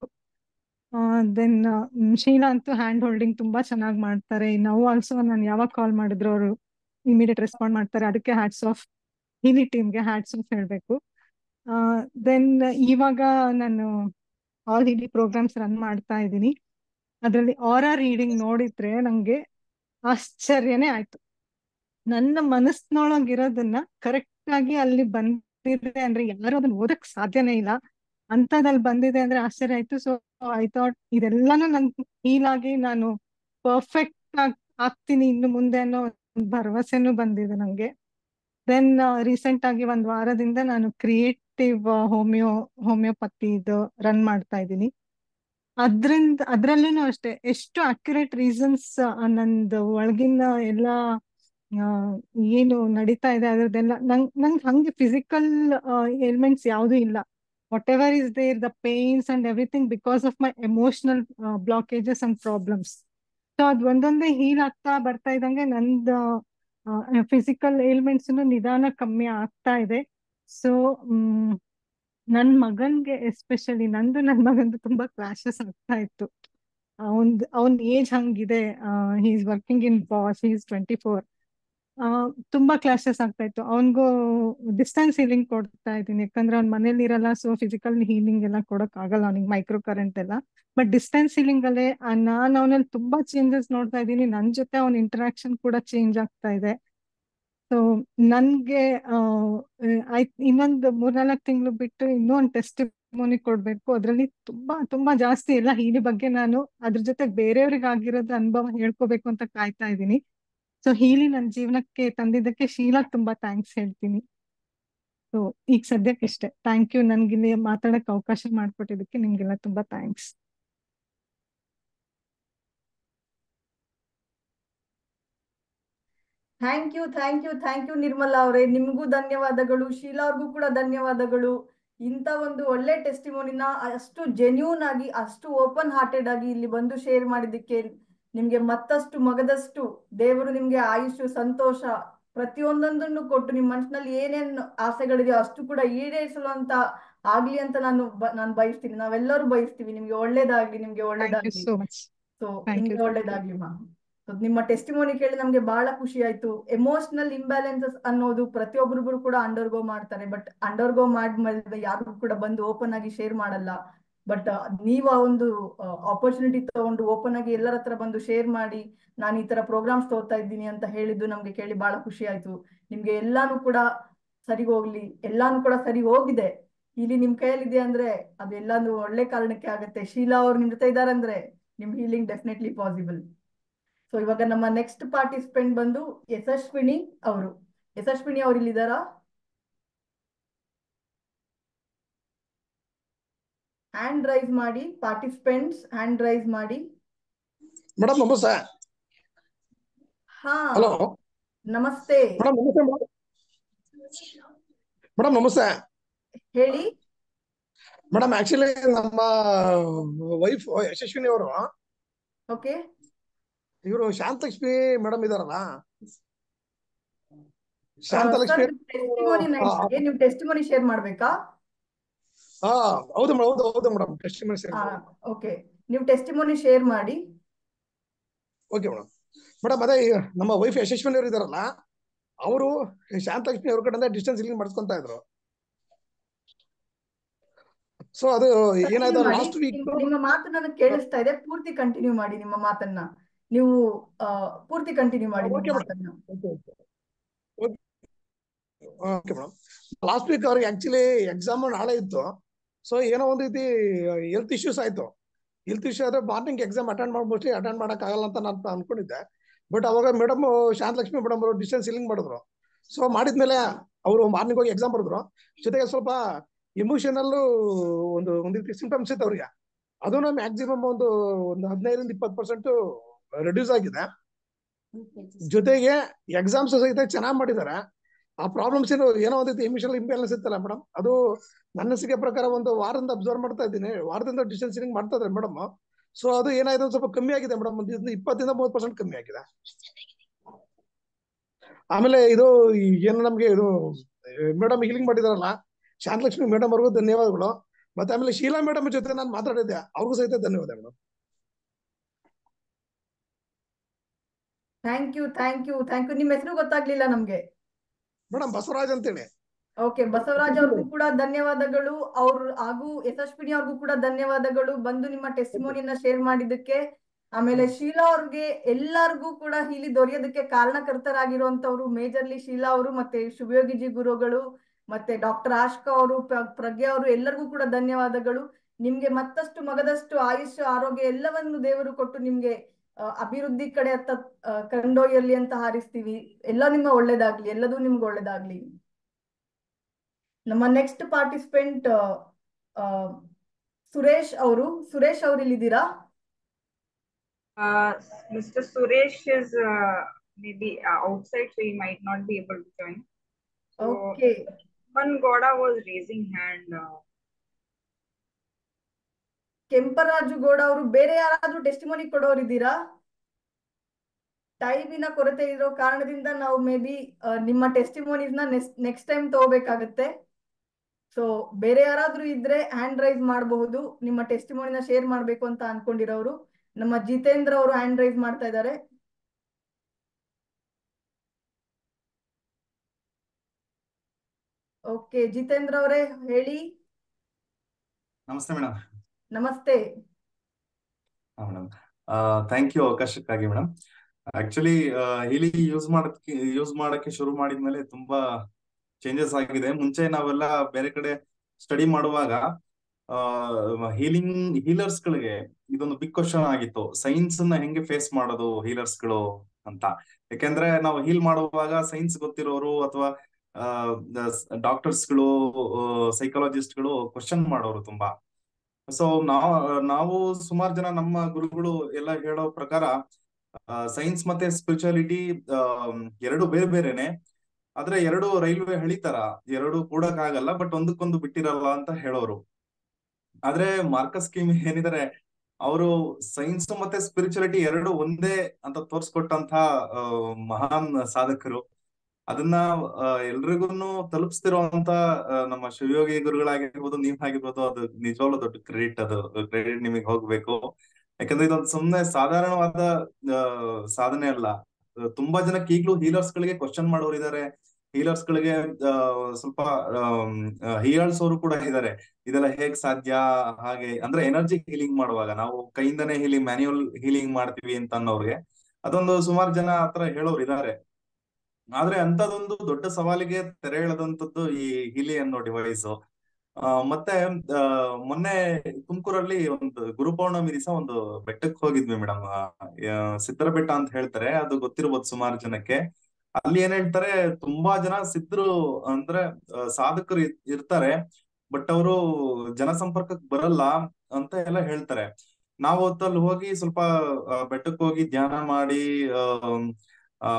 ದೆನ್ ಶೀಲಾ ಅಂತೂ ಹ್ಯಾಂಡ್ ಹೋಲ್ಡಿಂಗ್ ತುಂಬಾ ಚೆನ್ನಾಗಿ ಮಾಡ್ತಾರೆ ನಾವು ಆಲ್ಸೋ ನಾನು ಯಾವಾಗ ಕಾಲ್ ಮಾಡಿದ್ರು ಅವರು ಇಮಿಡಿಯೇಟ್ ರೆಸ್ಪಾಂಡ್ ಮಾಡ್ತಾರೆ ಅದಕ್ಕೆ ಹ್ಯಾಟ್ಸ್ ಆಫ್ ಹೀಲಿ ಟೀಮ್ಗೆ ಹ್ಯಾಟ್ಸ್ ಆಫ್ ಹೇಳ್ಬೇಕು ದೆನ್ ಇವಾಗ ನಾನು ಆಲ್ ಹೀಲಿ ಪ್ರೋಗ್ರಾಮ್ಸ್ ರನ್ ಮಾಡ್ತಾ ಇದ್ದೀನಿ ಅದರಲ್ಲಿ ಆರಾ ರೀಡಿಂಗ್ ನೋಡಿದ್ರೆ ನಂಗೆ ಆಶ್ಚರ್ಯನೇ ಆಯ್ತು ನನ್ನ ಮನಸ್ಸಿನೊಳಗಿರೋದನ್ನ ಕರೆಕ್ಟ್ ಆಗಿ ಅಲ್ಲಿ ಬಂದಿದೆ ಅಂದ್ರೆ ಯಾರು ಅದನ್ನ ಓದಕ್ ಸಾಧ್ಯನೇ ಇಲ್ಲ ಅಂತದಲ್ಲಿ ಬಂದಿದೆ ಅಂದ್ರೆ ಆಶ್ಚರ್ಯ ಆಯ್ತು ಸೊ ಐ ಥಾಟ್ ಇದೆಲ್ಲಾನು ನನ್ ಹೀಲ್ ಆಗಿ ನಾನು ಪರ್ಫೆಕ್ಟ್ ಆಗಿ ಆಗ್ತೀನಿ ಇನ್ನು ಮುಂದೆ ಅನ್ನೋ ಭರವಸೆನೂ ಬಂದಿದೆ ನಂಗೆ ದೆನ್ ರೀಸೆಂಟ್ ಆಗಿ ಒಂದ್ ವಾರದಿಂದ ನಾನು ಕ್ರಿಯೇಟಿವ್ ಹೋಮಿಯೋ ಹೋಮಿಯೋಪತಿ ಇದು ರನ್ ಮಾಡ್ತಾ ಇದ್ದೀನಿ ಅದ್ರಿಂದ ಅದ್ರಲ್ಲೂ ಅಷ್ಟೇ ಎಷ್ಟು ಅಕ್ಯುರೇಟ್ ರೀಸನ್ಸ್ ನಂದು ಒಳಗಿನ ಎಲ್ಲ ಏನು ನಡೀತಾ ಇದೆ ಅದ್ರದ್ದೆಲ್ಲ ನಂಗ್ ನಂಗೆ ಹಂಗೆ ಫಿಸಿಕಲ್ ಎಲಿಮೆಂಟ್ಸ್ ಯಾವುದು ಇಲ್ಲ whatever is there the pains and everything because of my emotional blockages and problems so ಅದ್ ಒಂದೊಂದೇ ಹೀಲ್ ಆಗ್ತಾ ಬರ್ತಾ ಇದ್ದಂಗೆ ನಂದು ಫಿಸಿಕಲ್ ಏಲ್ಮೆಂಟ್ಸ್ ನಿಧಾನ ಕಮ್ಮಿ ಆಗ್ತಾ ಇದೆ ಸೊ ನನ್ ಮಗನ್ಗೆ ಎಸ್ಪೆಷಲಿ ನಂದು ನನ್ ಮಗಂದು ತುಂಬಾ ಕ್ಲಾಶಸ್ ಆಗ್ತಾ ಇತ್ತು ಅವನ್ ಅವನ್ ಏಜ್ ಹಂಗಿದೆ he is working in Bosch he is twenty four ತುಂಬಾ ಕ್ಲಾಶಸ್ ಆಗ್ತಾ ಇತ್ತು ಅವನ್ಗೂ ಡಿಸ್ಟೆನ್ಸ್ ಹೀಲಿಂಗ್ ಕೊಡ್ತಾ ಇದ್ದೀನಿ ಯಾಕಂದ್ರೆ ಅವ್ನ ಮನೇಲಿ ಇರಲ್ಲ ಸೊ ಫಿಸಿಕಲ್ ಹೀಲಿಂಗ್ ಎಲ್ಲ ಕೊಡಕ್ ಆಗಲ್ಲ ಅವ್ನಿಗೆ ಮೈಕ್ರೋ ಕರೆಂಟ್ ಎಲ್ಲ ಬಟ್ ಡಿಸ್ಟೆನ್ಸ್ ಹೀಲಿಂಗ್ ಅಲ್ಲೇ ನಾನು ಅವನಲ್ಲಿ ತುಂಬಾ ಚೇಂಜಸ್ ನೋಡ್ತಾ ಇದ್ದೀನಿ ನನ್ ಜೊತೆ ಅವ್ನ ಇಂಟರಾಕ್ಷನ್ ಕೂಡ ಚೇಂಜ್ ಆಗ್ತಾ ಇದೆ ಸೊ ನನ್ಗೆ ಆಯ್ ಇನ್ನೊಂದು ಮೂರ್ನಾಲ್ಕು ತಿಂಗಳು ಬಿಟ್ಟು ಇನ್ನೂ ಒಂದು ಟೆಸ್ಟಿಮೋನಿ ಕೊಡ್ಬೇಕು ಅದರಲ್ಲಿ ತುಂಬಾ ತುಂಬಾ ಜಾಸ್ತಿ ಎಲ್ಲ ಹೀಲಿ ಬಗ್ಗೆ ನಾನು ಅದ್ರ ಜೊತೆ ಬೇರೆಯವ್ರಿಗೆ ಆಗಿರೋದು ಅನುಭವ ಹೇಳ್ಕೋಬೇಕು ಅಂತ ಕಾಯ್ತಾ ಇದ್ದೀನಿ ಸೊ ಹೀಲಿ ನನ್ನ ಜೀವನಕ್ಕೆ ತಂದಿದ್ದಕ್ಕೆ ಶೀಲಾಗ್ ತುಂಬಾ ಥ್ಯಾಂಕ್ಸ್ ಹೇಳ್ತೀನಿ ಸೊ ಈಗ ಸದ್ಯಕ್ಕೆ ಇಷ್ಟೇ ಥ್ಯಾಂಕ್ ಯು ನನ್ಗೆ ಇಲ್ಲಿ ಮಾತಾಡಕ್ಕೆ ಅವಕಾಶ ಮಾಡ್ಕೊಟ್ಟಿದ್ದಕ್ಕೆ ನಿಮ್ಗೆಲ್ಲ ತುಂಬಾ thanks thank you thank you thank you Nirmala ಅವರೇ ನಿಮಗೂ ಧನ್ಯವಾದಗಳು ಶೀಲಾ ಅವ್ರಿಗೂ ಕೂಡ ಧನ್ಯವಾದಗಳು ಇಂಥ ಒಂದು ಒಳ್ಳೆ ಟೆಸ್ಟಿಮೋನಿನ ಅಷ್ಟು ಜೆನ್ಯೂನ್ ಆಗಿ ಅಷ್ಟು ಓಪನ್ ಹಾರ್ಟೆಡ್ ಆಗಿ ಇಲ್ಲಿ ಬಂದು ಶೇರ್ ಮಾಡಿದ್ದಕ್ಕೆ ನಿಮ್ಗೆ ಮತ್ತಷ್ಟು ಮಗದಷ್ಟು ದೇವರು ನಿಮ್ಗೆ ಆಯುಷು ಸಂತೋಷ ಪ್ರತಿಯೊಂದೊಂದನ್ನು ಕೊಟ್ಟು ನಿಮ್ಮ ಮನಸ್ಸಿನಲ್ಲಿ ಏನೇನು ಆಸೆಗಳಿದೆಯೋ ಅಷ್ಟು ಕೂಡ ಈಡೇರಿಸುವಂತ ಆಗ್ಲಿ ಅಂತ ನಾನು ಬ- ನಾನು ಬಯಸ್ತೀನಿ ನಾವೆಲ್ಲರೂ ಬಯಸ್ತೀವಿ ನಿಮ್ಗೆ ಒಳ್ಳೇದಾಗ್ಲಿ ನಿಮ್ಗೆ ಥ್ಯಾಂಕ್ ಯು ಒಳ್ಳೇದಾಗ್ಲಿ so much so thank you ನಿಮ್ಗೆ ಒಳ್ಳೇದಾಗ್ಲಿ ಮಾ ನಿಮ್ಮ ಟೆಸ್ಟಿಮೋನಿ ಕೇಳಿ ನಮ್ಗೆ ಬಹಳ ಖುಷಿ ಆಯ್ತು ಎಮೋಷನಲ್ ಇಂಬ್ಯಾಲೆನ್ಸಸ್ ಅನ್ನೋದು ಪ್ರತಿಯೊಬ್ಬರಿಗೂ ಕೂಡ ಅಂಡರ್ಗೋ ಮಾಡ್ತಾರೆ ಬಟ್ ಅಂಡರ್ಗೋ ಮಾಡಿದ್ಮೇಲೆ ಯಾರಿಗೂ ಕೂಡ ಬಂದು ಓಪನ್ ಆಗಿ ಶೇರ್ ಮಾಡಲ್ಲ ಬಟ್ ನೀವು ಆ ಒಂದು ಆಪರ್ಚುನಿಟಿ ತಗೊಂಡು ಓಪನ್ ಆಗಿ ಎಲ್ಲರ ಹತ್ರ ಬಂದು ಶೇರ್ ಮಾಡಿ ನಾನು ಈ ತರ ಪ್ರೋಗ್ರಾಮ್ಸ್ ತೋರ್ತಾ ಇದ್ದೀನಿ ಅಂತ ಹೇಳಿದ್ದು ನಮ್ಗೆ ಕೇಳಿ ಬಹಳ ಖುಷಿ ಆಯ್ತು ನಿಮ್ಗೆ ಎಲ್ಲಾನು ಕೂಡ ಸರಿ ಹೋಗ್ಲಿ ಎಲ್ಲಾನು ಕೂಡ ಸರಿ ಹೋಗಿದೆ ಇಲ್ಲಿ ನಿಮ್ ಕೈಯಲ್ಲಿದೆ ಅಂದ್ರೆ ಅದೆಲ್ಲಾನು ಒಳ್ಳೆ ಕಾರಣಕ್ಕೆ ಆಗತ್ತೆ ಶೀಲಾ ಅವ್ರು ನಿಮ್ ಜೊತೆ ಇದಾರಂದ್ರೆ ನಿಮ್ ಹೀಲಿಂಗ್ ಡೆಫಿನೆಟ್ಲಿ ಪಾಸಿಬಲ್ ಸೊ ಇವಾಗ ನಮ್ಮ ನೆಕ್ಸ್ಟ್ ಪಾರ್ಟಿಸಿಪೆಂಟ್ ಬಂದು ಯಶಸ್ವಿನಿ ಅವರು ಯಶಸ್ವಿನಿ ಅವ್ರು ಇಲ್ಲಿದ್ದಾರಾ ಹ್ಯಾಂಡ್ ರೈಸ್ ಮಾಡಿ ಪಾರ್ಟಿಸಿಪೆಂಟ್ಸ್ ಹ್ಯಾಂಡ್ ರೈಸ್ ಮಾಡಿ ಮೇಡಮ್ ನಮಸ್ತೆ ಹಾ ಹಲೋ ನಮಸ್ತೆ ಮೇಡಮ್ ನಮಸ್ತೆ ಮೇಡಮ್ ನಮಸ್ತೆ ಹೇಳಿ ಮೇಡಮ್ ಆಕ್ಚುಲಿ ನಮ್ಮ ವೈಫ್ ಯಶಸ್ವಿನಿ ಅವರು ಓಕೆ ಇವರು ಶಾಂತಲಕ್ಷ್ಮಿ ಮೇಡಮ್ ಇದಾರಲ್ಲ ಶಾಂತಲಕ್ಷ್ಮಿ ಟೆಸ್ಟಿಮೋನಿ ನೈಟ್ಗೆ ನೀವು ಟೆಸ್ಟಿಮೋನಿ ಶೇರ್ ಮಾಡ್ಬೇಕಾ ಹಾ ಹೌದು ಮೇಡಮ್ ಹೌದು ಹೌದು ಮೇಡಮ್ ಟೆಸ್ಟ್ ಓಕೆ ನೀವು ಟೆಸ್ಟಿಮೋನಿ ಶೇರ್ ಮಾಡಿ ಓಕೆ ಮೇಡಮ್ ಮೇಡಮ್ ಅದೇ ಈ ನಮ್ಮ ವೈಫ್ ಯಶಸ್ವಿನಿ ಅವರು ಇದಾರಲ್ಲ ಅವರು ಶಾಂತಲಕ್ಷ್ಮಿ ಅವ್ರ ಕಡೆಯಿಂದ ಡಿಸ್ಟೆನ್ಸ್ ಇಲ್ಲಿಂಗ್ ಮಾಡಿಸ್ಕೊಂತ ಇದ್ರು ಸೊ ಅದು ಏನಾಯ್ತು Continue ಮಾಡಿ. ಲಾಸ್ಟ್ ವೀಕ್ ನಿಮ್- ನಿಮ್ಮ ಮಾತು ನನಗೆ ಕೇಳಿಸ್ತಾ ಇದೆ ಪೂರ್ತಿ ಕಂಟಿನ್ಯೂ ಮಾಡಿ ನಿಮ್ಮ ಮಾತನ್ನ ನೀವು ಆ, ಪೂರ್ತಿ ಕಂಟಿನ್ಯೂ ಮಾಡಿ ನಿಮ್ಮ ಓಕೆ ಮಾತನ್ನ ಓಕೆ ಮೇಡಮ್ ಲಾಸ್ಟ್ ವೀಕ್ ಅವ್ರಿಗೆ ಆಕ್ಚುಲಿ ಎಕ್ಸಾಮ್ ನಾಳೆ ಇತ್ತು ಸೊ ಏನೋ ಒಂದು ರೀತಿ ಹೆಲ್ತ್ ಇಶ್ಯೂಸ್ ಆಯ್ತು ಹೆಲ್ತ್ ಇಶ್ಯೂ ಆದ್ರೆ ಮಾರ್ನಿಂಗ್ ಎಕ್ಸಾಮ್ ಅಟೆಂಡ್ ಮಾಡ್ಬೋದು ಅಟೆಂಡ್ ಮಾಡಕ್ ಆಗಲ್ಲ ಅಂತ ನಾನು ಅನ್ಕೊಂಡಿದ್ದೆ ಬಟ್ ಅವಾಗ ಮೇಡಮ್ ಶಾಂತಲಕ್ಷ್ಮಿ ಮೇಡಮ್ ಅವರು ಡಿಸ್ಟೆನ್ಸ್ ಇಲ್ಲಿಂಗ್ ಮಾಡಿದ್ರು ಸೊ ಮಾಡಿದ್ಮೇಲೆ ಅವರು ಮಾರ್ನಿಂಗ್ ಹೋಗಿ ಎಕ್ಸಾಮ್ ಬರೆದ್ರು ಜೊತೆಗೆ ಸ್ವಲ್ಪ ಎಮೋಷನಲ್ ಒಂದು ಒಂದು ರೀತಿ ಸಿಂಟಮ್ಸ್ ಇತ್ತು ಅವ್ರಿಗೆ ಅದನ್ನು ಮ್ಯಾಕ್ಸಿಮಮ್ ಒಂದು ಒಂದು ಹದಿನೈದರಿಂದ ಇಪ್ಪತ್ತು ಪರ್ಸೆಂಟ್ ರೆಡ್ಯೂಸ್ ಆಗಿದೆ ಜೊತೆಗೆ ಎಕ್ಸಾಮ್ಸ್ ಸಹಿತ ಚೆನ್ನಾಗಿ ಮಾಡಿದ್ದಾರೆ ಆ ಪ್ರಾಬ್ಲಮ್ಸ್ ಏನು ಏನೋ ಒಂದು ರೀತಿ ಎಮಿಷನಲ್ ಇಂಬ್ಯಾಲೆನ್ಸ್ ಇತ್ತಲ್ಲ ಮೇಡಮ್ ಅದು ನನ್ನ ಅನಿಸಿಕೆ ಪ್ರಕಾರ ಒಂದು ವಾರದಿಂದ ಅಬ್ಸರ್ವ್ ಮಾಡ್ತಾ ಇದ್ದೀನಿ ವಾರದಿಂದ ಡಿಸ್ಟೆನ್ಸಿಂಗ್ ಮಾಡ್ತಾ ಇದ್ದಾರೆ ಮೇಡಮ್ ಸೊ ಅದು ಏನಾಯ್ತು ಒಂದು ಸ್ವಲ್ಪ ಕಮ್ಮಿ ಆಗಿದೆ ಮೇಡಮ್ ಒಂದು ಇಪ್ಪತ್ತರಿಂದ ಮೂವತ್ತು ಪರ್ಸೆಂಟ್ ಕಮ್ಮಿ ಆಗಿದೆ ಆಮೇಲೆ ಇದು ಈ ಏನು ನಮ್ಗೆ ಇದು ಮೇಡಮ್ ಹೀಲಿಂಗ್ ಮಾಡಿದಾರಲ್ಲ ಶಾಂತಲಕ್ಷ್ಮಿ ಮೇಡಮ್ ಅವ್ರಿಗೂ ಧನ್ಯವಾದಗಳು ಮತ್ತೆ ಆಮೇಲೆ ಶೀಲಾ ಮೇಡಮ್ ಜೊತೆ ನಾನು ಮಾತಾಡಿದ್ದೆ ಅವ್ರಿಗೂ ಸಹಿತ ಧನ್ಯವಾದ madam thank you thank you thank you ನಿಮ್ಮ ಹೆಸರು ಗೊತ್ತಾಗ್ಲಿಲ್ಲ ನಮ್ಗೆ ಮೇಡಮ್ ಬಸವರಾಜ್ ಅಂತೇಳಿ ಓಕೆ ಬಸವರಾಜ್ ಅವ್ರಿಗೂ ಕೂಡ ಧನ್ಯವಾದಗಳು ಅವ್ರು ಹಾಗೂ ಯಶಸ್ವಿನಿ ಅವ್ರಿಗೂ ಕೂಡ ಧನ್ಯವಾದಗಳು ಬಂದು ನಿಮ್ಮ ಟೆಸ್ಟಿಮೋನಿಯನ್ನ ಶೇರ್ ಮಾಡಿದ್ದಕ್ಕೆ ಆಮೇಲೆ ಶೀಲಾ ಅವ್ರಿಗೆ ಎಲ್ಲರಿಗೂ ಕೂಡ ಇಲ್ಲಿ ದೊರೆಯೋದಕ್ಕೆ ಕಾರಣಕರ್ತರಾಗಿರುವಂತವ್ರು ಮೇಜರ್ಲಿ ಶೀಲಾ ಅವರು ಮತ್ತೆ ಶುಭಯೋಗಿಜಿ ಗುರುಗಳು ಮತ್ತೆ ಡಾಕ್ಟರ್ ಆಶ್ಕಾ ಅವರು ಪ್ರ- ಪ್ರಜ್ಞಾ ಅವರು ಎಲ್ಲರಿಗೂ ಕೂಡ ಧನ್ಯವಾದಗಳು ನಿಮ್ಗೆ ಮತ್ತಷ್ಟು ಮಗದಷ್ಟು ಆಯುಷ್ ಆರೋಗ್ಯ ಎಲ್ಲವನ್ನು ದೇವರು ಕೊಟ್ಟು ನಿಮ್ಗೆ ಆ, ಅಭಿವೃದ್ಧಿ ಕಡೆ ಅತ್ತ ಆ, ಕೊಂಡೊಯ್ಯಲಿ ಅಂತ ಹಾರಿಸ್ತೀವಿ ಎಲ್ಲ ನಿಮ್ಮ ಒಳ್ಳೇದಾಗ್ಲಿ ಎಲ್ಲದೂ ನಿಮ್ಗೆ ಒಳ್ಳೇದಾಗ್ಲಿ ನಮ್ಮ ನೆಕ್ಸ್ಟ್ ಪಾರ್ಟಿಸಿಪೆಂಟ್ ಸುರೇಶ್ ಅವರು ಸುರೇಶ್ ಅವ್ರು ಇಲ್ಲಿದ್ದೀರಾ Uh, Mr. Suresh is uh, maybe uh, outside, so he might not be able to join. So okay one Goda was raising hand. Uh, Kemparaju Gowda ಅವರು ಬೇರೆ ಯಾರಾದ್ರೂ ಟೆಸ್ಟಿಮೋನಿ ಕೊಡೋರಿದ್ದೀರಾ ಟೈಮಿನ ಕೊರತೆ ಇರೋ ಕಾರಣದಿಂದ ನಾವು ಮೇ ಬಿ ನಿಮ್ಮ ಟೆಸ್ಟಿಮೋನಿಸ್ನ ನೆಕ್ಸ್ಟ್ ಟೈಮ್ ತಗೋಬೇಕಾಗತ್ತೆ ಸೊ ಬೇರೆ ಯಾರಾದ್ರೂ ಇದ್ರೆ ಹ್ಯಾಂಡ್ ರೈಸ್ ಮಾಡಬಹುದು ನಿಮ್ಮ ಟೆಸ್ಟಿಮೋನಿನ ಶೇರ್ ಮಾಡ್ಬೇಕು ಅಂತ ಅನ್ಕೊಂಡಿರೋರು ನಮ್ಮ ಜಿತೇಂದ್ರ ಅವರು ಹ್ಯಾಂಡ್ ರೈಸ್ ಮಾಡ್ತಾ ಇದ್ದಾರೆ ಓಕೆ ಜಿತೇಂದ್ರ ಅವರೇ ಹೇಳಿ ನಮಸ್ತೆ ಮೇಡಮ್ ನಮಸ್ತೆ ಹಾ ಮೇಡಮ್ ಥ್ಯಾಂಕ್ ಯು ಅವಕಾಶಕ್ಕಾಗಿ ಮೇಡಮ್ ಆಕ್ಚುಲಿ ಹೀಲಿ ಯೂಸ್ ಮಾಡಕ್ಕೆ ಯೂಸ್ ಮಾಡಕ್ಕೆ ಶುರು ಮಾಡಿದ್ಮೇಲೆ ತುಂಬಾ ಚೇಂಜಸ್ ಆಗಿದೆ ಮುಂಚೆ ನಾವೆಲ್ಲ ಬೇರೆ ಕಡೆ ಸ್ಟಡಿ ಮಾಡುವಾಗ ಹೀಲಿಂಗ್ ಹೀಲರ್ಸ್ ಗಳಿಗೆ ಇದೊಂದು ಬಿಗ್ ಕ್ವಶನ್ ಆಗಿತ್ತು ಸೈನ್ಸ್ ನ ಹೆಂಗೆ ಫೇಸ್ ಮಾಡೋದು ಹೀಲರ್ಸ್ ಗಳು ಅಂತ ಯಾಕೆಂದ್ರೆ ನಾವು ಹೀಲ್ ಮಾಡುವಾಗ ಸೈನ್ಸ್ ಗೊತ್ತಿರೋರು ಅಥವಾ ಡಾಕ್ಟರ್ಸ್ ಗಳು ಸೈಕಾಲಜಿಸ್ಟ್ ಗಳು ಕ್ವಶನ್ ಮಾಡೋರು ತುಂಬಾ ಸೊ ನಾವು ನಾವು ಸುಮಾರು ಜನ ನಮ್ಮ ಗುರುಗಳು ಎಲ್ಲ ಹೇಳೋ ಪ್ರಕಾರ ಸೈನ್ಸ್ ಮತ್ತೆ ಸ್ಪಿರಿಚುಯಾಲಿಟಿ ಎರಡು ಬೇರೆ ಬೇರೆನೆ ಆದ್ರೆ ಎರಡು ರೈಲ್ವೆ ಹಳಿತರ ಎರಡು ಕೂಡಕ್ಕಾಗಲ್ಲ ಬಟ್ ಒಂದಕ್ಕೊಂದು ಬಿಟ್ಟಿರಲ್ಲ ಅಂತ ಹೇಳೋರು ಆದ್ರೆ ಮಾರ್ಕಸ್ ಕಿಮ್ ಏನಿದ್ದಾರೆ ಅವರು ಸೈನ್ಸ್ ಮತ್ತೆ ಸ್ಪಿರಿಚುಯಾಲಿಟಿ ಎರಡು ಒಂದೇ ಅಂತ ತೋರ್ಸ್ಕೊಟ್ಟಂತ ಮಹಾನ್ ಸಾಧಕರು ಅದನ್ನ ಎಲ್ರಿಗೂ ತಲುಪಿಸ್ತಿರುವಂತ ನಮ್ಮ ಶಿವಯೋಗಿ ಗುರುಗಳಾಗಿರ್ಬೋದು ನೀವ್ ಆಗಿರ್ಬೋದು ಅದು ನಿಜವಾಗ್ಲೂ ದೊಡ್ಡ ಕ್ರೆಡಿಟ್ ಅದು ಕ್ರೆಡಿಟ್ ನಿಮಗೆ ಹೋಗ್ಬೇಕು ಯಾಕಂದ್ರೆ ಇದೊಂದು ಸುಮ್ನೆ ಸಾಧಾರಣವಾದ ಸಾಧನೆ ಅಲ್ಲ ತುಂಬಾ ಜನಕ್ಕೆ ಈಗ್ಲೂ ಹೀಲರ್ಸ್ ಗಳಿಗೆ ಕ್ವಶನ್ ಮಾಡೋರು ಇದಾರೆ ಹೀಲರ್ಸ್ ಗಳಿಗೆ ಸ್ವಲ್ಪ ಹೀಯಾಳ್ಸೋರು ಕೂಡ ಇದಾರೆ ಇದೆಲ್ಲ ಹೇಗ್ ಸಾಧ್ಯ ಹಾಗೆ ಅಂದ್ರೆ ಎನರ್ಜಿ ಹೀಲಿಂಗ್ ಮಾಡುವಾಗ ನಾವು ಕೈಯಿಂದನೇ ಹೀಲಿಂಗ್ ಮ್ಯಾನ್ಯುವಲ್ ಹೀಲಿಂಗ್ ಮಾಡ್ತೀವಿ ಅಂತ ಅನ್ನೋರ್ಗೆ ಅದೊಂದು ಸುಮಾರು ಜನ ಆತರ ಹೇಳೋರು ಇದಾರೆ ಆದ್ರೆ ಅಂತದೊಂದು ದೊಡ್ಡ ಸವಾಲಿಗೆ ತೆರೆ ಎಳೆದಂತದ್ದು ಈ ಹಿಲಿ ಅನ್ನೋ ಡಿವೈಸ್ ಮತ್ತೆ ಮೊನ್ನೆ ತುಮಕೂರಲ್ಲಿ ಒಂದು ಗುರು ಪೌರ್ಣಮಿ ದಿವಸ ಒಂದು ಬೆಟ್ಟಕ್ಕೆ ಹೋಗಿದ್ವಿ ಮೇಡಮ್ ಸಿದ್ದರ ಬೆಟ್ಟ ಅಂತ ಹೇಳ್ತಾರೆ ಅದು ಗೊತ್ತಿರ್ಬೋದು ಸುಮಾರು ಜನಕ್ಕೆ ಅಲ್ಲಿ ಏನ್ ಹೇಳ್ತಾರೆ ತುಂಬಾ ಜನ ಸಿದ್ಧರು ಅಂದ್ರೆ ಸಾಧಕರು ಇರ್ತಾರೆ ಬಟ್ ಅವರು ಜನಸಂಪರ್ಕಕ್ಕೆ ಬರಲ್ಲ ಅಂತ ಎಲ್ಲ ಹೇಳ್ತಾರೆ ನಾವು ಹೊತ್ತಲ್ಲಿ ಹೋಗಿ ಸ್ವಲ್ಪ ಬೆಟ್ಟಕ್ಕೆ ಹೋಗಿ ಧ್ಯಾನ ಮಾಡಿ ಆ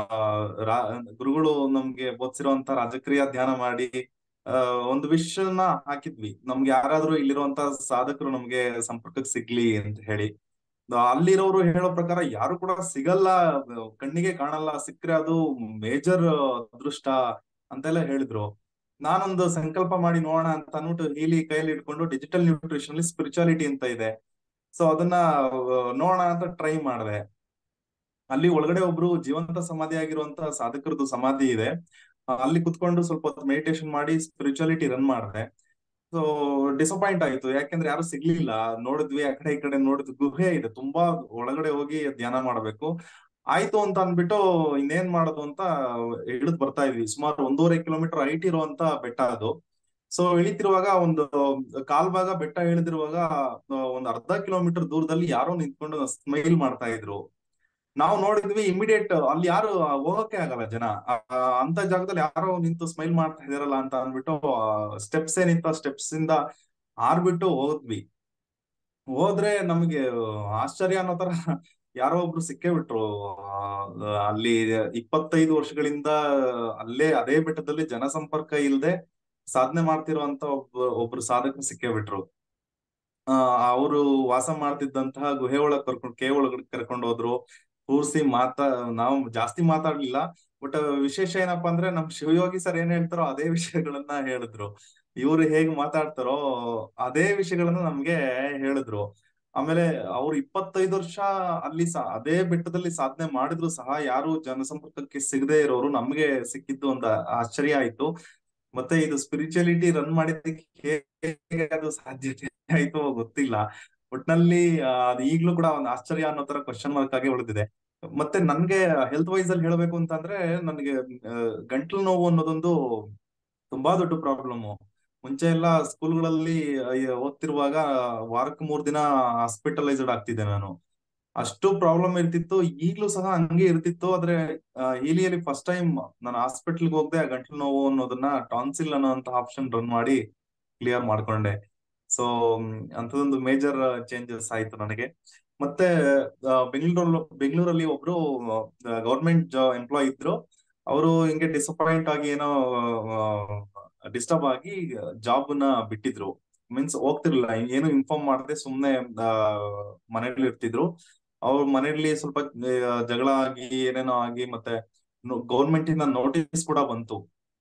ಗುರುಗಳು ನಮ್ಗೆ ಬೋಧಿಸಿರುವಂತ ರಾಜಕ್ರಿಯ ಧ್ಯಾನ ಮಾಡಿ ಒಂದು ವಿಷಯನ ಹಾಕಿದ್ವಿ ನಮ್ಗೆ ಯಾರಾದ್ರೂ ಇಲ್ಲಿರುವಂತ ಸಾಧಕರು ನಮ್ಗೆ ಸಂಪರ್ಕಕ್ಕೆ ಸಿಗ್ಲಿ ಅಂತ ಹೇಳಿ ಅಲ್ಲಿರೋರು ಹೇಳೋ ಪ್ರಕಾರ ಯಾರು ಕೂಡ ಸಿಗಲ್ಲ ಕಣ್ಣಿಗೆ ಕಾಣಲ್ಲ ಸಿಕ್ಕ್ರೆ ಅದು ಮೇಜರ್ ಅದೃಷ್ಟ ಅಂತೆಲ್ಲ ಹೇಳಿದ್ರು ನಾನೊಂದು ಸಂಕಲ್ಪ ಮಾಡಿ ನೋಡೋಣ ಅಂತ ಅಂದ್ಬಿಟ್ಟು ಹೀಲಿ ಕೈಯಲ್ಲಿ ಇಟ್ಕೊಂಡು ಡಿಜಿಟಲ್ ನ್ಯೂಟ್ರಿಷನ್ ಅಲ್ಲಿ ಸ್ಪಿರಿಚುಯಾಲಿಟಿ ಅಂತ ಇದೆ ಸೊ ಅದನ್ನ ನೋಡೋಣ ಅಂತ ಟ್ರೈ ಮಾಡಿದೆ ಅಲ್ಲಿ ಒಳಗಡೆ ಒಬ್ರು ಜೀವಂತ ಸಮಾಧಿ ಆಗಿರುವಂತ ಸಾಧಕರದ್ದು ಸಮಾಧಿ ಇದೆ ಅಲ್ಲಿ ಕುತ್ಕೊಂಡು ಸ್ವಲ್ಪ ಹೊತ್ತು ಮೆಡಿಟೇಷನ್ ಮಾಡಿ ಸ್ಪಿರಿಚುಯಾಲಿಟಿ ರನ್ ಮಾಡಿದೆ ಸೊ ಡಿಸಪಾಯಿಂಟ್ ಆಯ್ತು ಯಾಕೆಂದ್ರೆ ಯಾರು ಸಿಗ್ಲಿಲ್ಲ ನೋಡಿದ್ವಿ ಆ ಕಡೆ ಈ ಕಡೆ ನೋಡಿದ್ವಿ ಗುಹೆ ಇದೆ ತುಂಬಾ ಒಳಗಡೆ ಹೋಗಿ ಧ್ಯಾನ ಮಾಡ್ಬೇಕು ಆಯ್ತು ಅಂತ ಅಂದ್ಬಿಟ್ಟು ಇನ್ನೇನ್ ಮಾಡೋದು ಅಂತ ಇಳಿದ್ ಬರ್ತಾ ಇದ್ವಿ ಸುಮಾರು ಒಂದೂವರೆ ಕಿಲೋಮೀಟರ್ ಹೈಟ್ ಇರುವಂತ ಬೆಟ್ಟ ಅದು ಸೊ ಇಳಿತಿರುವಾಗ ಒಂದು ಕಾಲ್ ಭಾಗ ಬೆಟ್ಟ ಇಳಿದಿರುವಾಗ ಒಂದ್ ಅರ್ಧ ಕಿಲೋಮೀಟರ್ ದೂರದಲ್ಲಿ ಯಾರೋ ನಿಂತ್ಕೊಂಡು ಸ್ಮೈಲ್ ಮಾಡ್ತಾ ಇದ್ರು ನಾವು ನೋಡಿದ್ವಿ ಇಮಿಡಿಯೇಟ್ ಅಲ್ಲಿ ಯಾರು ಹೋಗಕ್ಕೆ ಆಗಲ್ಲ ಜನ ಅಂತ ಜಾಗದಲ್ಲಿ ಯಾರೋ ನಿಂತು ಸ್ಮೈಲ್ ಮಾಡ್ತಾ ಇದಾರಲ್ಲ ಅಂತ ಅಂದ್ಬಿಟ್ಟು ಸ್ಟೆಪ್ಸ್ ಏನಿತ್ತ ಸ್ಟೆಪ್ಸ್ ಇಂದ ಆರ್ಬಿಟ್ಟು ಹೋದ್ವಿ ಹೋದ್ರೆ ನಮ್ಗೆ ಆಶ್ಚರ್ಯ ಅನ್ನೋ ತರ ಯಾರೋ ಒಬ್ರು ಸಿಕ್ಕೇ ಬಿಟ್ರು ಅಲ್ಲಿ ಇಪ್ಪತ್ತೈದು ವರ್ಷಗಳಿಂದ ಅಲ್ಲೇ ಅದೇ ಬೆಟ್ಟದಲ್ಲಿ ಜನಸಂಪರ್ಕ ಇಲ್ಲದೆ ಸಾಧನೆ ಮಾಡ್ತಿರುವಂತ ಒಬ್ಬ ಒಬ್ರು ಸಾಧಕರು ಸಿಕ್ಕೇ ಬಿಟ್ರು ಆ ಅವರು ವಾಸ ಮಾಡ್ತಿದ್ದಂತಹ ಗುಹೆ ಒಳಗ್ ಕರ್ಕೊಂಡು ಕೆ ಒಳಗಡೆ ಕರ್ಕೊಂಡು ಹೋದ್ರು ಕೂರ್ಸಿ ಮಾತಾ ನಾವು ಜಾಸ್ತಿ ಮಾತಾಡ್ಲಿಲ್ಲ ಬಟ್ ವಿಶೇಷ ಏನಪ್ಪಾ ಅಂದ್ರೆ ನಮ್ ಶಿವಯೋಗಿ ಸರ್ ಏನ್ ಹೇಳ್ತಾರೋ ಅದೇ ವಿಷಯಗಳನ್ನ ಹೇಳಿದ್ರು ಇವ್ರು ಹೇಗ್ ಮಾತಾಡ್ತಾರೋ ಅದೇ ವಿಷಯಗಳನ್ನ ನಮ್ಗೆ ಹೇಳಿದ್ರು ಆಮೇಲೆ ಅವ್ರು ಇಪ್ಪತ್ತೈದು ವರ್ಷ ಅಲ್ಲಿ ಅದೇ ಬೆಟ್ಟದಲ್ಲಿ ಸಾಧನೆ ಮಾಡಿದ್ರು ಸಹ ಯಾರು ಜನಸಂಪರ್ಕಕ್ಕೆ ಸಿಗದೆ ಇರೋರು ನಮ್ಗೆ ಸಿಕ್ಕಿದ್ದು ಒಂದು ಆಶ್ಚರ್ಯ ಆಯ್ತು ಮತ್ತೆ ಇದು ಸ್ಪಿರಿಚುಯಾಲಿಟಿ ರನ್ ಮಾಡಿದ್ದಕ್ಕೆ ಹೇಗೆ ಅದು ಸಾಧ್ಯತೆ ಆಯ್ತು ಗೊತ್ತಿಲ್ಲ ಒಟ್ನಲ್ಲಿ ಅದು ಈಗ್ಲೂ ಕೂಡ ಒಂದು ಆಶ್ಚರ್ಯ ಅನ್ನೋ ತರ ಕ್ವಶನ್ ಮಾರ್ಕ್ ಆಗಿ ಉಳಿದಿದೆ ಮತ್ತೆ ನನ್ಗೆ ಹೆಲ್ತ್ ವೈಸ್ ಅಲ್ಲಿ ಹೇಳ್ಬೇಕು ಅಂತಂದ್ರೆ ನನ್ಗೆ ಗಂಟ್ಲು ನೋವು ಅನ್ನೋದೊಂದು ತುಂಬಾ ದೊಡ್ಡ ಪ್ರಾಬ್ಲಮ್ ಮುಂಚೆ ಎಲ್ಲ ಸ್ಕೂಲ್ಗಳಲ್ಲಿ ಓದ್ತಿರುವಾಗ ವಾರಕ್ಕೆ ಮೂರ್ ದಿನ ಹಾಸ್ಪಿಟಲೈಸ್ಡ್ ಆಗ್ತಿದ್ದೆ ನಾನು ಅಷ್ಟು ಪ್ರಾಬ್ಲಮ್ ಇರ್ತಿತ್ತು ಈಗ್ಲೂ ಸಹ ಹಂಗೆ ಇರ್ತಿತ್ತು ಆದ್ರೆ ಹೀಲಿಯಲ್ಲಿ ಫಸ್ಟ್ ಟೈಮ್ ನಾನು ಹಾಸ್ಪಿಟಲ್ಗೆ ಹೋಗದೆ ಆ ಗಂಟ್ಲು ನೋವು ಅನ್ನೋದನ್ನ ಟಾನ್ಸಿಲ್ ಅನ್ನೋಂತ ಆಪ್ಷನ್ ರನ್ ಮಾಡಿ ಕ್ಲಿಯರ್ ಮಾಡ್ಕೊಂಡೆ ಸೊ ಅಂತದೊಂದು ಮೇಜರ್ ಚೇಂಜಸ್ ಆಯ್ತು ನನಗೆ ಮತ್ತೆ ಬೆಂಗಳೂರಲ್ಲಿ ಬೆಂಗಳೂರಲ್ಲಿ ಒಬ್ರು ಗೌರ್ಮೆಂಟ್ ಎಂಪ್ಲಾಯ್ ಇದ್ರು ಅವರು ಹಿಂಗೆ ಡಿಸಪಾಯಿಂಟ್ ಆಗಿ ಏನೋ ಡಿಸ್ಟರ್ಬ್ ಆಗಿ ಜಾಬ್ ನ ಬಿಟ್ಟಿದ್ರು ಮೀನ್ಸ್ ಹೋಗ್ತಿರ್ಲಿಲ್ಲ ಏನು ಇನ್ಫಾರ್ಮ್ ಮಾಡದೆ ಸುಮ್ನೆ ಮನೇಲಿ ಇರ್ತಿದ್ರು ಅವ್ರ ಮನೇಲಿ ಸ್ವಲ್ಪ ಜಗಳ ಆಗಿ ಏನೇನೋ ಆಗಿ ಮತ್ತೆ ಗೌರ್ಮೆಂಟ್ ಇಂದ ನೋಟಿಸ್ ಕೂಡ ಬಂತು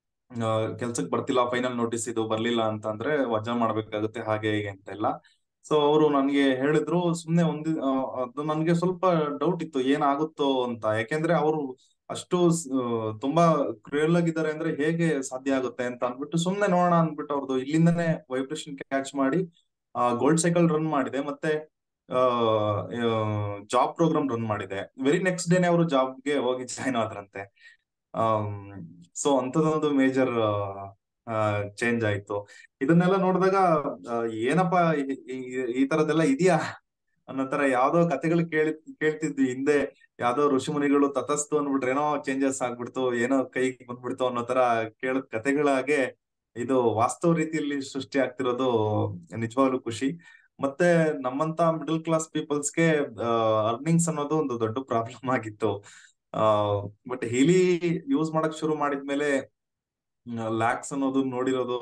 ಕೆಲ್ಸಕ್ ಬರ್ತಿಲ್ಲ ಫೈನಲ್ ನೋಟಿಸ್ ಇದು ಬರ್ಲಿಲ್ಲ ಅಂತ ಅಂದ್ರೆ ವಜಾ ಮಾಡ್ಬೇಕಾಗುತ್ತೆ ಹಾಗೆ ಹೀಗೆ ಅಂತ ಎಲ್ಲ ಸೊ ಅವರು ನನ್ಗೆ ಹೇಳಿದ್ರು ಸುಮ್ನೆ ಒಂದು ಅದು ನನ್ಗೆ ಸ್ವಲ್ಪ ಡೌಟ್ ಇತ್ತು ಏನಾಗುತ್ತೋ ಅಂತ ಯಾಕೆಂದ್ರೆ ಅವರು ಅಷ್ಟು ತುಂಬಾ ಕ್ರಿಯಲ್ ಆಗಿದ್ದಾರೆ ಅಂದ್ರೆ ಹೇಗೆ ಸಾಧ್ಯ ಆಗುತ್ತೆ ಅಂತ ಅಂದ್ಬಿಟ್ಟು ಸುಮ್ನೆ ನೋಡೋಣ ಅಂದ್ಬಿಟ್ಟು ಅವ್ರದ್ದು ಇಲ್ಲಿಂದನೇ ವೈಬ್ರೇಷನ್ ಕ್ಯಾಚ್ ಮಾಡಿ ಗೋಲ್ಡ್ ಸೈಕಲ್ ರನ್ ಮಾಡಿದೆ ಮತ್ತೆ ಜಾಬ್ ಪ್ರೋಗ್ರಾಮ್ ರನ್ ಮಾಡಿದೆ ವೆರಿ ನೆಕ್ಸ್ಟ್ ಡೇನೆ ಅವರು ಜಾಬ್ಗೆ ಹೋಗಿ ಜಾಯ್ನ್ ಆದ್ರಂತೆ ಸೊ ಅಂತದೊಂದು ಮೇಜರ್ ಚೇಂಜ್ ಆಯ್ತು ಇದನ್ನೆಲ್ಲ ನೋಡಿದಾಗ ಏನಪ್ಪಾ ಈ- ಈ- ಈ ತರದೆಲ್ಲ ಇದೆಯಾ ಅನ್ನೋ ತರ ಯಾವ್ದೋ ಕತೆಗಳು ಕೇಳಿ ಕೇಳ್ತಿದ್ವಿ ಹಿಂದೆ ಯಾವ್ದೋ ಋಷಿಮುನಿಗಳು ತತಸ್ತು ಅಂದ್ಬಿಟ್ರೆ ಏನೋ ಚೇಂಜಸ್ ಆಗ್ಬಿಡ್ತು ಏನೋ ಕೈಗೆ ಬಂದ್ಬಿಡ್ತು ಅನ್ನೋ ತರ ಕೇಳ ಕತೆಗಳಾಗೆ ಇದು ವಾಸ್ತವ ರೀತಿಯಲ್ಲಿ ಸೃಷ್ಟಿ ಆಗ್ತಿರೋದು ನಿಜವಾಗ್ಲೂ ಖುಷಿ ಮತ್ತೆ ನಮ್ಮಂತ ಮಿಡಲ್ ಕ್ಲಾಸ್ ಪೀಪಲ್ಸ್ಗೆ ಅರ್ನಿಂಗ್ಸ್ ಅನ್ನೋದು ಒಂದು ದೊಡ್ಡ ಪ್ರಾಬ್ಲಮ್ ಆಗಿತ್ತು ಬಟ್ ಹೀಲಿ ಯೂಸ್ ಮಾಡಕ್ ಶುರು ಮಾಡಿದ್ಮೇಲೆ ಲ್ಯಾಕ್ಸ್ ಅನ್ನೋದು ನೋಡಿರೋದು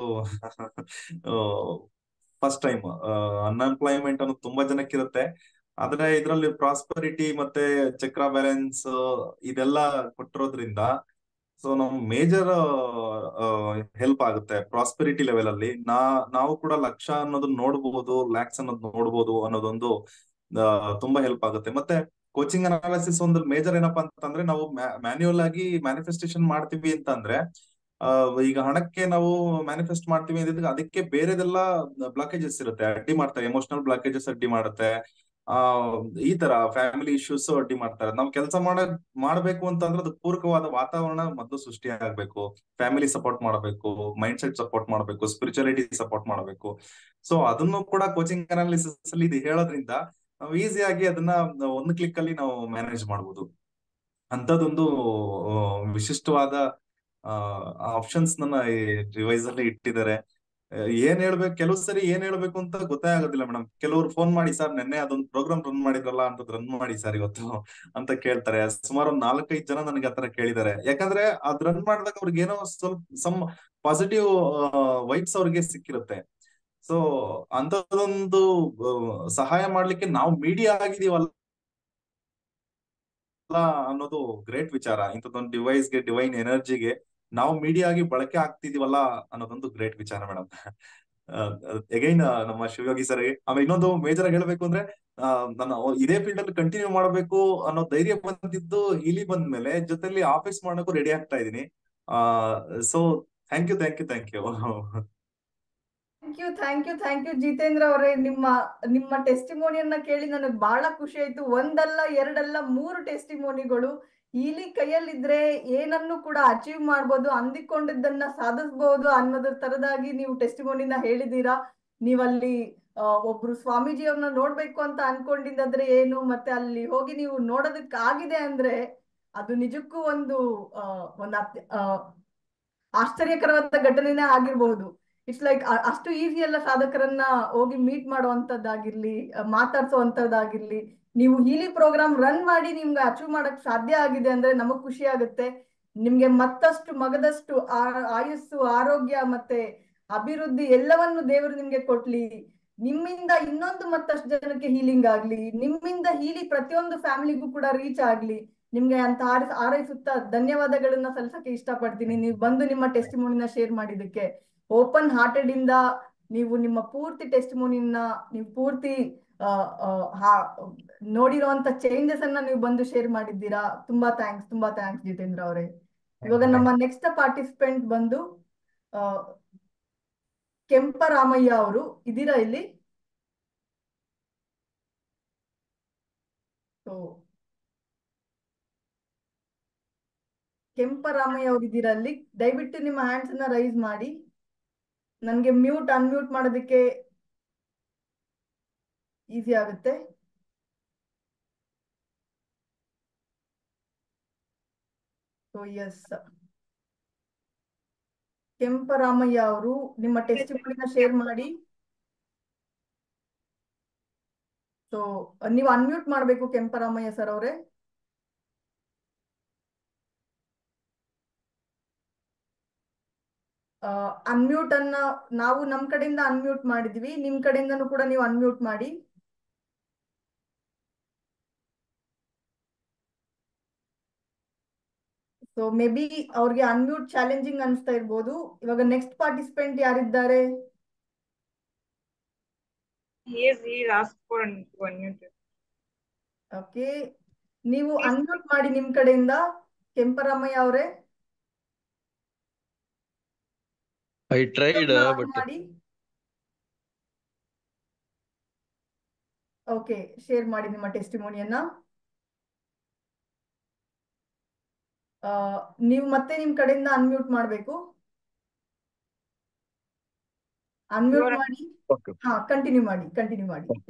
ಫಸ್ಟ್ ಟೈಮ್ ಅನ್ಎಂಪ್ಲಾಯ್ಮೆಂಟ್ ಅನ್ನೋದು ತುಂಬಾ ಜನಕ್ಕಿರುತ್ತೆ ಆದ್ರೆ ಇದರಲ್ಲಿ ಪ್ರಾಸ್ಪರಿಟಿ ಮತ್ತೆ ಚಕ್ರ ಬ್ಯಾಲೆನ್ಸ್ ಇದೆಲ್ಲ ಕೊಟ್ಟಿರೋದ್ರಿಂದ ಸೊ ನಮ್ ಮೇಜರ್ ಹೆಲ್ಪ್ ಆಗುತ್ತೆ ಪ್ರಾಸ್ಪೆರಿಟಿ ಲೆವೆಲ್ ಅಲ್ಲಿ ನಾ ನಾವು ಕೂಡ ಲಕ್ಷ ಅನ್ನೋದನ್ನ ನೋಡ್ಬೋದು ಲ್ಯಾಕ್ಸ್ ಅನ್ನೋದು ನೋಡ್ಬೋದು ಅನ್ನೋದೊಂದು ಆ, ತುಂಬಾ ಹೆಲ್ಪ್ ಆಗುತ್ತೆ ಮತ್ತೆ ಕೋಚಿಂಗ್ ಅನಾಲಿಸಿಸ್ ಒಂದು ಮೇಜರ್ ಏನಪ್ಪಾ ಅಂತಂದ್ರೆ ನಾವು ಮ್ಯಾನ್ಯುಯಲ್ ಆಗಿ ಮ್ಯಾನಿಫೆಸ್ಟೇಷನ್ ಮಾಡ್ತೀವಿ ಅಂತಂದ್ರೆ ಆ, ಈಗ ಹಣಕ್ಕೆ ನಾವು ಮ್ಯಾನಿಫೆಸ್ಟ್ ಮಾಡ್ತೀವಿ ಅಂದಿದ್ರೆ ಅದಕ್ಕೆ ಬೇರೆದೆಲ್ಲ ಬ್ಲಾಕೇಜಸ್ ಇರುತ್ತೆ ಅಡ್ಡಿ ಮಾಡ್ತಾರೆ ಎಮೋಷನಲ್ ಬ್ಲಾಕೇಜಸ್ ಅಡ್ಡಿ ಮಾಡುತ್ತೆ ಆ ಈ ತರ ಫ್ಯಾಮಿಲಿ ಇಶ್ಯೂಸ್ ಅಡ್ಡಿ ಮಾಡ್ತಾರೆ ನಾವು ಕೆಲಸ ಮಾಡ ಮಾಡ್ಬೇಕು ಅಂತಂದ್ರೆ ಅದಕ್ಕೆ ಪೂರಕವಾದ ವಾತಾವರಣ ಮೊದಲು ಸೃಷ್ಟಿ ಆಗ್ಬೇಕು ಫ್ಯಾಮಿಲಿ ಸಪೋರ್ಟ್ ಮಾಡಬೇಕು ಮೈಂಡ್ ಸೆಟ್ ಸಪೋರ್ಟ್ ಮಾಡಬೇಕು ಸ್ಪಿರಿಚುಯಾಲಿಟಿ ಸಪೋರ್ಟ್ ಮಾಡಬೇಕು ಸೊ ಅದನ್ನು ಕೂಡ ಕೋಚಿಂಗ್ ಅನಾಲಿಸಿಸ್ ಅಲ್ಲಿ ಇದು ಹೇಳೋದ್ರಿಂದ ನಾವು ಈಸಿಯಾಗಿ ಅದನ್ನ ಒಂದು ಕ್ಲಿಕ್ ಅಲ್ಲಿ ನಾವು ಮ್ಯಾನೇಜ್ ಮಾಡ್ಬೋದು ಅಂತದೊಂದು ಆ, ವಿಶಿಷ್ಟವಾದ ಆಪ್ಷನ್ಸ್ ನನ್ನ ಈ ರಿವೈಸ್ ಅಲ್ಲಿ ಇಟ್ಟಿದ್ದಾರೆ ಆ, ಏನ್ ಹೇಳ್ಬೇಕು ಕೆಲವು ಸರಿ ಏನ್ ಹೇಳ್ಬೇಕು ಅಂತ ಗೊತ್ತೇ ಆಗೋದಿಲ್ಲ ಮೇಡಮ್ ಕೆಲವರು ಫೋನ್ ಮಾಡಿ ಸರ್ ನೆನ್ನೆ ಅದೊಂದು ಪ್ರೋಗ್ರಾಮ್ ರನ್ ಮಾಡಿದ್ರಲ್ಲ ಅಂತ ರನ್ ಮಾಡಿ ಸರ್ ಇವತ್ತು ಅಂತ ಕೇಳ್ತಾರೆ ಸುಮಾರು ಒಂದ್ ನಾಲ್ಕೈದು ಜನ ನನಗೆ ಆತರ ಕೇಳಿದ್ದಾರೆ ಯಾಕಂದ್ರೆ ಅದ್ ರನ್ ಮಾಡಿದಾಗ ಅವ್ರಿಗೆ ಏನೋ ಸ್ವಲ್ಪ ಸಮ್ ಪಾಸಿಟಿವ್ ವೈಬ್ಸ್ ಅವ್ರಿಗೆ ಸಿಕ್ಕಿರುತ್ತೆ ಸೊ ಅಂತದೊಂದು ಆ, ಸಹಾಯ ಮಾಡ್ಲಿಕ್ಕೆ ನಾವು ಮೀಡಿಯಾ ಆಗಿದೀವಲ್ಲ ಅನ್ನೋದು ಗ್ರೇಟ್ ವಿಚಾರ ಇಂಥದ್ದೊಂದು ಡಿವೈಸ್ಗೆ ಡಿವೈನ್ ಎನರ್ಜಿಗೆ ನಾವು ಮೀಡಿಯಾ ಆಗಿ ಬಳಕೆ ಆಗ್ತಿದೀವಲ್ಲ ಅನ್ನೋದೊಂದು ಗ್ರೇಟ್ ವಿಚಾರ ಮೇಡಮ್ ಅಗೈನ್ ನಮ್ಮ ಶಿವಯೋಗಿ ಸರ್ ಆಮೇಲೆ ಇನ್ನೊಂದು ಮೇಜರ್ ಆಗಿ ಹೇಳ್ಬೇಕು ಅಂದ್ರೆ ಆ, ನಾನು ಇದೇ ಫೀಲ್ಡ್ ಅಲ್ಲಿ ಕಂಟಿನ್ಯೂ ಮಾಡಬೇಕು ಅನ್ನೋ ಧೈರ್ಯ ಬಂದಿದ್ದು ಇಲ್ಲಿ ಬಂದ್ಮೇಲೆ ಜೊತೆಲಿ ಆಫೀಸ್ ಮಾಡೋಕ್ಕೂ ರೆಡಿ ಆಗ್ತಾ ಇದೀನಿ ಆ so thank you thank you thank you thank you thank you thank you Jitendra ಅವರೇ ನಿಮ್ಮ ನಿಮ್ಮ ಟೆಸ್ಟಿಮೋನಿಯನ್ನ ಕೇಳಿ ನನಗೆ ಬಹಳ ಖುಷಿ ಆಯ್ತು ಒಂದಲ್ಲ ಎರಡಲ್ಲ ಮೂರು ಟೆಸ್ಟಿಮೋನಿಗಳು ಈಲಿ ಕೈಯಲ್ಲಿದ್ರೆ ಏನನ್ನು ಕೂಡ ಅಚೀವ್ ಮಾಡ್ಬೋದು ಅಂದಿಕೊಂಡಿದ್ದನ್ನ ಸಾಧಿಸ್ಬೋದು ಅನ್ನೋದ್ರ ತರದಾಗಿ ನೀವು ಟೆಸ್ಟಿಮೋನಿನ ಹೇಳಿದೀರಾ ನೀವಲ್ಲಿ ಆ, ಒಬ್ರು ಸ್ವಾಮೀಜಿ ಅವ್ರನ್ನ ನೋಡ್ಬೇಕು ಅಂತ ಅನ್ಕೊಂಡಿದ್ದಾದ್ರೆ ಏನು ಮತ್ತೆ ಅಲ್ಲಿ ಹೋಗಿ ನೀವು ನೋಡೋದಕ್ಕಾಗಿದೆ ಅಂದ್ರೆ ಅದು ನಿಜಕ್ಕೂ ಒಂದು ಆ, ಒಂದು ಅತ್ಯ ಆ, ಆಶ್ಚರ್ಯಕರವಾದ ಘಟನೆನೇ ಆಗಿರಬಹುದು ಇಟ್ಸ್ ಲೈಕ್ ಅಷ್ಟು ಈಸಿ ಅಲ್ಲ ಸಾಧಕರನ್ನ ಹೋಗಿ ಮೀಟ್ ಮಾಡುವಂತದ್ದಾಗಿರ್ಲಿ ಮಾತಾಡ್ಸೋವಂಥದ್ದಾಗಿರ್ಲಿ ನೀವು ಹೀಲಿ ಪ್ರೋಗ್ರಾಮ್ ರನ್ ಮಾಡಿ ನಿಮ್ಗೆ ಅಚೀವ್ ಮಾಡಕ್ ಸಾಧ್ಯ ಆಗಿದೆ ಅಂದ್ರೆ ನಮಗ್ ಖುಷಿ ಆಗುತ್ತೆ ನಿಮ್ಗೆ ಮತ್ತಷ್ಟು ಮಗದಷ್ಟು ಆ- ಆಯುಸ್ಸು ಆರೋಗ್ಯ ಮತ್ತೆ ಅಭಿವೃದ್ಧಿ ಎಲ್ಲವನ್ನು ದೇವರು ನಿಮ್ಗೆ ಕೊಟ್ಲಿ ನಿಮ್ಮಿಂದ ಇನ್ನೊಂದು ಮತ್ತಷ್ಟು ಜನಕ್ಕೆ ಹೀಲಿಂಗ್ ಆಗ್ಲಿ ನಿಮ್ಮಿಂದ ಹೀಲಿ ಪ್ರತಿಯೊಂದು ಫ್ಯಾಮಿಲಿಗೂ ಕೂಡ ರೀಚ್ ಆಗ್ಲಿ ನಿಮ್ಗೆ ಅಂತ ಹಾರೈಸ್ ಹಾರೈಸುತ್ತಾ ಧನ್ಯವಾದಗಳನ್ನ ಸಲ್ಲಿಸಕ್ಕೆ ಇಷ್ಟಪಡ್ತೀನಿ ನೀವು ಬಂದು ನಿಮ್ಮ ಟೆಸ್ಟಿಮೋನಿನ ಶೇರ್ ಮಾಡಿದ್ದಕ್ಕೆ ಓಪನ್ ಹಾರ್ಟೆಡ್ ಇಂದ ನೀವು ನಿಮ್ಮ ಪೂರ್ತಿ ಟೆಸ್ಟಿಮೋನಿನ ನೀವು ಪೂರ್ತಿ ಆ, ಆ, ಹಾ- ನೋಡಿರುವಂತ ಚೇಂಜಸ್ ಅನ್ನ ನೀವು ಬಂದು ಶೇರ್ ಮಾಡಿದ್ದೀರಾ ತುಂಬಾ ಥ್ಯಾಂಕ್ಸ್ ತುಂಬಾ ಥ್ಯಾಂಕ್ಸ್ ಜಿತೇಂದ್ರ ಅವರೇ ಇವಾಗ ನಮ್ಮ ನೆಕ್ಸ್ಟ್ ಪಾರ್ಟಿಸಿಪೆಂಟ್ ಬಂದು ಆ, ಕೆಂಪರಾಮಯ್ಯ ಅವರು ಇದ್ದೀರಾ ಇಲ್ಲಿ ಸೊ ಕೆಂಪರಾಮಯ್ಯ ಅವರು ಇದ್ದೀರಾ ಅಲ್ಲಿ ದಯವಿಟ್ಟು ನಿಮ್ಮ ಹ್ಯಾಂಡ್ಸ್ ಅನ್ನ ರೈಸ್ ಮಾಡಿ ನನ್ಗೆ ಮ್ಯೂಟ್ ಅನ್ಮ್ಯೂಟ್ ಮಾಡೋದಕ್ಕೆ ಈಸಿ ಆಗುತ್ತೆ ಸೊ ಎಸ್ ಕೆಂಪರಾಮಯ್ಯ ಅವರು ನಿಮ್ಮ ಟೆಸ್ಟಿಮೋನಿನ ಶೇರ್ ಮಾಡಿ ಸೊ ನೀವು ಅನ್ಮ್ಯೂಟ್ ಮಾಡಬೇಕು ಕೆಂಪರಾಮಯ್ಯ ಸರ್ ಅವರೇ ಅನ್ಮ್ಯೂಟ್ ಅನ್ನ ನಾವು ನಮ್ ಕಡೆಯಿಂದ ಅನ್ಮ್ಯೂಟ್ ಮಾಡಿದ್ವಿ ನಿಮ್ ಕಡೆಯಿಂದನೂ ಕೂಡ ನೀವು ಅನ್ಮ್ಯೂಟ್ ಮಾಡಿ ಸೊ ಮೇ ಬಿ ಅವ್ರಿಗೆ ಅನ್ಮ್ಯೂಟ್ ಚಾಲೆಂಜಿಂಗ್ ಅನಿಸ್ತಾ ಇರ್ಬೋದು ಇವಾಗ ನೆಕ್ಸ್ಟ್ ಪಾರ್ಟಿಸಿಪೆಂಟ್ ಯಾರಿದ್ದಾರೆ He is, he is asked for un- to unmute. Okay ನೀವು ಅನ್ಮ್ಯೂಟ್ ಮಾಡಿ ನಿಮ್ ಕಡೆಯಿಂದ ಕೆಂಪರಾಮಯ್ಯ ಅವರೇ I tried, uh, but ಮಾಡಿ ಓಕೆ ಶೇರ್ ಮಾಡಿ ನಿಮ್ಮ ಟೆಸ್ಟಿಮೋನಿಯನ್ನ ನೀವು ಮತ್ತೆ ನಿಮ್ ಕಡೆಯಿಂದ ಅನ್ಮ್ಯೂಟ್ ಮಾಡಬೇಕು ಅನ್ಮ್ಯೂಟ್ ಮಾಡಿ ಓಕೆ ಹಾ ಕಂಟಿನ್ಯೂ ಮಾಡಿ ಕಂಟಿನ್ಯೂ ಮಾಡಿ ಓಕೆ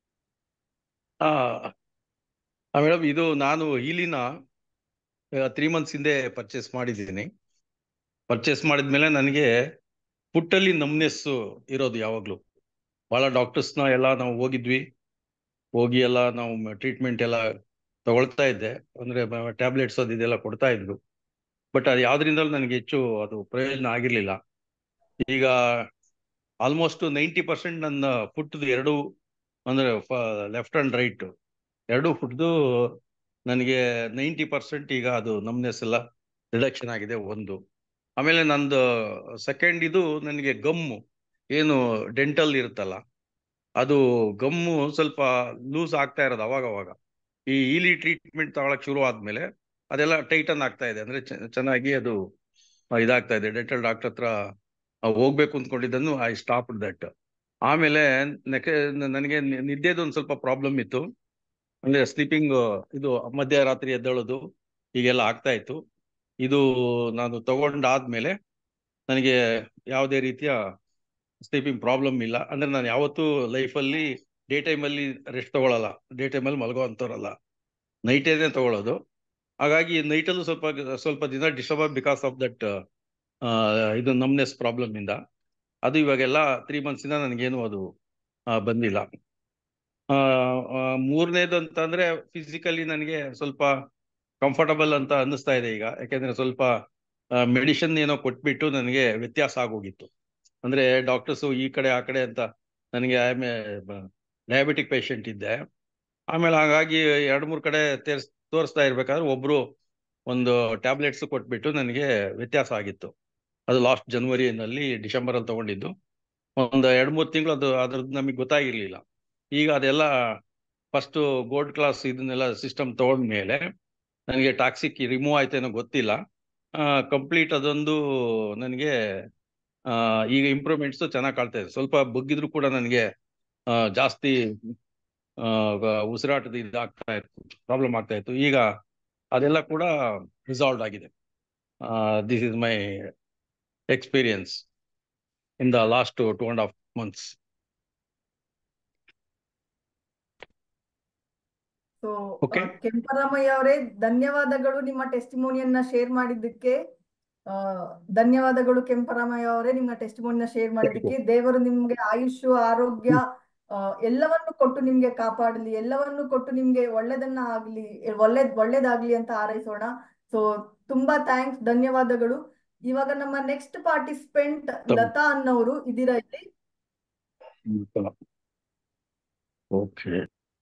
ಮೇಡಮ್ ಇದು ನಾನು ಹೀಲಿನ ತ್ರೀ ಮಂತ್ಸ್ ಹಿಂದೆ ಪರ್ಚೇಸ್ ಮಾಡಿದ್ದೀನಿ ಪರ್ಚೇಸ್ ಮಾಡಿದ್ಮೇಲೆ ನನಗೆ ಪುಟ್ಟಲ್ಲಿ ನಮ್ನೆಸ್ ಇರೋದು ಯಾವಾಗಲೂ ಭಾಳ ಡಾಕ್ಟರ್ಸ್ನ ಎಲ್ಲ ನಾವು ಹೋಗಿದ್ವಿ ಹೋಗಿ ಎಲ್ಲ ನಾವು ಟ್ರೀಟ್ಮೆಂಟ್ ಎಲ್ಲ ತಗೊಳ್ತಾ ಇದ್ದೆ ಅಂದರೆ ಟ್ಯಾಬ್ಲೆಟ್ಸ್ ಅದು ಇದೆಲ್ಲ ಕೊಡ್ತಾ ಇದ್ರು ಬಟ್ ಅದು ಯಾವ್ದ್ರಿಂದಲೂ ನನಗೆ ಹೆಚ್ಚು ಅದು ಪ್ರಯೋಜನ ಆಗಿರಲಿಲ್ಲ ಈಗ ಆಲ್ಮೋಸ್ಟ್ ನೈಂಟಿ ಪರ್ಸೆಂಟ್ ನನ್ನ ಫುಟ್ದು ಎರಡು ಅಂದರೆ ಲೆಫ್ಟ್ ಆ್ಯಂಡ್ ರೈಟ್ ಎರಡೂ ಫುಟ್ದು ನನಗೆ ನೈಂಟಿ ಪರ್ಸೆಂಟ್ ಈಗ ಅದು ನಮ್ನೆಸ್ ಎಲ್ಲ ರಿಡಕ್ಷನ್ ಆಗಿದೆ ಒಂದು ಆಮೇಲೆ ನಂದು ಸೆಕೆಂಡ್ ಇದು ನನಗೆ ಗಮ್ಮು ಏನು ಡೆಂಟಲ್ ಇರುತ್ತಲ್ಲ ಅದು ಗಮ್ಮು ಸ್ವಲ್ಪ ಲೂಸ್ ಆಗ್ತಾ ಇರೋದು ಅವಾಗ ಅವಾಗ ಈ ಈಲಿ ಟ್ರೀಟ್ಮೆಂಟ್ ತಗೊಳಕ್ ಶುರು ಆದ್ಮೇಲೆ ಅದೆಲ್ಲ ಟೈಟನ್ ಆಗ್ತಾ ಇದೆ ಅಂದ್ರೆ ಚೆನ್ನಾಗಿ ಅದು ಇದಾಗ್ತಾ ಇದೆ ಡೆಂಟಲ್ ಡಾಕ್ಟರ್ ಹತ್ರ ಹೋಗ್ಬೇಕು ಅಂದ್ಕೊಂಡಿದ್ದನ್ನು ಐ ಸ್ಟಾಪ್ ದಟ್ ಆಮೇಲೆ ನೆಕೆ ನನಗೆ ನಿದ್ದೆದು ಒಂದು ಸ್ವಲ್ಪ ಪ್ರಾಬ್ಲಮ್ ಇತ್ತು ಅಂದ್ರೆ ಸ್ಲೀಪಿಂಗ್ ಇದು ಮಧ್ಯರಾತ್ರಿ ಎದ್ದೇಳೋದು ಹೀಗೆಲ್ಲ ಆಗ್ತಾ ಇತ್ತು ಇದು ನಾನು ತಗೊಂಡಾದ್ಮೇಲೆ ನನಗೆ ಯಾವುದೇ ರೀತಿಯ ಸ್ಲೀಪಿಂಗ್ ಪ್ರಾಬ್ಲಮ್ ಇಲ್ಲ ಅಂದ್ರೆ ನಾನು ಯಾವತ್ತೂ ಲೈಫಲ್ಲಿ ಡೇ ಟೈಮಲ್ಲಿ ರೆಸ್ಟ್ ತಗೊಳ್ಳಲ್ಲ ಡೇ ಟೈಮಲ್ಲಿ ಮಲಗೋ ಅಂಥವ್ರಲ್ಲ ನೈಟೇನೆ ತಗೊಳ್ಳೋದು ಹಾಗಾಗಿ ನೈಟಲ್ಲೂ ಸ್ವಲ್ಪ ಸ್ವಲ್ಪ ದಿನ ಡಿಸ್ಟರ್ಬ್ ಬಿಕಾಸ್ ಆಫ್ ದಟ್ ಇದು ನಮ್ನೆಸ್ ಪ್ರಾಬ್ಲಮ್ ಇಂದ ಅದು ಇವಾಗೆಲ್ಲ ತ್ರೀ ಮಂತ್ಸಿಂದ ನನಗೇನು ಅದು ಬಂದಿಲ್ಲ ಮೂರನೇದು ಅಂತಂದ್ರೆ ಫಿಸಿಕಲಿ ನನಗೆ ಸ್ವಲ್ಪ ಕಂಫರ್ಟಬಲ್ ಅಂತ ಅನ್ನಿಸ್ತಾ ಇದೆ ಈಗ ಯಾಕೆಂದ್ರೆ ಸ್ವಲ್ಪ ಮೆಡಿಸಿನ್ ಏನೋ ಕೊಟ್ಬಿಟ್ಟು ನನಗೆ ವ್ಯತ್ಯಾಸ ಆಗೋಗಿತ್ತು ಅಂದ್ರೆ ಡಾಕ್ಟರ್ಸು ಈ ಕಡೆ ಆ ಕಡೆ ಅಂತ ನನಗೆ ಐ ಎಮ್ ಡಯಾಬಿಟಿಕ್ ಪೇಷಂಟ್ ಇದ್ದೆ ಆಮೇಲೆ ಹಾಗಾಗಿ ಎರಡು ಮೂರು ಕಡೆ ತೇರ್ಸ್ ತೋರಿಸ್ತಾ ಇರ್ಬೇಕಾದ್ರೆ ಒಬ್ರು ಒಂದು ಟ್ಯಾಬ್ಲೆಟ್ಸ್ ಕೊಟ್ಬಿಟ್ಟು ನನಗೆ ವ್ಯತ್ಯಾಸ ಆಗಿತ್ತು ಅದು ಲಾಸ್ಟ್ ಜನವರಿನಲ್ಲಿ ಡಿಸೆಂಬರ್ ಅಲ್ಲಿ ತಗೊಂಡಿದ್ದು ಒಂದು ಎರಡು ಮೂರು ತಿಂಗಳು ಅದು ಅದ್ರದ್ದು ನಮಗೆ ಗೊತ್ತಾಗಿರ್ಲಿಲ್ಲ ಈಗ ಅದೆಲ್ಲ ಫಸ್ಟ್ ಗೋಲ್ಡ್ ಕ್ಲಾಸ್ ಇದನ್ನೆಲ್ಲ ಸಿಸ್ಟಮ್ ತಗೊಂಡ್ಮೇಲೆ ನನಗೆ ಟಾಕ್ಸಿಕ್ ರಿಮೂವ್ ಆಯ್ತೇನೋ ಗೊತ್ತಿಲ್ಲ ಕಂಪ್ಲೀಟ್ ಅದೊಂದು ನನಗೆ ಈಗ ಇಂಪ್ರೂವ್ಮೆಂಟ್ಸ್ ಚೆನ್ನಾಗಿ ಕಾಣ್ತಾ ಇದೆ ಸ್ವಲ್ಪ ಬಗ್ಗಿದ್ರು ಕೂಡ ನನಗೆ ಜಾಸ್ತಿ ಉಸಿರಾಟದ ಇದಾಗ್ತಾ ಇತ್ತು ಪ್ರಾಬ್ಲಮ್ ಆಗ್ತಾ ಇತ್ತು ಈಗ ಅದೆಲ್ಲ ಕೂಡ ರಿಸಾಲ್ವ್ ಆಗಿದೆ this is my experience in the last two and half months so Okay. Kemparamaiah ಅವರೇ ಧನ್ಯವಾದಗಳು ನಿಮ್ಮ ಟೆಸ್ಟಿಮೋನಿಯನ್ನ ಶೇರ್ ಮಾಡಿದ್ದಕ್ಕೆ ಆ, ಧನ್ಯವಾದಗಳು ಕೆಂಪರಾಮಯ್ಯ ಅವರೇ ನಿಮ್ಮ ಟೆಸ್ಟಿಮೋನಿಯನ್ನ ಶೇರ್ ಮಾಡಿದ್ದಕ್ಕೆ ದೇವರು ನಿಮ್ಗೆ ಆಯುಷು ಆರೋಗ್ಯ ಆ, ಎಲ್ಲವನ್ನು ಕೊಟ್ಟು ನಿಮ್ಗೆ ಕಾಪಾಡಲಿ ಎಲ್ಲವನ್ನು ಕೊಟ್ಟು ನಿಮ್ಗೆ ಒಳ್ಳೇದನ್ನ ಆಗ್ಲಿ ಒಳ್ಳೇದ್ ಒಳ್ಳೇದಾಗ್ಲಿ ಅಂತ ಹಾರೈಸೋಣ ಸೊ ತುಂಬಾ ಥ್ಯಾಂಕ್ಸ್ ಧನ್ಯವಾದಗಳು ಇವಾಗ ನಮ್ಮ ನೆಕ್ಸ್ಟ್ ಪಾರ್ಟಿಸಿಪೆಂಟ್ ಲತಾ ಅನ್ನೋರು ಇದೀರಾ ಇಲ್ಲಿ ಓಕೆ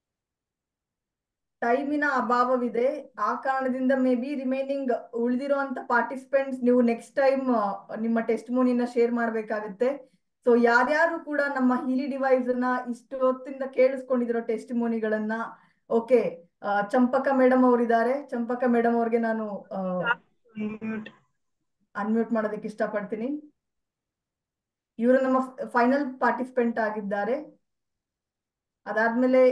ಟೈಮಿನ ಅಭಾವವಿದೆ ಆ ಕಾರಣದಿಂದ ಮೇ ಬಿ ರಿಮೈನಿಂಗ್ ಉಳಿದಿರುವಂತ ಪಾರ್ಟಿಸಿಪೆಂಟ್ಸ್ ನೀವು ನೆಕ್ಸ್ಟ್ ಟೈಮ್ ನಿಮ್ಮ ಟೆಸ್ಟಿಮೋನಿನ ಶೇರ್ ಮಾಡ್ಬೇಕಾಗುತ್ತೆ ಸೊ ಯಾರ್ಯಾರು ಕೂಡ ನಮ್ಮ ಹೀಲಿ ಡಿವೈಸ್ ಅನ್ನ ಇಷ್ಟು ಹೊತ್ತಿಂದ ಕೇಳಿಸ್ಕೊಂಡಿದಿರೋ ಟೆಸ್ಟಿಮೋನಿಗಳನ್ನ ಓಕೆ ಚಂಪಕ ಮೇಡಮ್ ಅವರಿದ್ದಾರೆ ಚಂಪಕ ಮೇಡಮ್ ಅವ್ರಿಗೆ ನಾನು ಅನ್ಮ್ಯೂಟ್ ಮಾಡೋದಕ್ಕೆ ಇಷ್ಟಪಡ್ತೀನಿ ಇವರು ನಮ್ಮ ಫೈನಲ್ ಪಾರ್ಟಿಸಿಪೆಂಟ್ ಆಗಿದ್ದಾರೆ ಅದಾದ್ಮೇಲೆ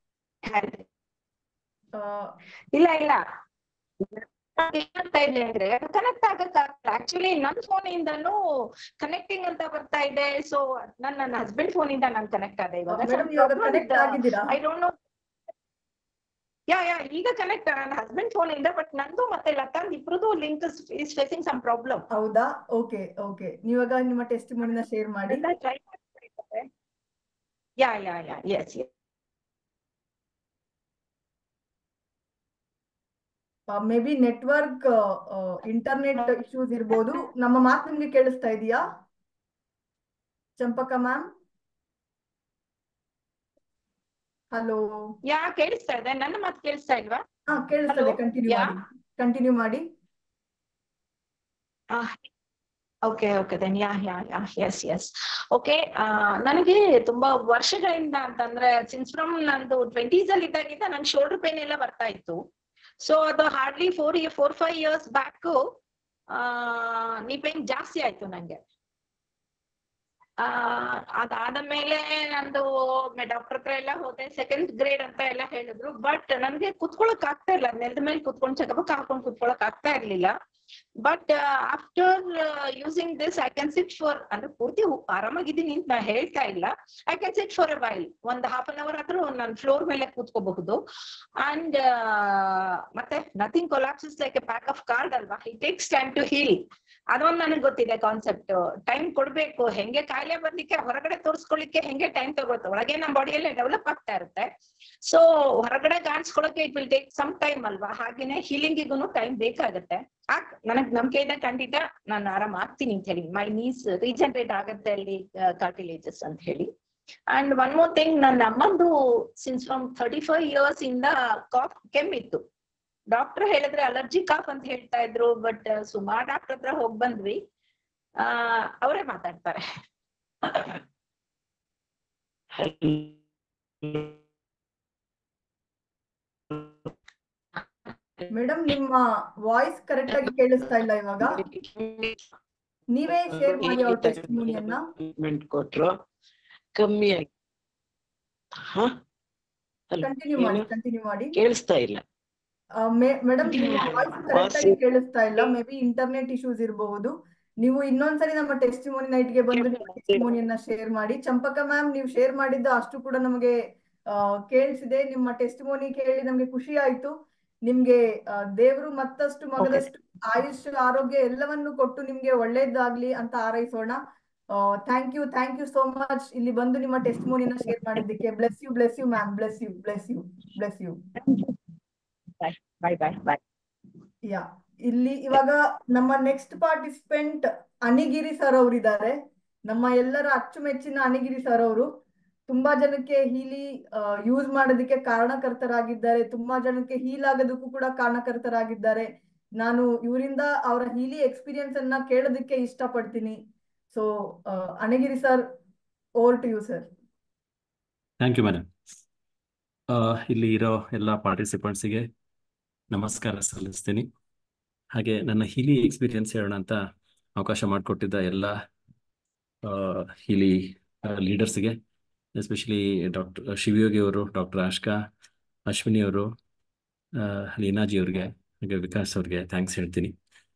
ಆ, ಇಲ್ಲ ಇಲ್ಲ ಏನಾಗ್ತಾ ಇದೆ ಅಂದ್ರೆ ಕನೆಕ್ಟ್ ಆಗಕ್ಕಾಗಲ್ಲ ಆಕ್ಚುಲಿ ನನ್ ಫೋನ್ ಇಂದನೂ ಕನೆಕ್ಟಿಂಗ್ ಅಂತ ಬರ್ತಾ ಇದೆ ಸೊ ನನ್ ನನ್ನ ಹಸ್ಬೆಂಡ್ ಫೋನ್ ಇಂದ ನಾನು ಕನೆಕ್ಟ್ ಆದೆ ಇವಾಗ ಮೇಡಮ್ ಇವಾಗ ಕನೆಕ್ಟ್ ಆಗಿದ್ದೀರಾ I don't know yeah yeah ಈಗ ಕನೆಕ್ಟ್ ನನ್ನ ಹಸ್ಬೆಂಡ್ ಫೋನ್ ಇಂದ ಬಟ್ ನಂದು ಮತ್ತೆ ಲತಾಂದ್ ಇಬ್ರದು link is facing some problem ಹೌದಾ ಓಕೆ ಓಕೆ ನೀವಾಗ ನಿಮ್ಮ ಟೆಸ್ಟಿಮೋನಿನ ಶೇರ್ ಮಾಡಿ try yeah yeah yeah yes maybe network internet issues ಇರ್ಬೋದು ನಮ್ಮ ಮಾತು ನಿಮ್ಗೆ ಕೇಳಿಸ್ತಾ ಇದೆಯಾ ಚಂಪಕ ಮ್ಯಾಮ್ ಹಲೋ ಯಾ ಕೇಳಿಸ್ತಾ ಇದೆ ನನ್ನ ಮಾತು ಕೇಳಿಸ್ತಾ ಇಲ್ವಾ ಹಾ ಕೇಳಿಸ್ತದೆ Hello? ಕಂಟಿನ್ಯೂ ಯಾ ಮಾಡಿ ಕಂಟಿನ್ಯೂ ಮಾಡಿ okay okay then yeah yeah yeah yes yes okay ನನಗೆ ತುಂಬಾ ವರ್ಷಗಳಿಂದ ಅಂತಂದ್ರೆ ಸಿನ್ಸ್ ಫ್ರಮ್ ನಂದು ಟ್ವೆಂಟೀಸ್ ಅಲ್ಲಿ ಇದ್ದಾಗಿಂದ ನನ್ ಶೋಲ್ಡರ್ ಪೇನ್ ಎಲ್ಲ ಬರ್ತಾ ಇತ್ತು ಸೊ ಅದು hardly four four five years back knee pain ಜಾಸ್ತಿ ಆಯ್ತು ನಂಗೆ ಆ ಅದಾದ ಮೇಲೆ ನಂದು ಡಾಕ್ಟರ್ ಹತ್ರ ಎಲ್ಲ ಹೋದೆ ಸೆಕೆಂಡ್ ಗ್ರೇಡ್ ಅಂತ ಎಲ್ಲ ಹೇಳಿದ್ರು ಬಟ್ ನನ್ಗೆ ಕುತ್ಕೊಳಕ್ ಆಗ್ತಾ ಇಲ್ಲ ನೆಲದ ಮೇಲೆ ಕುತ್ಕೊಂಡು ಚಕಬಕ್ ಹಾಕೊಂಡ್ ಕುತ್ಕೊಳಕ್ ಆಗ್ತಾ ಇರ್ಲಿಲ್ಲ but after using this I can sit for ಅಂದ್ರೆ ಪೂರ್ತಿ ಹು- ಆರಾಮಾಗಿದ್ದೀನಿ ಅಂತ ನಾ ಹೇಳ್ತಾ ಇಲ್ಲ I can sit for a while ಒಂದ್ ಹಾಫ್ ಅನ್ ಅವರ್ ಆದ್ರೂ ನಾನು ಫ್ಲೋರ್ ಮೇಲೆ ಕೂತ್ಕೋಬಹುದು ಅಂಡ್ ಮತ್ತೆ nothing collapses like a pack of card ಅಲ್ವಾ it takes time to heal ಅದೊಂದು ನನಗೆ ಗೊತ್ತಿದೆ ಕಾನ್ಸೆಪ್ಟ್ ಟೈಮ್ ಕೊಡ್ಬೇಕು ಹೆಂಗೆ ಕಾಯಿಲೆ ಬರ್ಲಿಕ್ಕೆ ಹೊರಗಡೆ ತೋರಿಸ್ಕೊಳ್ಳಿಕ್ಕೆ ಹೆಂಗೆ ಟೈಮ್ ತಗೋರುತ್ತೆ ಒಳಗೆ ನಮ್ಮ ಬಾಡಿಯಲ್ಲೇ ಡೆವಲಪ್ ಆಗ್ತಾ ಇರುತ್ತೆ ಸೊ ಹೊರಗಡೆ ಕಾಣಿಸ್ಕೊಳ್ಳೋಕೆ it will take some time ಅಲ್ವಾ ಹಾಗೇನೆ ಹೀಲಿಂಗಿಗೂ ಟೈಮ್ ಬೇಕಾಗುತ್ತೆ ಆಕ್ ನನಗ್ ನಂಬಿಕೆ ಇದೆ ಖಂಡಿತ ನಾನು ಆರಾಮ್ ಆಗ್ತೀನಿ ಅಂತ ಹೇಳಿ ಮೈ ನೀಸ್ ರೀಜನರೇಟ್ ಆಗತ್ತೆ ಅಲ್ಲಿ ಕಾರ್ಟಿಲೇಜಸ್ ಅಂತ ಹೇಳಿ ಅಂಡ್ ಒನ್ ಮೋರ್ ಥಿಂಗ್ ನನ್ನ ಅಮ್ಮಂದು since from thirty five years ಇಂದ ಕಾಫ್ ಕೆಮ್ಮಿತ್ತು ಡಾಕ್ಟರ್ ಹೇಳಿದ್ರೆ ಅಲರ್ಜಿ ಕಾಫ್ ಅಂತ ಹೇಳ್ತಾ ಇದ್ರು ಬಟ್ ಸುಮಾರು ಡಾಕ್ಟರ್ ಹತ್ರ ಹೋಗ್ ಬಂದ್ವಿ ಆ ಅವರೇ ಮಾತಾಡ್ತಾರೆ ಮೇಡಮ್ ನಿಮ್ಮ ವಾಯ್ಸ್ ಕರೆಕ್ಟ್ ಆಗಿ ಕೇಳಿಸ್ತಾ ಇಲ್ಲ ಇವಾಗ ನೀವೇ ಶೇರ್ ಮಾಡಿ ಅವ್ರ ಟೆಸ್ಟಿಮೋನಿಯನ್ನ ಟ್ರೀಟ್ಮೆಂಟ್ ಕೊಟ್ರು ಕಮ್ಮಿ ಆಗಿ ಹ Hello, ಕಂಟಿನ್ಯೂ ಮಾಡಿ ಏನು? ಕಂಟಿನ್ಯೂ ಮಾಡಿ ಕೇಳಿಸ್ತಾ ಇಲ್ಲ ಮೇಡಮ್ ನಿಮ್ಮ ವಾಯ್ಸ್ ಕರೆಕ್ಟ್ ಆಗಿ ಕೇಳಿಸ್ತಾ ಇಲ್ಲ ಮೇ ಬಿ ಇಂಟರ್ನೆಟ್ ಇಶ್ಯೂಸ್ ಇರಬಹುದು ನೀವು ಇನ್ನೊಂದ್ಸರಿ ನಮ್ಮ ಟೆಸ್ಟಿಮೋನಿ ನೈಟ್ ಗೆ ಬಂದು ನಿಮ್ಮ ಟೆಸ್ಟಿಮೋನಿಯನ್ನ ಶೇರ್ ಮಾಡಿ ಚಂಪಕ ಮ್ಯಾಮ್ ನೀವು ಶೇರ್ ಮಾಡಿದ್ದು ಅಷ್ಟು ಕೂಡ ನಮಗೆ ಆ, ಕೇಳಿಸಿದೆ ನಿಮ್ಮ ಟೆಸ್ಟಿಮೋನಿ ಕೇಳಿ ನಮ್ಗೆ ಖುಷಿ ಆಯ್ತು ನಿಮ್ಗೆ ಆ, ದೇವ್ರು ಮತ್ತಷ್ಟು ಮಗದಷ್ಟು ಆಯುಷ್ ಆರೋಗ್ಯ ಎಲ್ಲವನ್ನು ಕೊಟ್ಟು ನಿಮ್ಗೆ ಒಳ್ಳೇದಾಗ್ಲಿ ಅಂತ ಹಾರೈಸೋಣ thank you thank you so much ಇಲ್ಲಿ ಬಂದು ನಿಮ್ಮ ಟೆಸ್ಟಿಮೋನಿನ ಶೇರ್ ಮಾಡಿದ್ದಕ್ಕೆ bless you bless you ma'am bless you bless you bless you bye bye bye bye yeah ಇಲ್ಲಿ ಇವಾಗ ನಮ್ಮ ನೆಕ್ಸ್ಟ್ ಪಾರ್ಟಿಸಿಪೆಂಟ್ ಅನಿಗಿರಿ ಸರ್ ಅವರಿದ್ದಾರೆ ನಮ್ಮ ಎಲ್ಲರ ಅಚ್ಚುಮೆಚ್ಚಿನ ಅನಿಗಿರಿ ಸರ್ ಅವರು ತುಂಬಾ ಜನಕ್ಕೆ ಹೀಲಿ ಯೂಸ್ ಮಾಡೋದಕ್ಕೆ ಕಾರಣಕರ್ತರಾಗಿದ್ದಾರೆ ತುಂಬಾ ಜನಕ್ಕೆ ಹೀಲ್ ಆಗೋದಕ್ಕೂ ಕೂಡ ಕಾರಣಕರ್ತರಾಗಿದ್ದಾರೆ ನಾನು ಇವರಿಂದ ಅವರ ಹೀಲಿ ಎಕ್ಸ್ಪೀರಿಯನ್ಸ್ ಅನ್ನ ಕೇಳೋದಕ್ಕೆ ಇಷ್ಟಪಡ್ತೀನಿ so Anagiri sir over to you sir thank you madam ಇಲ್ಲಿ ಇರೋ ಎಲ್ಲ ಪಾರ್ಟಿಸಿಪೆಂಟ್ಸಿಗೆ ನಮಸ್ಕಾರ ಸಲ್ಲಿಸ್ತೀನಿ ಹಾಗೆ ನನ್ನ ಹೀಲಿ ಎಕ್ಸ್ಪೀರಿಯನ್ಸ್ ಹೇಳೋಣ ಅಂತ ಅವಕಾಶ ಮಾಡಿಕೊಟ್ಟಿದ್ದ ಎಲ್ಲ ಹೀಲಿ ಲೀಡರ್ಸ್ಗೆ ಎಸ್ಪೆಷಲಿ ಡಾಕ್ಟರ್ ಶಿವಯೋಗಿ ಅವರು ಡಾಕ್ಟರ್ ಆಶ್ಕಾ ಅಶ್ವಿನಿ ಅವರು ಲೀನಾಜಿ ಅವ್ರಿಗೆ ಹಾಗೆ ವಿಕಾಸ್ ಅವ್ರಿಗೆ ಥ್ಯಾಂಕ್ಸ್ ಹೇಳ್ತೀನಿ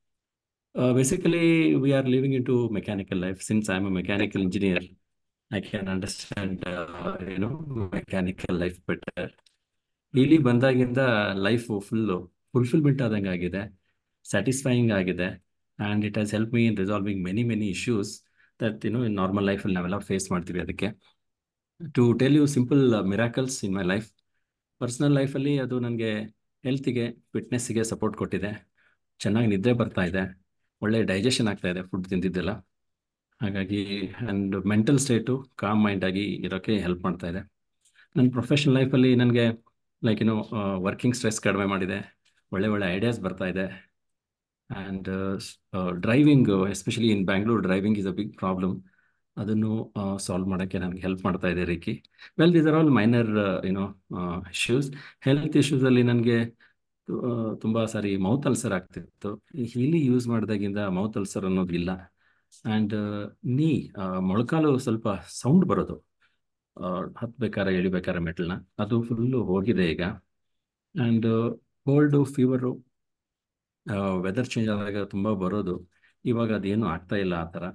basically we are living in to mechanical life since I am a mechanical engineer I can understand ಏನು ಮೆಕ್ಯಾನಿಕಲ್ ಲೈಫ್ ಬೆಟರ್ ಇಲ್ಲಿ ಬಂದಾಗಿಂದ ಲೈಫು ಫುಲ್ಲು ಫುಲ್ಫಿಲ್ಮೆಂಟ್ ಆದಂಗೆ ಆಗಿದೆ ಸ್ಯಾಟಿಸ್ಫೈಯಿಂಗ್ ಆಗಿದೆ and it has help me in resolving many many issues that ಏನು in normal ಲೈಫಲ್ಲಿ ನಾವೆಲ್ಲ face ಮಾಡ್ತೀವಿ ಅದಕ್ಕೆ to tell you simple miracles in my life personal ಲೈಫಲ್ಲಿ ಅದು ನನಗೆ ಹೆಲ್ತಿಗೆ ಫಿಟ್ನೆಸ್ಸಿಗೆ ಸಪೋರ್ಟ್ ಕೊಟ್ಟಿದೆ ಚೆನ್ನಾಗಿ ನಿದ್ದೆ ಬರ್ತಾ ಇದೆ ಒಳ್ಳೆ ಡೈಜೆಷನ್ ಆಗ್ತಾ ಇದೆ ಫುಡ್ ತಿಂದಿದ್ದೆಲ್ಲ ಹಾಗಾಗಿ and mental state calm mind ಆಗಿ ಇರೋಕ್ಕೆ ಹೆಲ್ಪ್ ಮಾಡ್ತಾ ಇದೆ ನನ್ನ ಪ್ರೊಫೆಷನಲ್ ಲೈಫಲ್ಲಿ ನನಗೆ ಲೈಕ್ ಏನು ವರ್ಕಿಂಗ್ ಸ್ಟ್ರೆಸ್ ಕಡಿಮೆ ಮಾಡಿದೆ ಒಳ್ಳೆ ಒಳ್ಳೆ ಐಡಿಯಾಸ್ ಬರ್ತಾ ಇದೆ and driving especially in Bangalore driving is a big problem ಅದನ್ನು ಸಾಲ್ವ್ ಮಾಡೋಕ್ಕೆ ನನಗೆ ಹೆಲ್ಪ್ ಮಾಡ್ತಾ ಇದೆ reiki well these are all minor you know issues health ಇಶ್ಯೂಸಲ್ಲಿ ನನಗೆ ತುಂಬ ಸಾರಿ ಮೌತ್ ಅಲ್ಸರ್ ಆಗ್ತಿತ್ತು ಈ ಹೀಲಿ ಯೂಸ್ ಮಾಡಿದಾಗಿಂದ ಮೌತ್ ಅಲ್ಸರ್ ಅನ್ನೋದು ಇಲ್ಲ ಆ್ಯಂಡ್ ನೀ ಮೊಳಕಾಲು ಸ್ವಲ್ಪ ಸೌಂಡ್ ಬರೋದು ಹತ್ಬೇಕಾರೆ ಇಳಿಬೇಕಾರೆ ಮೆಟ್ಲನ್ನ ಅದು ಫುಲ್ಲು ಹೋಗಿದೆ ಈಗ and cold fever weather change ಆದಾಗ ತುಂಬ ಬರೋದು ಇವಾಗ ಅದೇನು ಆಗ್ತಾ ಇಲ್ಲ ಆ ಥರ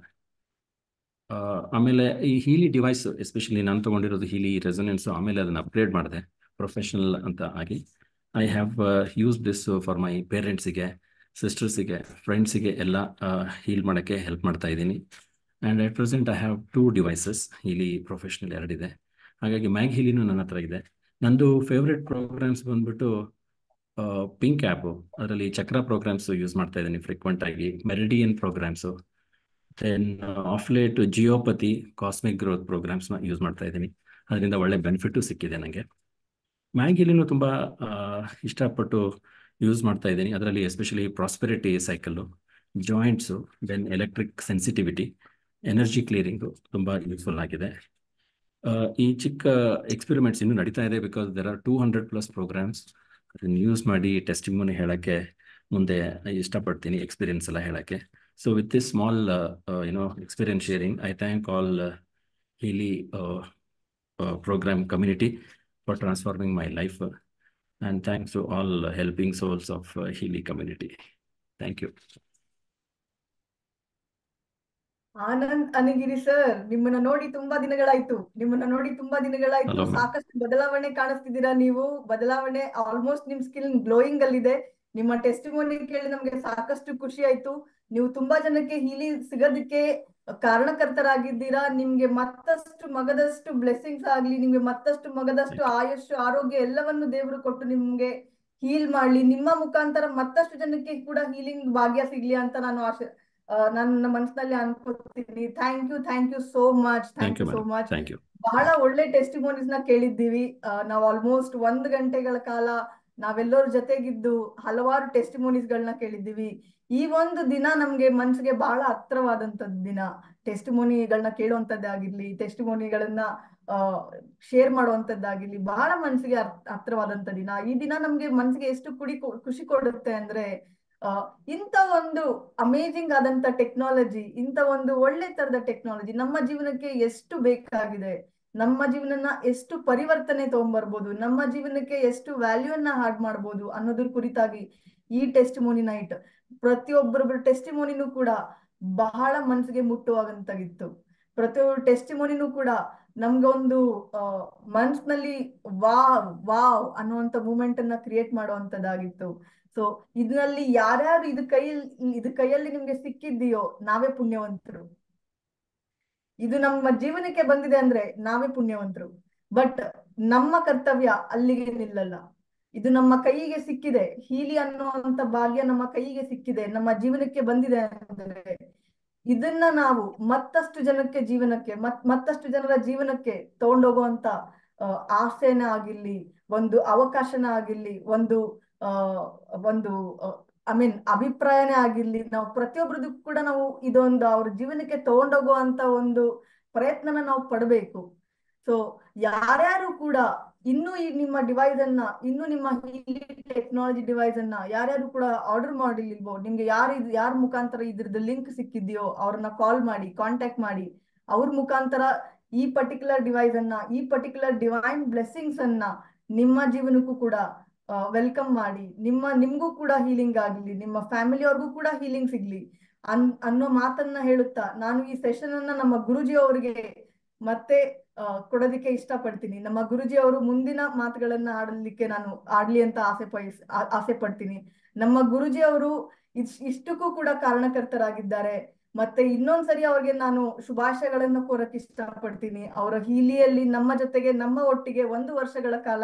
ಆಮೇಲೆ ಈ ಹೀಲಿ ಡಿವೈಸ್ ಎಸ್ಪೆಷಲಿ ನಾನು ತೊಗೊಂಡಿರೋದು ಹೀಲಿ ರೆಸೊನೆನ್ಸು ಆಮೇಲೆ ಅದನ್ನು ಅಪ್ಗ್ರೇಡ್ ಮಾಡಿದೆ ಪ್ರೊಫೆಷ್ನಲ್ ಅಂತ ಆಗಿ I have use this for my ಪೇರೆಂಟ್ಸಿಗೆ ಸಿಸ್ಟರ್ಸಿಗೆ ಫ್ರೆಂಡ್ಸಿಗೆ ಎಲ್ಲ ಹೀಲ್ ಮಾಡೋಕ್ಕೆ ಹೆಲ್ಪ್ ಮಾಡ್ತಾ ಇದ್ದೀನಿ and at present I have two devices Healy professional ಎರಡಿದೆ ಹಾಗಾಗಿ ಮ್ಯಾಗ್ ಹೀಲಿನೂ ನನ್ನ ಹತ್ರ ಇದೆ ನಂದು ಫೇವ್ರೆಟ್ ಪ್ರೋಗ್ರಾಮ್ಸ್ ಬಂದ್ಬಿಟ್ಟು ಪಿಂಕ್ ಆ್ಯಪು ಅದರಲ್ಲಿ ಚಕ್ರ ಪ್ರೋಗ್ರಾಮ್ಸು ಯೂಸ್ ಮಾಡ್ತಾ ಇದ್ದೀನಿ ಫ್ರೀಕ್ವೆಂಟ್ ಆಗಿ meridian programmes then of late geopathy cosmic growth ಪ್ರೋಗ್ರಾಮ್ಸ್ನ ಯೂಸ್ ಮಾಡ್ತಾ ಇದ್ದೀನಿ ಅದರಿಂದ ಒಳ್ಳೆ ಬೆನಿಫಿಟ್ಟು ಸಿಕ್ಕಿದೆ ನನಗೆ ಮ್ಯಾಗಿಲಿನೂ ತುಂಬ ಇಷ್ಟಪಟ್ಟು ಯೂಸ್ ಮಾಡ್ತಾ ಇದ್ದೀನಿ ಅದರಲ್ಲಿ especially prosperity cycle joints then electric sensitivity energy clearing ತುಂಬ ಯೂಸ್ಫುಲ್ ಆಗಿದೆ ಈ ಚಿಕ್ಕ ಎಕ್ಸ್ಪೆರಿಮೆಂಟ್ಸ್ ಇನ್ನೂ ನಡೀತಾ ಇದೆ because there are two hundred plus programs ಅದನ್ನು ಯೂಸ್ ಮಾಡಿ ಟೆಸ್ಟಿಮೋನಿ ಹೇಳೋಕ್ಕೆ ಮುಂದೆ ಇಷ್ಟಪಡ್ತೀನಿ ಎಕ್ಸ್ಪೀರಿಯನ್ಸ್ ಎಲ್ಲ ಹೇಳೋಕ್ಕೆ So with this small, uh, uh, you know, experience sharing, I thank all uh, Healy uh, uh, program community for transforming my life. uh, and thanks to all uh, helping souls of uh, Healy community. Thank you. Anand Anagiri sir ನಿಮ್ಮನ್ನ ನೋಡಿ ತುಂಬಾ ದಿನಗಳಾಯ್ತು ನಿಮ್ಮನ್ನ ನೋಡಿ ತುಂಬಾ ದಿನಗಳಾಯ್ತು Hello, ma'am. ಸಾಕಷ್ಟು ಬದಲಾವಣೆ ಕಾಣಿಸ್ತಿದ್ದೀರಾ ನೀವು ಬದಲಾವಣೆ ಆಲ್ಮೋಸ್ಟ್ ನಿಮ್ ಸ್ಕಿಲ್ ಗ್ಲೋಯಿಂಗ್ ಅಲ್ಲಿದೆ ನಿಮ್ಮ ಟೆಸ್ಟಿಮೋನಿ ಕೇಳಿ ನಮ್ಗೆ ಸಾಕಷ್ಟು ಖುಷಿ ಆಯ್ತು ನೀವು ತುಂಬಾ ಜನಕ್ಕೆ ಹೀಲಿ ಸಿಗೋದಕ್ಕೆ ಕಾರಣಕರ್ತರಾಗಿದ್ದೀರಾ ನಿಮ್ಗೆ ಮತ್ತಷ್ಟು ಮಗದಷ್ಟು ಬ್ಲೆಸ್ಸಿಂಗ್ಸ್ ಆಗ್ಲಿ ನಿಮ್ಗೆ ಮತ್ತಷ್ಟು ಮಗದಷ್ಟು ಆಯುಷ್ ಆರೋಗ್ಯ ಎಲ್ಲವನ್ನು ದೇವರು ಕೊಟ್ಟು ನಿಮ್ಗೆ ಹೀಲ್ ಮಾಡ್ಲಿ ನಿಮ್ಮ ಮುಖಾಂತರ ಮತ್ತಷ್ಟು ಜನಕ್ಕೆ ಕೂಡ ಹೀಲಿಂಗ್ ಭಾಗ್ಯ ಸಿಗ್ಲಿ ಅಂತ ನಾನು ಆಶೆ ಆ, ನನ್ನ ಮನಸ್ಸಿನಲ್ಲಿ ಅನ್ಕೋತೀನಿ thank you thank you so much Thank thank you, you so madam. Much Thank you. ಬಹಳ ಒಳ್ಳೆ ಟೆಸ್ಟಿಮೋನೀಸ್ ನ ಕೇಳಿದ್ದೀವಿ ಆ, ನಾವು ಆಲ್ಮೋಸ್ಟ್ ಒಂದ್ ಗಂಟೆಗಳ ಕಾಲ ನಾವೆಲ್ಲರ ಜೊತೆಗಿದ್ದು ಹಲವಾರು ಟೆಸ್ಟಿಮೋನೀಸ್ ಗಳನ್ನ ಕೇಳಿದ್ದೀವಿ ಈ ಒಂದು ದಿನ ನಮ್ಗೆ ಮನ್ಸಿಗೆ ಬಹಳ ಹತ್ರವಾದಂತದ್ ದಿನ ಟೆಸ್ಟಿಮೋನಿಗಳನ್ನ ಕೇಳುವಂತದ್ದಾಗಿರ್ಲಿ ಟೆಸ್ಟಿಮೋನಿಗಳನ್ನ ಶೇರ್ ಮಾಡುವಂತದ್ದಾಗಿರ್ಲಿ ಬಹಳ ಮನ್ಸಿಗೆ ಹತ್- ಹತ್ರವಾದಂತ ದಿನ ಈ ದಿನ ನಮ್ಗೆ ಮನ್ಸಿಗೆ ಎಷ್ಟು ಕುಡಿ ಖುಷಿ ಕೊಡುತ್ತೆ ಅಂದ್ರೆ ಆ, ಇಂಥ ಒಂದು ಅಮೇಜಿಂಗ್ ಆದಂತ ಟೆಕ್ನಾಲಜಿ ಇಂಥ ಒಂದು ಒಳ್ಳೆ ತರದ ಟೆಕ್ನಾಲಜಿ ನಮ್ಮ ಜೀವನಕ್ಕೆ ಎಷ್ಟು ಬೇಕಾಗಿದೆ ನಮ್ಮ ಜೀವನನ ಎಷ್ಟು ಪರಿವರ್ತನೆ ತಗೊಂಡ್ಬರ್ಬೋದು ನಮ್ಮ ಜೀವನಕ್ಕೆ ಎಷ್ಟು ವ್ಯಾಲ್ಯೂಯನ್ನ ಹಾಡ್ ಮಾಡ್ಬೋದು ಅನ್ನೋದ್ರ ಕುರಿತಾಗಿ ಈ ಟೆಸ್ಟಿಮೋನಿ ನೈಟ್ ಪ್ರತಿಯೊಬ್ಬರೊಬ್ಬರ ಟೆಸ್ಟಿಮೋನಿನೂ ಕೂಡ ಬಹಳ ಮನ್ಸಿಗೆ ಮುಟ್ಟುವಾಗಂತಾಗಿತ್ತು ಪ್ರತಿಯೊಬ್ಬರು ಟೆಸ್ಟಿಮೋನಿನೂ ಕೂಡ ನಮ್ಗೊಂದು ಆ ಮನ್ಸ್ನಲ್ಲಿ ವಾವ್ ವಾವ್ ಅನ್ನುವಂತ ಮೂಮೆಂಟ್ ಅನ್ನ ಕ್ರಿಯೇಟ್ ಮಾಡುವಂತದ್ದಾಗಿತ್ತು ಸೊ ಇದ್ರಲ್ಲಿ ಯಾರ್ಯಾರು ಇದು ಕೈಯಲ್ಲಿ ಇದು ಕೈಯಲ್ಲಿ ನಿಮ್ಗೆ ಸಿಕ್ಕಿದ್ದೀಯೋ ನಾವೇ ಪುಣ್ಯವಂತರು ಇದು ನಮ್ಮ ಜೀವನಕ್ಕೆ ಬಂದಿದೆ ಅಂದ್ರೆ ನಾವೇ ಪುಣ್ಯವಂತರು ಬಟ್ ನಮ್ಮ ಕರ್ತವ್ಯ ಅಲ್ಲಿಗೆ ನಿಲ್ಲಲ್ಲ ಇದು ನಮ್ಮ ಕೈಗೆ ಸಿಕ್ಕಿದೆ ಹೀಲಿ ಅನ್ನುವಂತ ಭಾಗ್ಯ ನಮ್ಮ ಕೈಗೆ ಸಿಕ್ಕಿದೆ ನಮ್ಮ ಜೀವನಕ್ಕೆ ಬಂದಿದೆ ಅಂದ್ರೆ ಇದನ್ನ ನಾವು ಮತ್ತಷ್ಟು ಜನಕ್ಕೆ ಜೀವನಕ್ಕೆ ಮತ್ ಮತ್ತಷ್ಟು ಜನರ ಜೀವನಕ್ಕೆ ತಗೊಂಡೋಗುವಂತ ಆ, ಆಸೆನ ಆಗಿರ್ಲಿ ಒಂದು ಅವಕಾಶನ ಆಗಿರ್ಲಿ ಒಂದು ಆ ಒಂದು ಐ ಮೀನ್ ಅಭಿಪ್ರಾಯನೇ ಆಗಿರ್ಲಿ ನಾವು ಪ್ರತಿಯೊಬ್ಬರದ್ದು ಕೂಡ ನಾವು ಇದೊಂದು ಅವ್ರ ಜೀವನಕ್ಕೆ ತಗೊಂಡೋಗುವಂತ ಒಂದು ಪ್ರಯತ್ನನ ನಾವು ಪಡಬೇಕು ಸೊ ಯಾರ್ಯಾರು ಕೂಡ ಇನ್ನೂ ಈ ನಿಮ್ಮ ಡಿವೈಸ್ ಅನ್ನ ಇನ್ನು ನಿಮ್ಮ ಟೆಕ್ನಾಲಜಿ ಡಿವೈಸ್ ಅನ್ನ ಯಾರ್ಯಾರು ಕೂಡ ಆರ್ಡರ್ ಮಾಡಿಲ್ವೋ ನಿಮ್ಗೆ ಯಾರು ಇದು ಯಾರ ಮುಖಾಂತರ ಇದ್ರದ್ದು ಲಿಂಕ್ ಸಿಕ್ಕಿದ್ಯೋ ಅವ್ರನ್ನ ಕಾಲ್ ಮಾಡಿ ಕಾಂಟ್ಯಾಕ್ಟ್ ಮಾಡಿ ಅವ್ರ ಮುಖಾಂತರ ಈ ಪರ್ಟಿಕ್ಯುಲರ್ ಡಿವೈಸ್ ಅನ್ನ ಈ ಪರ್ಟಿಕ್ಯುಲರ್ ಡಿವೈನ್ ಬ್ಲೆಸ್ಸಿಂಗ್ಸ್ ಅನ್ನ ನಿಮ್ಮ ಜೀವನಕ್ಕೂ ಕೂಡ ವೆಲ್ಕಮ್ ಮಾಡಿ ನಿಮ್ಮ ನಿಮ್ಗೂ ಕೂಡ ಹೀಲಿಂಗ್ ಆಗ್ಲಿ ನಿಮ್ಮ ಫ್ಯಾಮಿಲಿಯವ್ರಿಗೂ ಕೂಡ ಹೀಲಿಂಗ್ ಸಿಗ್ಲಿ ಅನ್ ಅನ್ನೋ ಮಾತನ್ನ ಹೇಳುತ್ತಾ ನಾನು ಈ ಸೆಷನ್ ಅನ್ನ ನಮ್ಮ ಗುರುಜಿ ಅವರಿಗೆ ಮತ್ತೆ ಆ, ಕೊಡೋದಕ್ಕೆ ಇಷ್ಟಪಡ್ತೀನಿ ನಮ್ಮ ಗುರುಜಿ ಅವರು ಮುಂದಿನ ಮಾತುಗಳನ್ನ ಆಡಲಿಕ್ಕೆ ನಾನು ಆಡ್ಲಿ ಅಂತ ಆಸೆ ಪಡಿಸ್ ಆ- ಆಸೆ ಪಡ್ತೀನಿ ನಮ್ಮ ಗುರುಜಿ ಅವರು ಇಸ್- ಇಷ್ಟಕ್ಕೂ ಕೂಡ ಕಾರಣಕರ್ತರಾಗಿದ್ದಾರೆ ಮತ್ತೆ ಇನ್ನೊಂದ್ಸರಿ ಅವ್ರಿಗೆ ನಾನು ಶುಭಾಶಯಗಳನ್ನ ಕೋರಕ್ ಇಷ್ಟಪಡ್ತೀನಿ ಅವರ ಹೀಲಿಯಲ್ಲಿ ನಮ್ಮ ಜೊತೆಗೆ ನಮ್ಮ ಒಟ್ಟಿಗೆ ಒಂದು ವರ್ಷಗಳ ಕಾಲ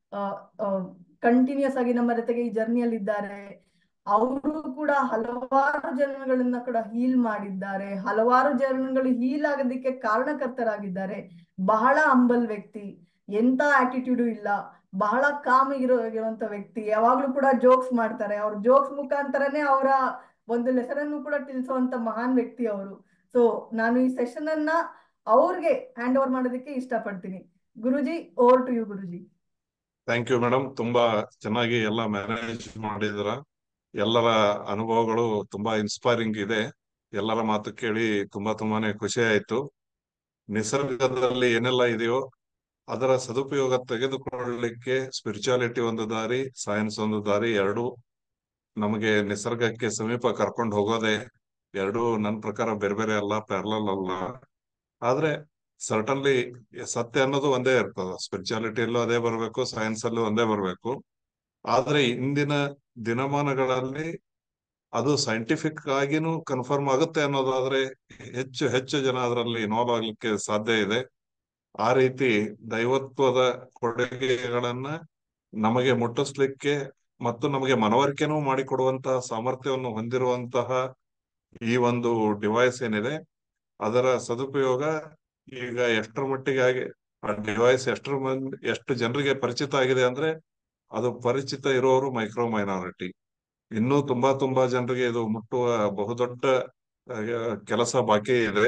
ಕಂಟಿನ್ಯೂಸ್ ಆಗಿ ನಮ್ಮ ಜೊತೆಗೆ ಈ ಜರ್ನಿಯಲ್ಲಿ ಇದ್ದಾರೆ ಅವರು ಕೂಡ ಹಲವಾರು ಜನಗಳನ್ನ ಕೂಡ ಹೀಲ್ ಮಾಡಿದ್ದಾರೆ ಹಲವಾರು ಜನಗಳು ಹೀಲ್ ಆಗೋದಕ್ಕೆ ಕಾರಣಕರ್ತರಾಗಿದ್ದಾರೆ ಬಹಳ ಅಂಬಲ್ ವ್ಯಕ್ತಿ ಎಂತ ಆಟಿಟ್ಯೂಡು ಇಲ್ಲ ಬಹಳ ಕಾಮ್ ಇರೋ ಇರುವಂತ ವ್ಯಕ್ತಿ ಯಾವಾಗ್ಲೂ ಕೂಡ ಜೋಕ್ಸ್ ಮಾಡ್ತಾರೆ ಅವ್ರ ಜೋಕ್ಸ್ ಮುಖಾಂತರನೇ ಅವರ ಒಂದು ಲೆಸರನ್ನು ಕೂಡ ತಿಳಿಸುವಂತ ಮಹಾನ್ ವ್ಯಕ್ತಿ ಅವರು ಸೊ ನಾನು ಈ ಸೆಷನ್ ಅನ್ನ ಅವ್ರಿಗೆ ಹ್ಯಾಂಡ್ ಓವರ್ ಮಾಡೋದಕ್ಕೆ ಇಷ್ಟಪಡ್ತೀನಿ Guruji over to you Guruji thank you madam ತುಂಬಾ ಚೆನ್ನಾಗಿ ಎಲ್ಲ ಮ್ಯಾನೇಜ್ ಮಾಡಿದ್ರ ಎಲ್ಲರ ಅನುಭವಗಳು ತುಂಬಾ ಇನ್ಸ್ಪೈರಿಂಗ್ ಇದೆ ಎಲ್ಲರ ಮಾತು ಕೇಳಿ ತುಂಬಾ ತುಂಬಾನೇ ಖುಷಿ ಆಯ್ತು ನಿಸರ್ಗದಲ್ಲಿ ಏನೆಲ್ಲ ಇದೆಯೋ ಅದರ ಸದುಪಯೋಗ ತೆಗೆದುಕೊಳ್ಳಲಿಕ್ಕೆ ಸ್ಪಿರಿಚುಯಾಲಿಟಿ ಒಂದು ದಾರಿ ಸೈನ್ಸ್ ಒಂದು ದಾರಿ ಎರಡು ನಮಗೆ ನಿಸರ್ಗಕ್ಕೆ ಸಮೀಪ ಕರ್ಕೊಂಡು ಹೋಗೋದೇ ಎರಡು ನನ್ನ ಪ್ರಕಾರ ಬೇರೆ ಬೇರೆ ಅಲ್ಲ ಪ್ಯಾರಲಲ್ ಅಲ್ಲ ಆದ್ರೆ ಸರ್ಟನ್ಲಿ ಸತ್ಯ ಅನ್ನೋದು ಒಂದೇ ಇರ್ತದ ಸ್ಪಿರಿಚುಯಾಲಿಟಿಯಲ್ಲೂ ಅದೇ ಬರ್ಬೇಕು ಸೈನ್ಸ್ ಅಲ್ಲೂ ಒಂದೇ ಬರ್ಬೇಕು ಆದ್ರೆ ಇಂದಿನ ದಿನಮಾನಗಳಲ್ಲಿ ಅದು ಸೈಂಟಿಫಿಕ್ ಆಗಿನೂ ಕನ್ಫರ್ಮ್ ಆಗುತ್ತೆ ಅನ್ನೋದಾದ್ರೆ ಹೆಚ್ಚು ಹೆಚ್ಚು ಜನ ಅದರಲ್ಲಿ ಇನ್ವಾಲ್ವ್ ಆಗ್ಲಿಕ್ಕೆ ಸಾಧ್ಯ ಇದೆ ಆ ರೀತಿ ದೈವತ್ವದ ಕೊಡುಗೆಗಳನ್ನ ನಮಗೆ ಮುಟ್ಟಿಸ್ಲಿಕ್ಕೆ ಮತ್ತು ನಮಗೆ ಮನವರಿಕೆನೂ ಮಾಡಿಕೊಡುವಂತಹ ಸಾಮರ್ಥ್ಯವನ್ನು ಹೊಂದಿರುವಂತಹ ಈ ಒಂದು ಡಿವೈಸ್ ಏನಿದೆ ಅದರ ಸದುಪಯೋಗ ಈಗ ಎಷ್ಟರ ಮಟ್ಟಿಗೆ ಆಗಿ ಆ ಡಿವೈಸ್ ಎಷ್ಟರ ಮಂದಿ ಎಷ್ಟು ಜನರಿಗೆ ಪರಿಚಿತ ಆಗಿದೆ ಅಂದ್ರೆ ಅದು ಪರಿಚಿತ ಇರೋರು ಮೈಕ್ರೋ ಮೈನಾರಿಟಿ ಇನ್ನೂ ತುಂಬಾ ತುಂಬಾ ಜನರಿಗೆ ಇದು ಮುಟ್ಟುವ ಬಹುದೊಡ್ಡ ಅಹ್, ಕೆಲಸ ಬಾಕಿ ಇದೆ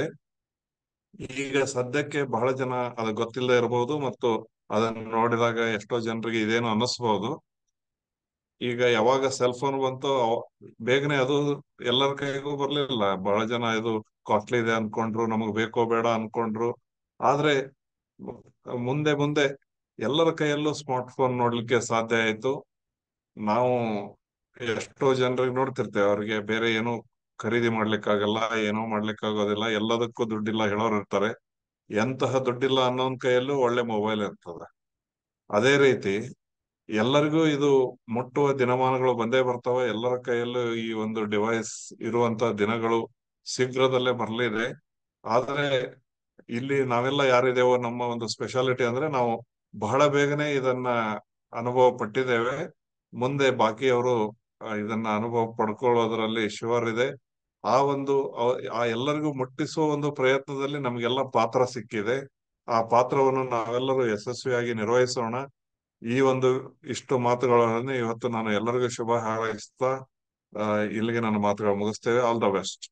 ಈಗ ಸದ್ಯಕ್ಕೆ ಬಹಳ ಜನ ಅದು ಗೊತ್ತಿಲ್ಲದೆ ಇರಬಹುದು ಮತ್ತು ಅದನ್ನು ನೋಡಿದಾಗ ಎಷ್ಟೋ ಜನರಿಗೆ ಇದೇನು ಅನ್ನಿಸ್ಬಹುದು ಈಗ ಯಾವಾಗ ಸೆಲ್ ಫೋನ್ ಬಂತು ಅವ- ಬೇಗನೆ ಅದು ಎಲ್ಲರ ಕೈಗೂ ಬರ್ಲಿಲ್ಲ ಬಹಳ ಜನ ಇದು ಕಾಸ್ಟ್ಲಿ ಇದೆ ಅನ್ಕೊಂಡ್ರು ನಮಗ್ ಬೇಕೋ ಬೇಡ ಅನ್ಕೊಂಡ್ರು ಆದ್ರೆ ಮುಂದೆ ಮುಂದೆ ಎಲ್ಲರ ಕೈಯಲ್ಲೂ ಸ್ಮಾರ್ಟ್ ಫೋನ್ ನೋಡ್ಲಿಕ್ಕೆ ಸಾಧ್ಯ ಆಯ್ತು ನಾವು ಎಷ್ಟೋ ಜನರಿಗೆ ನೋಡ್ತಿರ್ತೇವೆ ಅವ್ರಿಗೆ ಬೇರೆ ಏನು ಖರೀದಿ ಮಾಡ್ಲಿಕ್ಕಾಗಲ್ಲ ಏನೋ ಮಾಡ್ಲಿಕ್ಕಾಗೋದಿಲ್ಲ ಎಲ್ಲದಕ್ಕೂ ದುಡ್ಡಿಲ್ಲ ಹೇಳೋರು ಇರ್ತಾರೆ ಎಂತಹ ದುಡ್ಡಿಲ್ಲ ಅನ್ನೋನ್ ಕೈಯಲ್ಲೂ ಒಳ್ಳೆ ಮೊಬೈಲ್ ಇರ್ತದೆ ಅದೇ ರೀತಿ ಎಲ್ಲರಿಗೂ ಇದು ಮುಟ್ಟುವ ದಿನಮಾನಗಳು ಬಂದೇ ಬರ್ತವೆ ಎಲ್ಲರ ಕೈಯಲ್ಲೂ ಈ ಒಂದು ಡಿವೈಸ್ ಇರುವಂತ ದಿನಗಳು ಶೀಘ್ರದಲ್ಲೇ ಬರ್ಲಿದೆ ಆದ್ರೆ ಇಲ್ಲಿ ನಾವೆಲ್ಲ ಯಾರಿದ್ದೇವೋ ನಮ್ಮ ಒಂದು ಸ್ಪೆಷಾಲಿಟಿ ಅಂದ್ರೆ ನಾವು ಬಹಳ ಬೇಗನೆ ಇದನ್ನ ಅನುಭವ ಪಟ್ಟಿದ್ದೇವೆ ಮುಂದೆ ಬಾಕಿಯವರು ಆ, ಇದನ್ನ ಅನುಭವ ಪಡ್ಕೊಳ್ಳೋದ್ರಲ್ಲಿ ಶುವರ್ ಇದೆ ಆ ಒಂದು ಅವ- ಆ ಎಲ್ಲರಿಗೂ ಮುಟ್ಟಿಸುವ ಒಂದು ಪ್ರಯತ್ನದಲ್ಲಿ ನಮ್ಗೆಲ್ಲ ಪಾತ್ರ ಸಿಕ್ಕಿದೆ ಆ ಪಾತ್ರವನ್ನು ನಾವೆಲ್ಲರೂ ಯಶಸ್ವಿಯಾಗಿ ನಿರ್ವಹಿಸೋಣ ಈ ಒಂದು ಇಷ್ಟು ಮಾತುಗಳನ್ನು ಇವತ್ತು ನಾನು ಎಲ್ಲರಿಗೂ ಶುಭ ಹಾರೈಸ್ತಾ ಆ, ಇಲ್ಲಿಗೆ ನನ್ನ ಮಾತುಗಳು ಮುಗಿಸ್ತೇವೆ ಆಲ್ ದ ಬೆಸ್ಟ್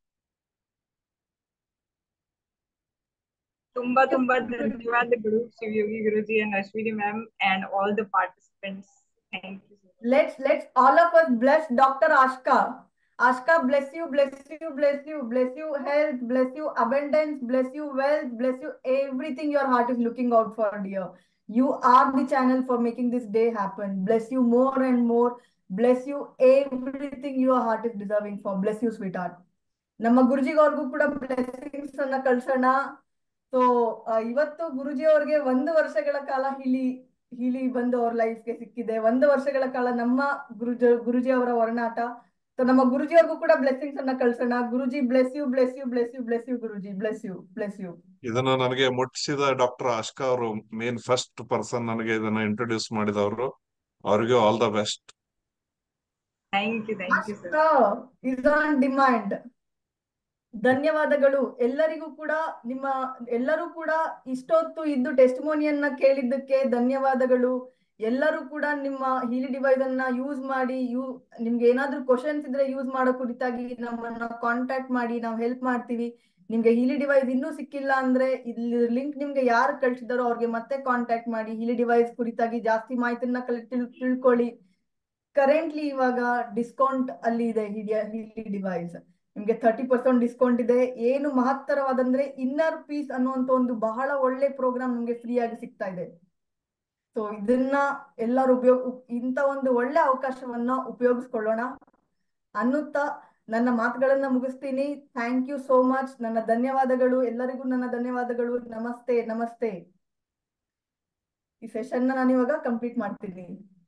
ತುಂಬಾ ತುಂಬಾ ಧನ್ಯವಾದಗಳು Shivayogi Guruji and Ashwini ma'am and all the participants. Thank you. Let's let's all of us bless Dr. Ashka. Ashka, bless you, bless you, bless you, bless you health, bless you abundance, bless you wealth, bless you everything your heart is looking out for, dear. You are the channel for making this day happen. Bless you more and more. Bless you everything your heart is deserving for. Bless you, sweetheart. ನಮ್ಮ ಗುರುಜಿಗವ್ರಿಗೂ ಕೂಡ blessings ಅನ್ನ ಕಳ್ಸೋಣ so ಇವತ್ತು ಗುರುಜಿ ಅವ್ರಿಗೆ ಒಂದು ವರ್ಷಗಳ ಕಾಲ ಹಿಲಿ ಹಿಲಿ ಬಂದು ಅವ್ರ ಲೈಫ್ಗೆ ಸಿಕ್ಕಿದೆ ಒಂದು ವರ್ಷಗಳ ಕಾಲ ನಮ್ಮ ಗುರುಜ ಗುರುಜಿ ಅವರ ಒಡನಾಟ ಸೊ ನಮ್ಮ ಗುರುಜಿ ಅವ್ರಿಗೂ ಕೂಡ ಬ್ಲೆಸ್ಸಿಂಗ್ಸ್ ಅನ್ನ ಕಳ್ಸೋಣ Guruji bless you bless you bless you bless you Guruji bless you bless you ಇದನ್ನು ನನಗೆ ಮುಟ್ಟಿಸಿದ ಡಾಕ್ಟರ್ ಆಶ್ಕಾ ಅವರು ಮೇನ್ ಫಸ್ಟ್ ಪರ್ಸನ್ ನನಗೆ ಇದನ್ನ ಇಂಟ್ರೊಡ್ಯೂಸ್ ಮಾಡಿದವರು ಅವ್ರಿಗೂ all the best Thank you, thank you, sir. Is on demand ಧನ್ಯವಾದಗಳು ಎಲ್ಲರಿಗೂ ಕೂಡ ನಿಮ್ಮ ಎಲ್ಲರೂ ಕೂಡ ಇಷ್ಟೊತ್ತು ಇದ್ದು ಟೆಸ್ಟಿಮೋನಿಯನ್ನ ಕೇಳಿದ್ದಕ್ಕೆ ಧನ್ಯವಾದಗಳು ಎಲ್ಲರೂ ಕೂಡ ನಿಮ್ಮ ಹೀಲಿ ಡಿವೈಸ್ ಅನ್ನ ಯೂಸ್ ಮಾಡಿ ಯೂ ನಿಮ್ಗೆ ಏನಾದ್ರೂ ಕ್ವಶನ್ಸ್ ಇದ್ರೆ ಯೂಸ್ ಮಾಡೋ ಕುರಿತಾಗಿ ನಮ್ಮನ್ನ ಕಾಂಟ್ಯಾಕ್ಟ್ ಮಾಡಿ ನಾವು ಹೆಲ್ಪ್ ಮಾಡ್ತೀವಿ ನಿಮ್ಗೆ ಹೀಲಿ ಡಿವೈಸ್ ಇನ್ನೂ ಸಿಕ್ಕಿಲ್ಲ ಅಂದ್ರೆ ಇಲ್ಲಿ ಲಿಂಕ್ ನಿಮ್ಗೆ ಯಾರು ಕಳ್ಸಿದಾರೋ ಅವ್ರಿಗೆ ಮತ್ತೆ ಕಾಂಟ್ಯಾಕ್ಟ್ ಮಾಡಿ ಹೀಲಿ ಡಿವೈಸ್ ಕುರಿತಾಗಿ ಜಾಸ್ತಿ ಮಾಹಿತಿನ ಕಲೆ ತಿಳ್- ತಿಳ್ಕೊಳ್ಳಿ ಕರೆಂಟ್ಲಿ ಇವಾಗ ಡಿಸ್ಕೌಂಟ್ ಅಲ್ಲಿ ಇದೆ ಹೀಲಿ ಡಿವೈಸ್ ನಿಮ್ಗೆ ತರ್ಟಿ ಪರ್ಸೆಂಟ್ ಡಿಸ್ಕೌಂಟ್ ಇದೆ ಏನು ಮಹತ್ತರವಾದಂದ್ರೆ ಇನ್ನರ್ ಪೀಸ್ ಅನ್ನುವಂತ ಒಂದು ಬಹಳ ಒಳ್ಳೆ ಪ್ರೋಗ್ರಾಮ್ ನಿಮ್ಗೆ ಫ್ರೀ ಆಗಿ ಸಿಗ್ತಾ ಇದೆ ಸೊ ಇದನ್ನ ಎಲ್ಲರೂ ಉಪಯೋಗ ಇಂಥ ಒಂದು ಒಳ್ಳೆ ಅವಕಾಶವನ್ನ ಉಪಯೋಗಿಸ್ಕೊಳ್ಳೋಣ ಅನ್ನುತ್ತಾ ನನ್ನ ಮಾತುಗಳನ್ನ ಮುಗಿಸ್ತೀನಿ ಥ್ಯಾಂಕ್ ಯು ಸೋ ಮಚ್ ನನ್ನ ಧನ್ಯವಾದಗಳು ಎಲ್ಲರಿಗೂ ನನ್ನ ಧನ್ಯವಾದಗಳು ನಮಸ್ತೆ ನಮಸ್ತೆ ಈ ಸೆಷನ್ ನಾನು ಇವಾಗ ಕಂಪ್ಲೀಟ್ ಮಾಡ್ತೀನಿ